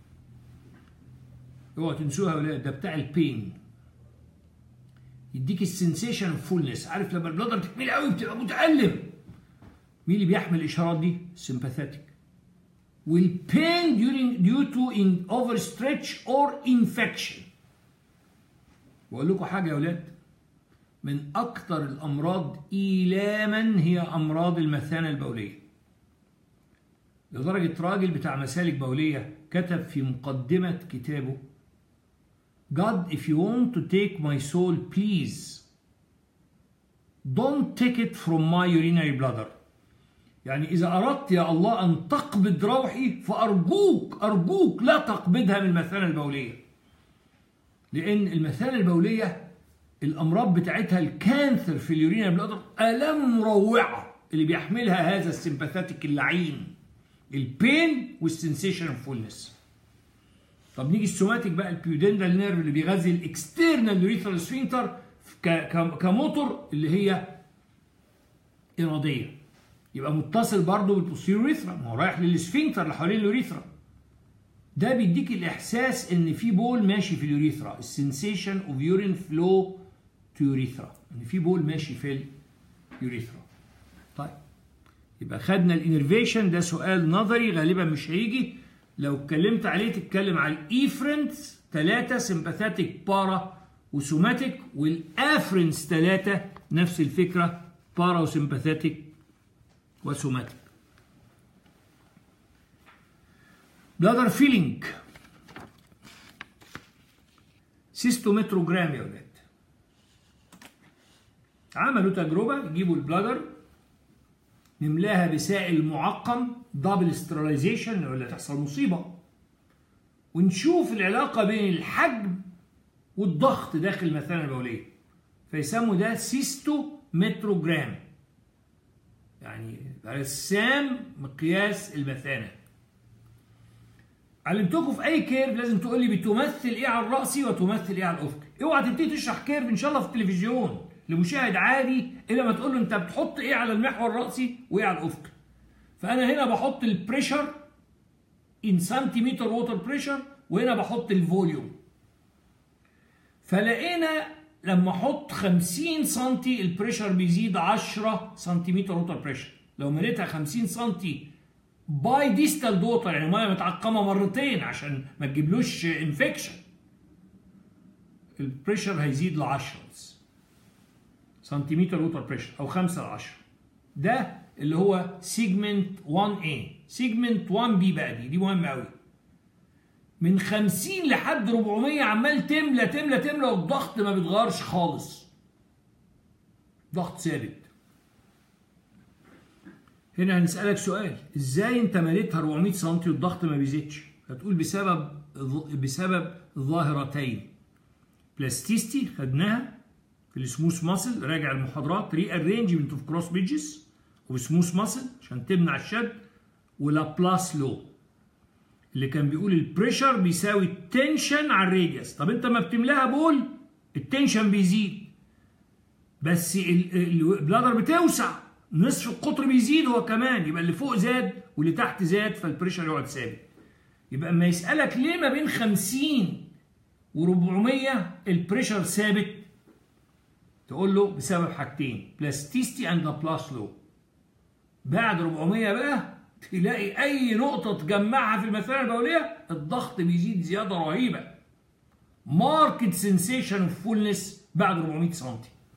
اوعوا تنسوها يا ولاد ده بتاع البين يديك السنسيشن اوف فولنس عارف لما البلادر تكمل قوي بتبقى متألم مين اللي بيحمل الاشارات دي؟ السمباثاتيك والبين during due to in overstretch or infection واقول لكم حاجه يا ولاد من اكثر الامراض ايلاما هي امراض المثانه البوليه لدرجه راجل بتاع مسالك بوليه كتب في مقدمه كتابه God if you want to take my soul please don't take it from my urinary bladder يعني إذا أردت يا الله أن تقبض روحي فأرجوك أرجوك لا تقبضها من المثانة البولية لأن المثانة البولية الأمراض بتاعتها الكانثر في اليورينا بلادر آلام مروعة اللي بيحملها هذا السمباثاتيك اللعين البين والسنسيشن اوف فولنس طب نيجي السوماتيك بقى البيودندال نيرف اللي بيغذي الاكسترنال يوريثرال سفنكتر كموتور اللي هي اراديه يبقى متصل برضه بالبوستيريور يوريثرا ما هو رايح للسفنكتر اللي حوالين اليوريثرا ده بيديك الاحساس ان في بول ماشي في اليوريثرا السنسيشن اوف يورين فلو تو يوريثرا ان في بول ماشي في اليوريثرا طيب يبقى خدنا الانرفيشن ده سؤال نظري غالبا مش هيجي لو اتكلمت عليه تتكلم على الايفرنس ثلاثة سمباثاتيك بارا وسوماتيك والافرنس ثلاثة نفس الفكرة بارا وسمباثاتيك وسوماتيك بلادر فيلينج سيستومتروجرام يا ولاد عملوا تجربة يجيبوا البلادر نملاها بسائل معقم دبل ستراليزيشن ولا تحصل مصيبة ونشوف العلاقة بين الحجم والضغط داخل المثانة البولية فيسموا ده سيستومتروجرام يعني رسام مقياس المثانه علمتكم في اي كيرف لازم تقول لي بتمثل ايه على الراسي وتمثل ايه على الافقي اوعى تبتدي تشرح كيرف ان شاء الله في التلفزيون لمشاهد عادي الا ما تقول له انت بتحط ايه على المحور الراسي وايه على الافقي فانا هنا بحط البريشر ان سنتيمتر ووتر بريشر وهنا بحط الفوليوم فلقينا لما احط 50 سم البريشر بيزيد 10 سنتيمتر ووتر بريشر لو مليتها 50 سم باي ديستال دوتر يعني ميه متعقمه مرتين عشان ما تجيبلوش انفكشن البريشر هيزيد ل 10 سنتيمتر ووتر بريشر او 5 ل 10 ده اللي هو سيجمنت 1A سيجمنت 1B بقى دي دي مهمه قوي من 50 لحد 400 عمال تملى تملى تملى والضغط ما بيتغيرش خالص ضغط ثابت هنا هنسألك سؤال ازاي انت مليتها 400 سم والضغط ما بيزيدش هتقول بسبب بسبب ظاهرتين بلاستيستي خدناها في السموث ماسل راجع المحاضرات ري ارينجمنت اوف كروس بيدجز وسموث ماسل عشان تمنع الشد ولابلاس لو اللي كان بيقول البريشر بيساوي التنشن على الراديوس طب انت ما بتملاها بول التنشن بيزيد بس البلادر بتوسع نصف القطر بيزيد هو كمان يبقى اللي فوق زاد واللي تحت زاد فالبريشر يقعد ثابت يبقى اما يسالك ليه ما بين 50 و400 البريشر ثابت تقول له بسبب حاجتين بلاستيستي اند بلاس لو بعد 400 بقى تلاقي اي نقطه تجمعها في المثانه البوليه الضغط بيزيد زياده رهيبه ماركت سنسيشن اوف فولنس بعد 400 سم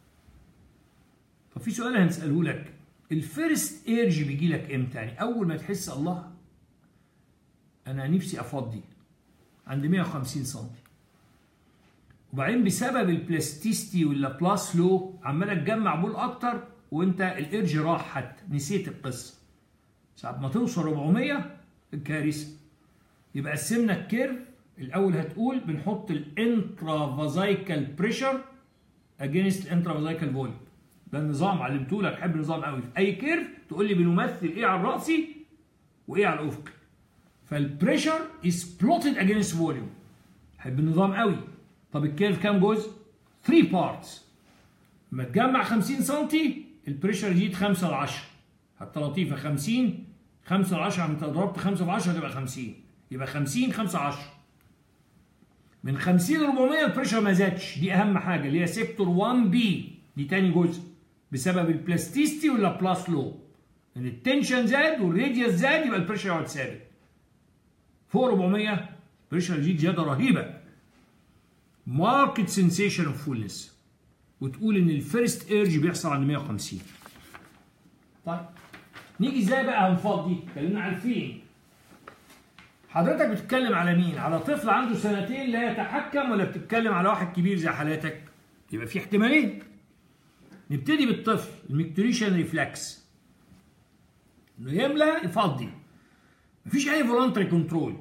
طب في سؤال هنساله لك الفيرست ايرج بيجي لك امتى يعني اول ما تحس الله انا نفسي افضي عند 150 سم وبعدين بسبب البلاستيستي واللابلاس لو عمال تجمع بول اكتر وانت الايرج راح حتى نسيت القصه ساعة ما توصل 400 الكارثه يبقى قسمنا الكيرف الاول هتقول بنحط الانترافازايكال بريشر اجينست الانترافازايكال فوليوم ده النظام علمته لك حب النظام قوي في اي كيرف تقول لي بنمثل ايه على الراسي وايه على الافقي فالبريشر از بلوتد اجينست فوليوم حب النظام قوي طب الكيرف كام جزء 3 بارتس لما تجمع 50 سم البريشر يزيد 5 ل 10 حتى لطيفه 50 5 ل 10 انت ضربت 5 في 10 هتبقى 50 يبقى 50 5 10 من 50 ل 400 البريشر ما زادش دي اهم حاجه اللي هي سيكتور 1 بي دي تاني جزء بسبب البلاستيستي ولا بلاس لو ان التنشن زاد والراديوس زاد يبقى البريشر يقعد ثابت فوق 400 البريشر يزيد زياده رهيبه ماركت سنسيشن اوف فولنس وتقول ان الفيرست ايرج بيحصل عند 150 طيب نيجي ازاي بقى هنفضي اتكلمنا على الفيلينج حضرتك بتتكلم على مين على طفل عنده سنتين لا يتحكم ولا بتتكلم على واحد كبير زي حالاتك يبقى في احتمالين نبتدي بالطفل الميكتوريشن ريفلكس انه يملى يفضي مفيش اي فولنتري كنترول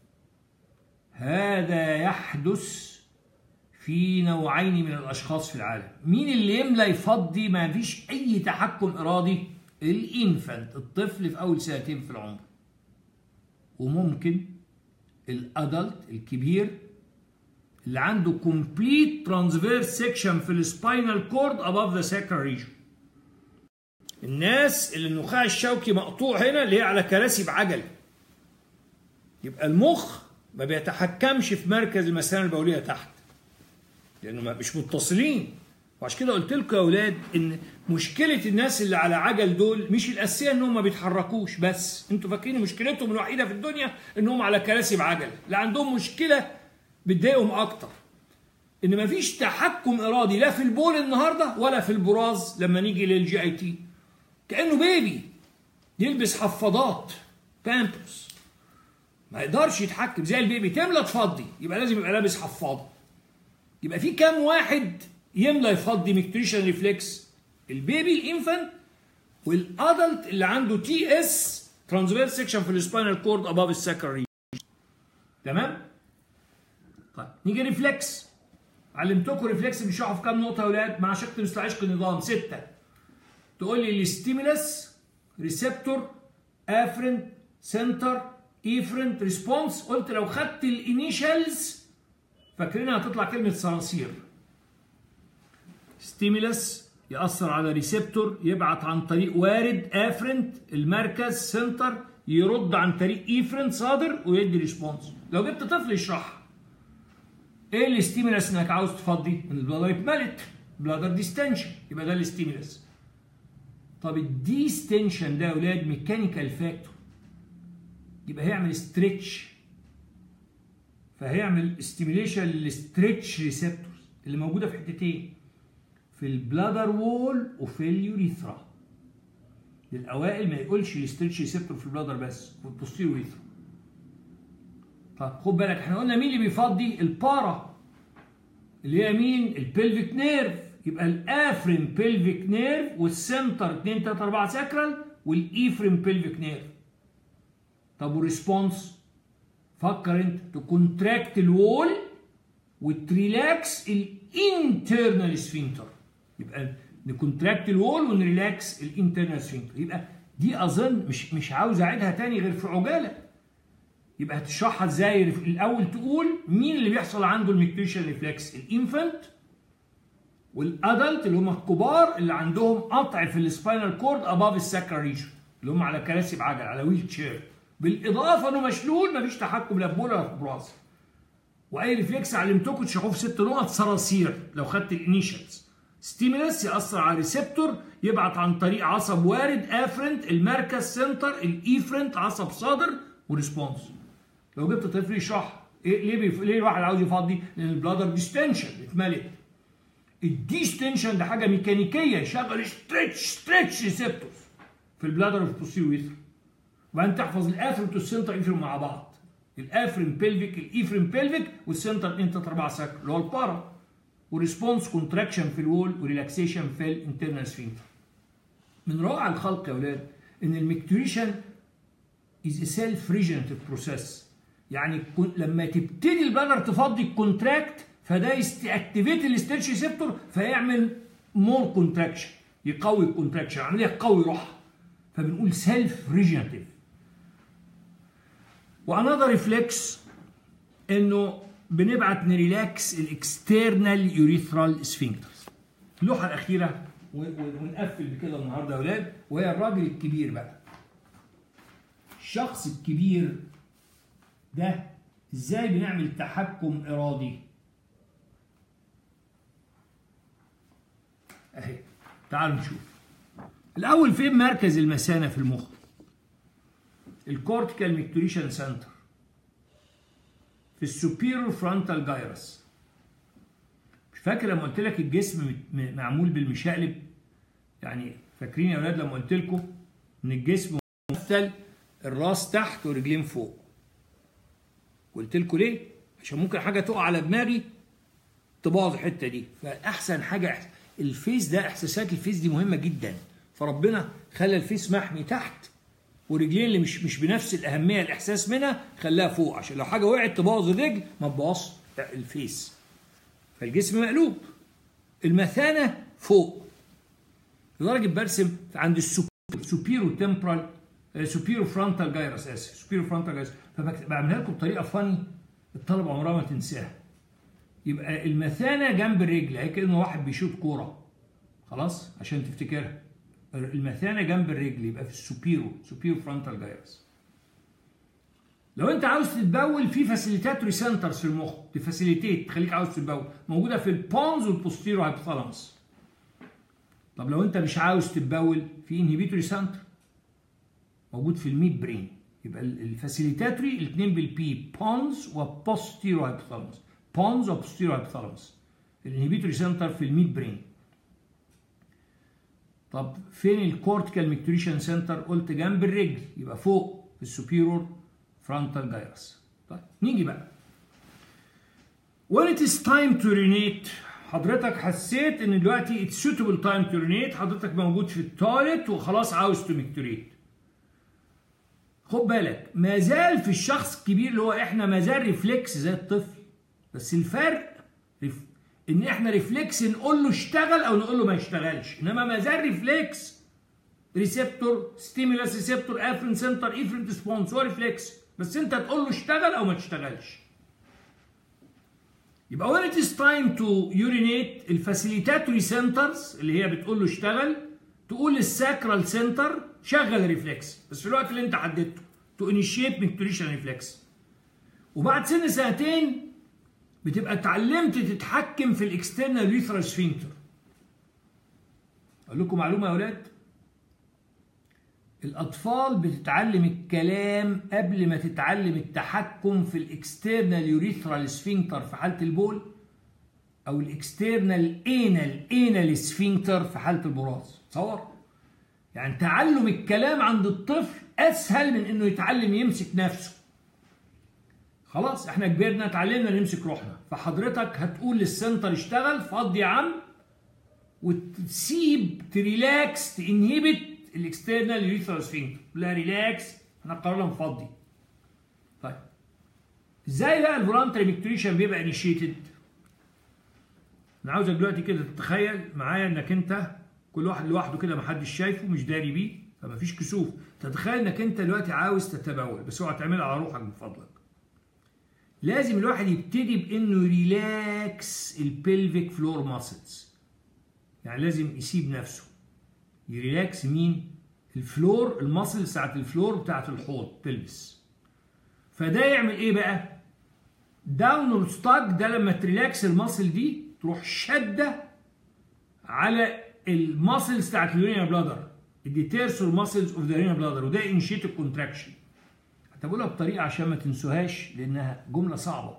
هذا يحدث في نوعين من الاشخاص في العالم مين اللي يملى يفضي ما فيش اي تحكم ارادي الانفانت الطفل في اول سنتين في العمر وممكن الادلت الكبير اللي عنده complete transverse section في السباينال كورد above the sacral region الناس اللي النخاع الشوكي مقطوع هنا اللي هي على كراسي بعجل يبقى المخ ما بيتحكمش في مركز المثانه البوليه تحت لانه ما- مش متصلين وعشان كده قلت لكم يا اولاد ان مشكله الناس اللي على عجل دول مش الاساسيه انهم ما بيتحركوش بس انتوا فاكرين مشكلتهم الوحيده في الدنيا انهم على كراسي بعجل لا عندهم مشكله بتضايقهم اكتر ان مفيش تحكم ارادي لا في البول النهارده ولا في البراز لما نيجي للجي اي تي كانه بيبي يلبس حفاضات بامبرز ما يقدرش يتحكم زي البيبي تملى تفضي يبقى لازم يبقى لابس حفاضه يبقى في كام واحد يملى يفضي ميكتريشن ريفلكس البيبي الانفانت والادلت اللي عنده تي اس ترانسفيرس سيكشن في السباينال كورد اباف السكر تمام طيب نيجي ريفلكس علمتكم ريفلكس بيشرحوا في كام نقطه يا اولاد مع شق مستعشق النظام سته تقول لي الستيمولس ريسبتور افرنت سنتر ايفرنت ريسبونس قلت لو خدت الانيشالز فاكرينها هتطلع كلمه صراصير ستيمولس يأثر على ريسبتور يبعت عن طريق وارد افرنت المركز سنتر يرد عن طريق ايفرنت صادر ويدي ريسبونس لو جبت طفل يشرحها ايه الاستيمولس انك عاوز تفضي ان البلادر اتملت بلادر ديستنشن يبقى ده الاستيمولس طب الديستنشن ده يا اولاد ميكانيكال فاكتور يبقى هيعمل ستريتش فهيعمل ستيميليشن للستريتش ريسبتورز اللي موجوده في حتتين في البلادر وول وفي اليوريثرا للاوائل ما يقولش الستريتش ريسبتور في البلادر بس في البوستيريور يوريثرا طب خد بالك احنا قلنا مين اللي بيفضي البارا اللي هي مين البلفيك نيرف يبقى الافرين بلفيك نيرف والسنتر 2 3 4 ساكرال والايفرين بلفيك نيرف طب والريسبونس فكر انت تكونتراكت الوول وتريلاكس الانترنال سفنكتر يبقى نكونتراكت الوول ونريلاكس الانترنال سفنكتر يبقى دي اظن مش مش عاوز اعيدها تاني غير في عجاله يبقى هتشرحها ازاي الاول تقول مين اللي بيحصل عنده الميكتيشن ريفلكس الانفنت والادلت اللي هم الكبار اللي عندهم قطع في السباينال كورد اباف الساكرال ريجن اللي هم على كراسي بعجل على ويل تشير بالاضافه انه مشلول مفيش تحكم لا في بول ولا في براس واي ريفلكس علمتكم تشرحوه في ست نقط صراصير لو خدت الانيشالز ستيمولس ياثر على ريسبتور يبعت عن طريق عصب وارد افرنت المركز سنتر الايفرنت عصب صادر وريسبونس لو جبت طفل يشرح إيه ليه بيف... ليه الواحد عاوز يفضي؟ لان البلادر ديستنشن اتملت الديستنشن ده حاجه ميكانيكيه يشغل ستريتش ستريتش ريسبتورز في البلادر وفي البوستيريور يوتر وبعدين تحفظ الافرنت والسنتر ايفرين مع بعض الافرين بيلفيك الايفرين بيلفيك والسنتر 2 3 4 ساكر اللي هو البارا وريسبونس كونتراكشن في الوول وريلاكسيشن في الانترنال سفنكتر من روعه الخلق يا اولاد ان الميكتوريشن از سيلف ريجنتيف بروسيس يعني لما تبتدي البلر تفضي الكونتراكت فده يستاكتيفيت الستيتش ريسبتور فيعمل مور كونتراكشن يقوي الكونتراكشن عمليه تقوي روحها فبنقول سيلف ريجنتيف وانذر ريفلكس انه بنبعت نريلاكس الاكسترنال يوريثرال سفنكترز اللوحه الاخيره ونقفل بكده النهارده يا اولاد وهي الراجل الكبير بقى الشخص الكبير ده ازاي بنعمل تحكم ارادي اهي تعالوا نشوف الاول فين مركز المثانه في المخ الكورتيكال ميكتوريشن سنتر في السوبيرور فرونتال جايرس مش فاكر لما قلت لك الجسم معمول بالمشقلب يعني فاكرين يا اولاد لما قلت لكم ان الجسم ممثل الراس تحت ورجلين فوق قلت لكم ليه عشان ممكن حاجه تقع على دماغي تبوظ الحته دي فاحسن حاجه الفيس ده احساسات الفيس دي مهمه جدا فربنا خلى الفيس محمي تحت ورجلين اللي مش مش بنفس الاهميه الاحساس منها خلاها فوق عشان لو حاجه وقعت تبوظ الرجل ما تبوظش الفيس فالجسم مقلوب المثانه فوق لدرجه برسم عند السوبيرو تمبرال سوبيرو فرونتال جايرس اسف سوبيرو فرونتال جايرس فبعملها لكم بطريقه فاني الطلبه عمرها ما تنساها يبقى المثانه جنب الرجل هي كانه واحد بيشوط كوره خلاص عشان تفتكرها المثانه جنب الرجل يبقى في السوبيرو سوبيرو فرونتال جايرس لو انت عاوز تتبول في فاسيليتاتوري سنترز في المخ تفاسيليتيت تخليك عاوز تتبول موجوده في البونز والبوستيرو هايبوثالاموس طب لو انت مش عاوز تتبول في انهبيتوري سنتر موجود في الميد برين يبقى الفاسيليتاتوري الاثنين بالبي بونز وبوستيرو هايبوثالاموس بونز وبوستيرو هايبوثالاموس الانهبيتوري سنتر في الميد برين طب فين الكورتيكال ميكتوريشن سنتر قلت جنب الرجل يبقى فوق في السوبيرور فرونتال جايرس طيب نيجي بقى when it is time to urinate حضرتك حسيت ان دلوقتي it's suitable time to urinate حضرتك موجود في التواليت وخلاص عاوز تمكتوريت خد بالك ما زال في الشخص الكبير اللي هو احنا ما زال ريفلكس زي الطفل بس الفرق ريف... ان احنا ريفلكس نقول له اشتغل او نقول له ما يشتغلش انما ما زال ريفلكس ريسبتور ستيمولاس ريسبتور افرين سنتر افرين ريسبونس هو ريفلكس بس انت تقول له اشتغل او ما تشتغلش يبقى when it is time to urinate الفاسيليتاتوري سنترز اللي هي بتقول له اشتغل تقول للساكرال سنتر شغل ريفلكس بس في الوقت اللي انت حددته تو انيشيت ميكتوريشن ريفلكس وبعد سن سنتين بتبقى اتعلمت تتحكم في الاكسترنال يوثرال سفينكتر اقول لكم معلومه يا اولاد الاطفال بتتعلم الكلام قبل ما تتعلم التحكم في الاكسترنال يوريثرال سفينكتر في حاله البول او الاكسترنال انال انال سفينكتر في حاله البراز تصور يعني تعلم الكلام عند الطفل اسهل من انه يتعلم يمسك نفسه خلاص احنا كبرنا اتعلمنا نمسك روحنا فحضرتك هتقول للسنتر اشتغل فضي يا عم وتسيب تريلاكس تنهبت الاكسترنال يوريثرال سفينكتر لا ريلاكس احنا قررنا نفضي طيب ازاي بقى الفولانتري ميكتوريشن بيبقى انيشيتد انا عاوزك دلوقتي كده تتخيل معايا انك انت كل واحد لوحده كده محدش شايفه مش داري بيه فمفيش كسوف تتخيل انك انت دلوقتي عاوز تتبول بس اوعى تعملها على روحك من فضلك لازم الواحد يبتدي بانه ريلاكس البلفيك فلور ماسلز يعني لازم يسيب نفسه يريلاكس مين الفلور الماسل بتاعت الفلور بتاعت الحوض تلبس فده يعمل ايه بقى داونورد ستاك ده لما تريلاكس الماسل دي تروح شده على الماسلز بتاعت اليورينا بلادر الديتيرسور ماسلز اوف ذا يورينا بلادر وده انشيت الكونتراكشن هتقولها بطريقه عشان ما تنسوهاش لانها جمله صعبه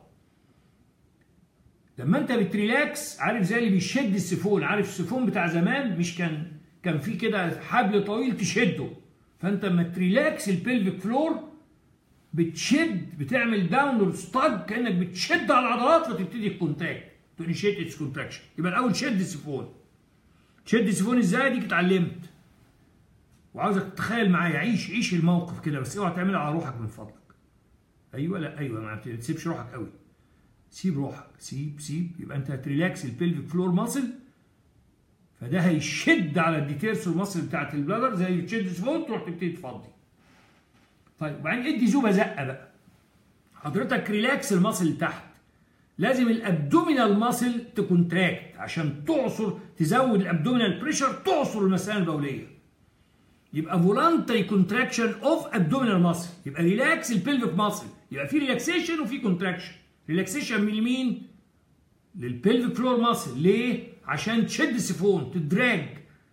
لما انت بتريلاكس عارف زي اللي بيشد السيفون عارف السيفون بتاع زمان مش كان كان في كده حبل طويل تشده فانت لما تريلاكس البلفيك فلور بتشد بتعمل داونورد ستاج كانك بتشد على العضلات فتبتدي الكونتاكت تو انيشيت اتس كونتراكشن يبقى الاول شد السيفون تشد السيفون ازاي ديك اتعلمت وعاوزك تتخيل معايا عيش عيش الموقف كده بس اوعى تعملها على روحك من فضلك ايوه لا ايوه ما تسيبش روحك قوي سيب روحك سيب سيب يبقى انت هتريلاكس البلفيك فلور ماسل فده هيشد على الديتيرسور ماسل بتاعت البلادر زي اللي تشد السيفون تروح تبتدي تفضي طيب وبعدين ادي زوبه زقه بقى حضرتك ريلاكس الماسل اللي تحت لازم الابدومينال ماسل تكونتراكت عشان تعصر تزود الابدومينال بريشر تعصر المثانه البوليه يبقى فولانتري كونتراكشن اوف ابدومينال ماسل يبقى ريلاكس البلفيك ماسل يبقى في ريلاكسيشن وفي كونتراكشن ريلاكسيشن من مين للبلفيك فلور ماسل ليه عشان تشد السيفون تدراج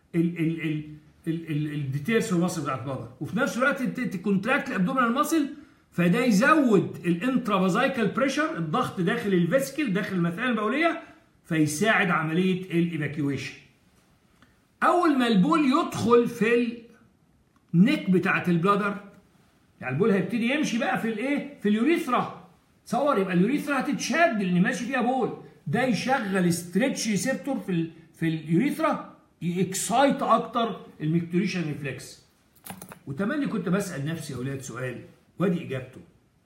الديتيرسور ماسل بتاعت البلدر وفي نفس الوقت تكونتراكت الابدومينال ماسل فده يزود الانترافازايكال بريشر الضغط داخل الفيسكل داخل المثانه البوليه فيساعد عمليه الايفاكيويشن اول ما البول يدخل في النك بتاعت البلادر يعني البول هيبتدي يمشي بقى في الايه في اليوريثرا تصور يبقى اليوريثرا هتتشد لان ماشي فيها بول ده يشغل ستريتش ريسبتور في ال في اليوريثرا يكسايت اكتر الميكتوريشن ريفلكس وتملي كنت بسال نفسي يا اولاد سؤال وادي اجابته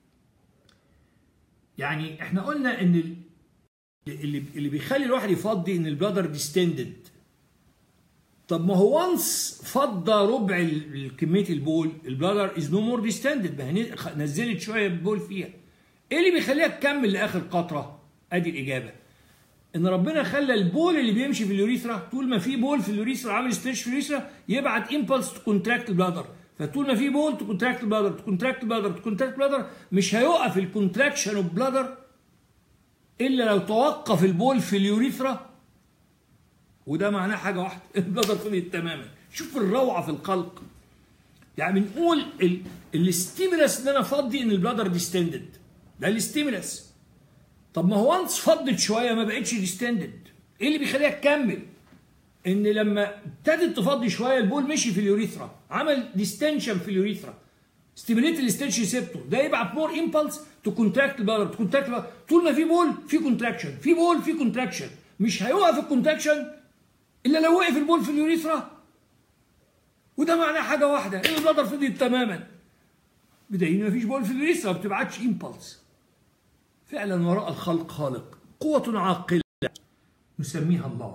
يعني احنا قلنا ان اللي اللي بيخلي الواحد يفضي ان البلادر ديستندد طب ما هو وانس فضى ربع كميه البول البلادر از نو مور ديستندد ما هي نزلت شويه البول فيها ايه اللي بيخليها تكمل لاخر قطره ادي الاجابه ان ربنا خلى البول اللي بيمشي في اليوريثرا طول ما في بول في اليوريثرا عامل ستريتش في اليوريثرا يبعت امبلس تكونتراكت البلادر فطول ما في بول تكونتراكت البلادر تكونتراكت البلادر تكونتراكت البلادر مش هيوقف الكونتراكشن اوف بلادر الا لو توقف البول في اليوريثرا وده معناه حاجه واحده البلادر فضيت تماما شوف الروعه في الخلق يعني بنقول الاستيمولاس ان انا افضي ان البلادر ديستندد ده الاستيمولاس طب ما هو وانس فضت شويه ما بقتش ديستندد ايه اللي بيخليها تكمل ان لما ابتدت تفضي شويه البول مشي في اليوريثرا عمل ديستنشن في اليوريثرا ستيميليت الستيتش ريسبتور ده يبعت مور امبلس تو كونتراكت البلادر تو كونتراكت طول ما في بول في كونتراكشن في بول في كونتراكشن مش هيوقف الكونتراكشن الا لو وقف البول في اليوريثرا وده معناه حاجه واحده ان البلادر فضيت تماما بدليل ان مفيش بول في اليوريثرا ما بتبعتش امبلس فعلا وراء الخلق خالق قوة عاقلة نسميها الله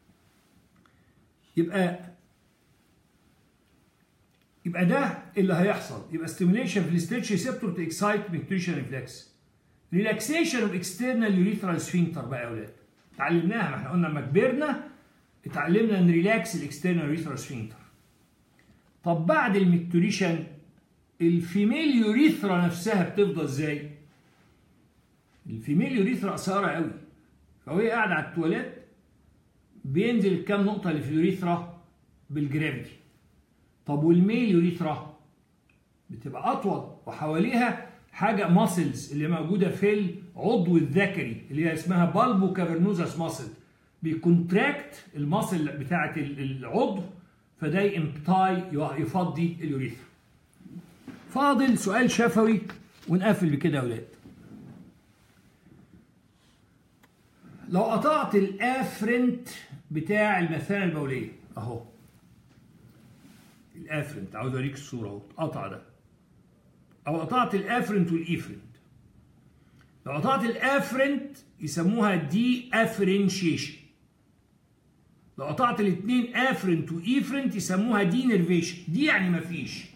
يبقى يبقى ده اللي هيحصل يبقى stimulation في الستيتش ريسبتور تو اكسايت ميكتريشن ريفلكس ريلاكسيشن اوف اكسترنال يوريثرال سفينكتر بقى يا اولاد اتعلمناها ما احنا قلنا لما كبرنا اتعلمنا ان ريلاكس الاكسترنال يوريثرال سفينكتر طب بعد الميكتوريشن الفيميل يوريثرا نفسها بتفضل ازاي؟ الفيميل يوريثرا قصيره قوي فوهي قاعده على التواليت بينزل الكام نقطه اللي في اليوريثرا بالجرافيتي طب والميل يوريثرا بتبقى اطول وحواليها حاجه ماسلز اللي موجوده في العضو الذكري اللي هي اسمها بالبو كافرنوزاس ماسل بيكونتراكت الماسل بتاعه العضو فده يمبتاي يفضي اليوريثرا فاضل سؤال شفوي ونقفل بكده يا اولاد لو قطعت الافرنت بتاع المثانه البوليه اهو الافرنت عاوز اوريك الصوره اهو قطع ده او قطعت الافرنت والايفرنت لو قطعت الافرنت يسموها دي افرنشيشن لو قطعت الاثنين افرنت وايفرنت يسموها دي نيرفيشن دي يعني مفيش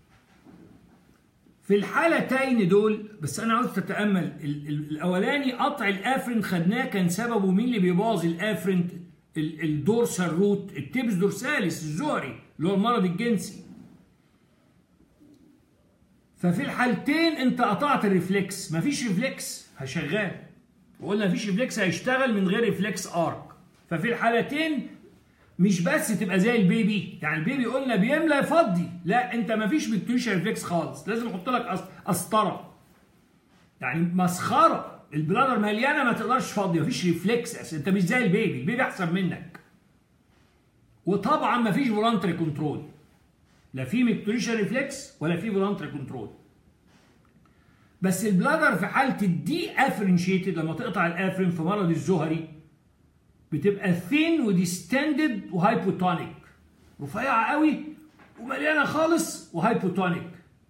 في الحالتين دول بس انا عاوز تتامل الاولاني قطع الافرنت خدناه كان سببه مين اللي بيبوظ الافرنت الدورسال روت التبس دورساليس الزهري اللي هو المرض الجنسي ففي الحالتين انت قطعت الريفلكس مفيش ريفلكس هشغال وقلنا مفيش ريفلكس هيشتغل من غير ريفلكس ارك ففي الحالتين مش بس تبقى زي البيبي يعني البيبي قلنا بيملى يفضي لا انت مفيش بكتيريا ريفلكس خالص لازم احط لك قسطره يعني مسخره البلادر مليانه ما تقدرش تفضي مفيش ريفلكس انت مش زي البيبي البيبي احسن منك وطبعا مفيش فولانتري كنترول لا في ميكتوريشن ريفلكس ولا في فولانتري كنترول بس البلادر في حاله الدي افرنشيتد لما تقطع الافرن في مرض الزهري بتبقى ثين وديستندد وهايبوتونيك رفيعه قوي ومليانه خالص وهايبوتونيك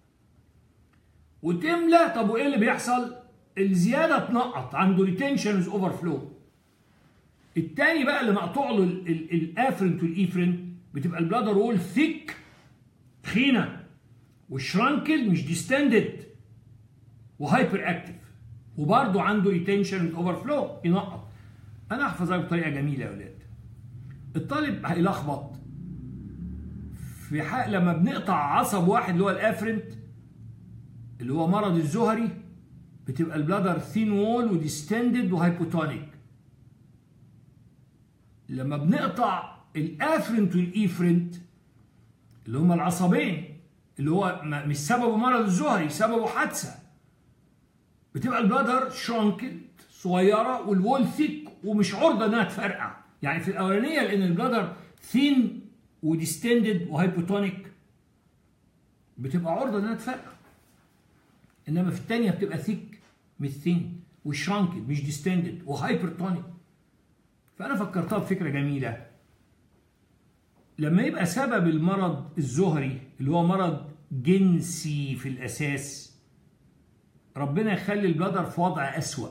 وتملى طب وايه اللي بيحصل؟ الزياده تنقط عنده ريتنشنز اوفر فلو التاني بقى اللي مقطوع له الافرنت والايفرنت بتبقى البلادر وول ثيك تخينه والشرانكل مش ديستندد وهايبر اكتف وبرضه عنده ريتنشن اوفر فلو ينقط انا احفظها بطريقه جميله يا اولاد الطالب هيلخبط في حق لما بنقطع عصب واحد اللي هو الافرنت اللي هو مرض الزهري بتبقى البلادر ثين وول وديستندد وهايبوتونيك لما بنقطع الافرنت والايفرنت اللي هما العصبين اللي هو مش سببه مرض الزهري سببه حادثه بتبقى البلادر شرانكد صغيره والوول ثيك ومش عرضه انها تفرقع يعني في الاولانيه لان البلادر ثين وديستندد وهايبوتونيك بتبقى عرضه انها تفرقع انما في الثانيه بتبقى ثيك مش ثين وشرانكد مش ديستندد وهايبرتونيك فانا فكرتها بفكره جميله لما يبقى سبب المرض الزهري اللي هو مرض جنسي في الاساس ربنا يخلي البلادر في وضع اسوأ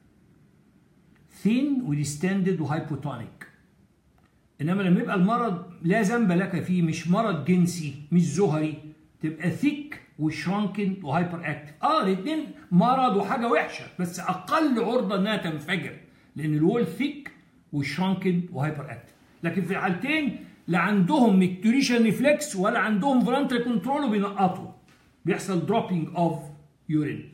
ثين وديستندد وهايبوتونيك انما لما يبقى المرض لا ذنب لك فيه مش مرض جنسي مش زهري تبقى ثيك وشرانكن وهايبر اكتف اه الاثنين مرض وحاجه وحشه بس اقل عرضه انها تنفجر لان الوول ثيك والشانكن وهايبر اكتف لكن في الحالتين لا عندهم ميكتوريشن ريفلكس ولا عندهم فولنتري كنترول وبينقطوا بيحصل دروبينج اوف يورين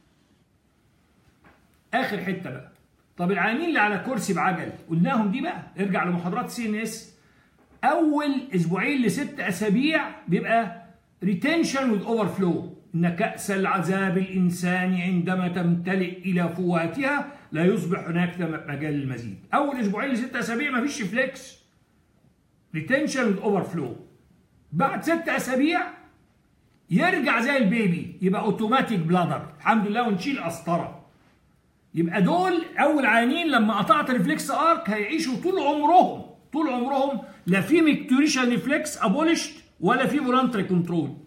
اخر حته بقى طب العيانين اللي على كرسي بعجل قلناهم دي بقى ارجع لمحاضرات سي ان اس اول اسبوعين لست اسابيع بيبقى ريتنشن وذ اوفر فلو ان كاس العذاب الانساني عندما تمتلئ الى فواتها لا يصبح هناك مجال للمزيد اول اسبوعين لست اسابيع مفيش فليكس ريتنشن وذ اوفر فلو بعد ست اسابيع يرجع زي البيبي يبقى اوتوماتيك بلادر الحمد لله ونشيل قسطره يبقى دول اول عيانين لما قطعت ريفلكس ارك هيعيشوا طول عمرهم طول عمرهم لا في ميكتوريشن ريفلكس ابولشت ولا في فولانتري كنترول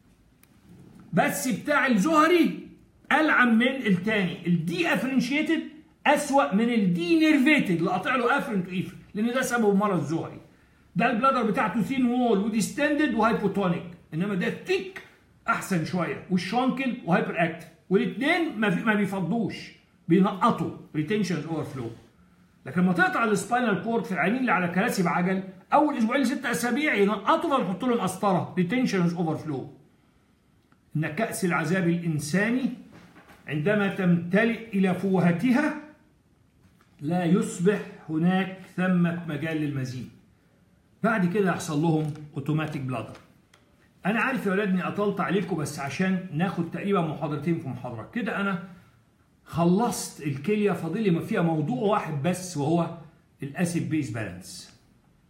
بس بتاع الزهري العن من التاني الدي افرنشيتد اسوأ من الدي نيرفيتد اللي قاطع له افرنت وايفر لان ده سبب مرض الزهري ده البلادر بتاعته ثين وول وديستندد وهايبوتونيك انما ده ثيك احسن شويه والشانكل وهايبر اكتف والاثنين ما, ما بيفضوش بينقطوا ريتنشن اوفر فلو لكن لما تقطع السباينال كورد في العينين اللي على كراسي بعجل اول اسبوعين لست اسابيع ينقطوا فنحط لهم قسطره ريتنشن اوفر فلو ان كاس العذاب الانساني عندما تمتلئ الى فوهتها لا يصبح هناك ثمة مجال للمزيد بعد كده يحصل لهم اوتوماتيك بلادر انا عارف يا ولاد اني اطلت عليكم بس عشان ناخد تقريبا محاضرتين في محاضره كده انا خلصت الكليه فاضل لي فيها موضوع واحد بس وهو الاسيد بيس بالانس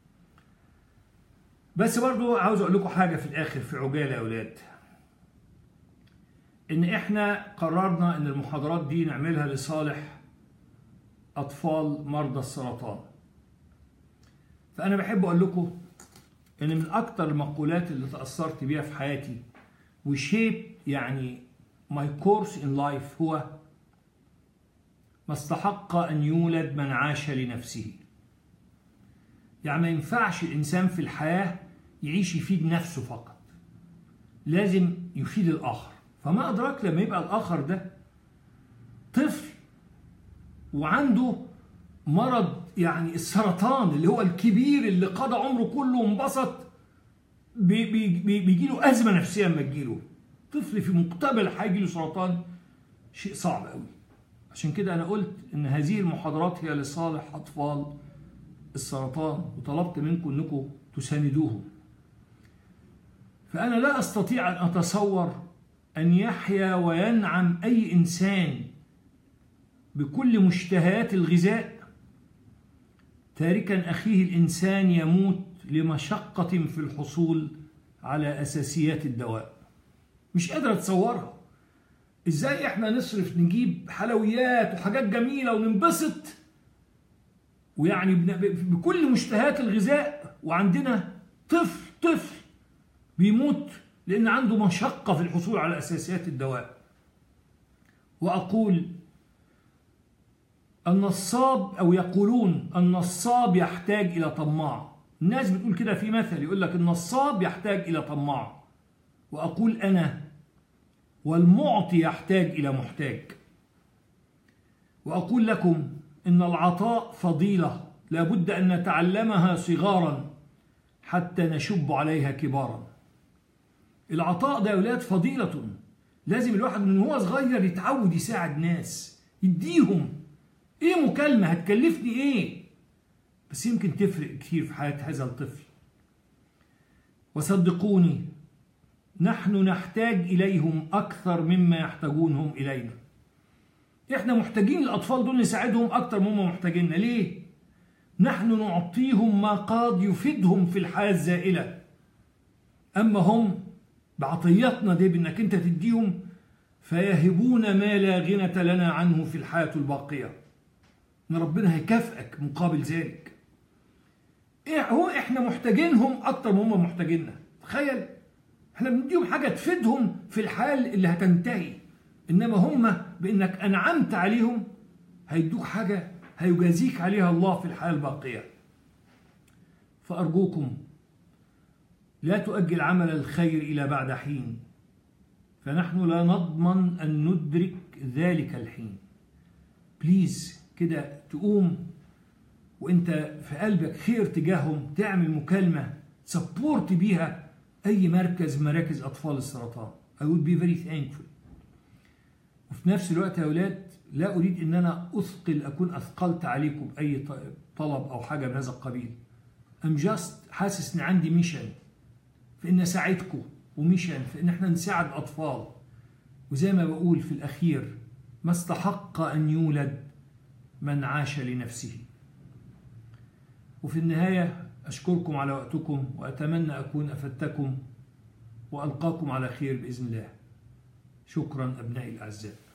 بس برضو عاوز اقول لكم حاجه في الاخر في عجاله يا اولاد ان احنا قررنا ان المحاضرات دي نعملها لصالح اطفال مرضى السرطان فانا بحب اقول لكم ان من اكتر المقولات اللي تاثرت بيها في حياتي وشيب يعني ماي كورس ان لايف هو ما استحق ان يولد من عاش لنفسه يعني ما ينفعش الانسان في الحياه يعيش يفيد نفسه فقط لازم يفيد الاخر فما ادراك لما يبقى الاخر ده طفل وعنده مرض يعني السرطان اللي هو الكبير اللي قضى عمره كله وانبسط بي بي بيجي له ازمه نفسيه لما تجيله طفل في مقتبل هيجي له سرطان شيء صعب قوي عشان كده انا قلت ان هذه المحاضرات هي لصالح اطفال السرطان وطلبت منكم انكم تساندوهم فانا لا استطيع ان اتصور ان يحيا وينعم اي انسان بكل مشتهيات الغذاء تاركا اخيه الانسان يموت لمشقه في الحصول على اساسيات الدواء مش قادر اتصورها ازاي احنا نصرف نجيب حلويات وحاجات جميله وننبسط ويعني بكل مشتهيات الغذاء وعندنا طفل طفل بيموت لان عنده مشقه في الحصول على اساسيات الدواء واقول النصاب او يقولون النصاب يحتاج الى طماع الناس بتقول كده في مثل يقول لك النصاب يحتاج الى طماع واقول انا والمعطي يحتاج الى محتاج واقول لكم ان العطاء فضيله لابد ان نتعلمها صغارا حتى نشب عليها كبارا العطاء ده يا اولاد فضيله لازم الواحد من هو صغير يتعود يساعد ناس يديهم ايه مكالمه هتكلفني ايه بس يمكن تفرق كتير في حياه هذا الطفل وصدقوني نحن نحتاج اليهم اكثر مما يحتاجونهم الينا احنا محتاجين الاطفال دول نساعدهم اكتر مما محتاجيننا ليه نحن نعطيهم ما قد يفيدهم في الحياه الزائله اما هم بعطياتنا دي بانك انت تديهم فيهبون ما لا غنى لنا عنه في الحياه الباقيه ان ربنا هيكافئك مقابل ذلك إيه هو احنا محتاجينهم اكتر ما هم محتاجيننا تخيل احنا بنديهم حاجه تفيدهم في الحال اللي هتنتهي انما هم بانك انعمت عليهم هيدوك حاجه هيجازيك عليها الله في الحياه الباقيه فارجوكم لا تؤجل عمل الخير الى بعد حين فنحن لا نضمن ان ندرك ذلك الحين بليز كده تقوم وانت في قلبك خير تجاههم تعمل مكالمة سبورت بيها أي مركز مراكز أطفال السرطان I would be very thankful وفي نفس الوقت يا أولاد لا أريد أن أنا أثقل أكون أثقلت عليكم بأي طلب أو حاجة من هذا القبيل I'm just حاسس أن عندي ميشن في أن أساعدكم وميشن في أن احنا نساعد الأطفال وزي ما بقول في الأخير ما استحق أن يولد من عاش لنفسه وفي النهاية أشكركم على وقتكم وأتمنى أكون أفدتكم وألقاكم على خير بإذن الله شكرا أبنائي الأعزاء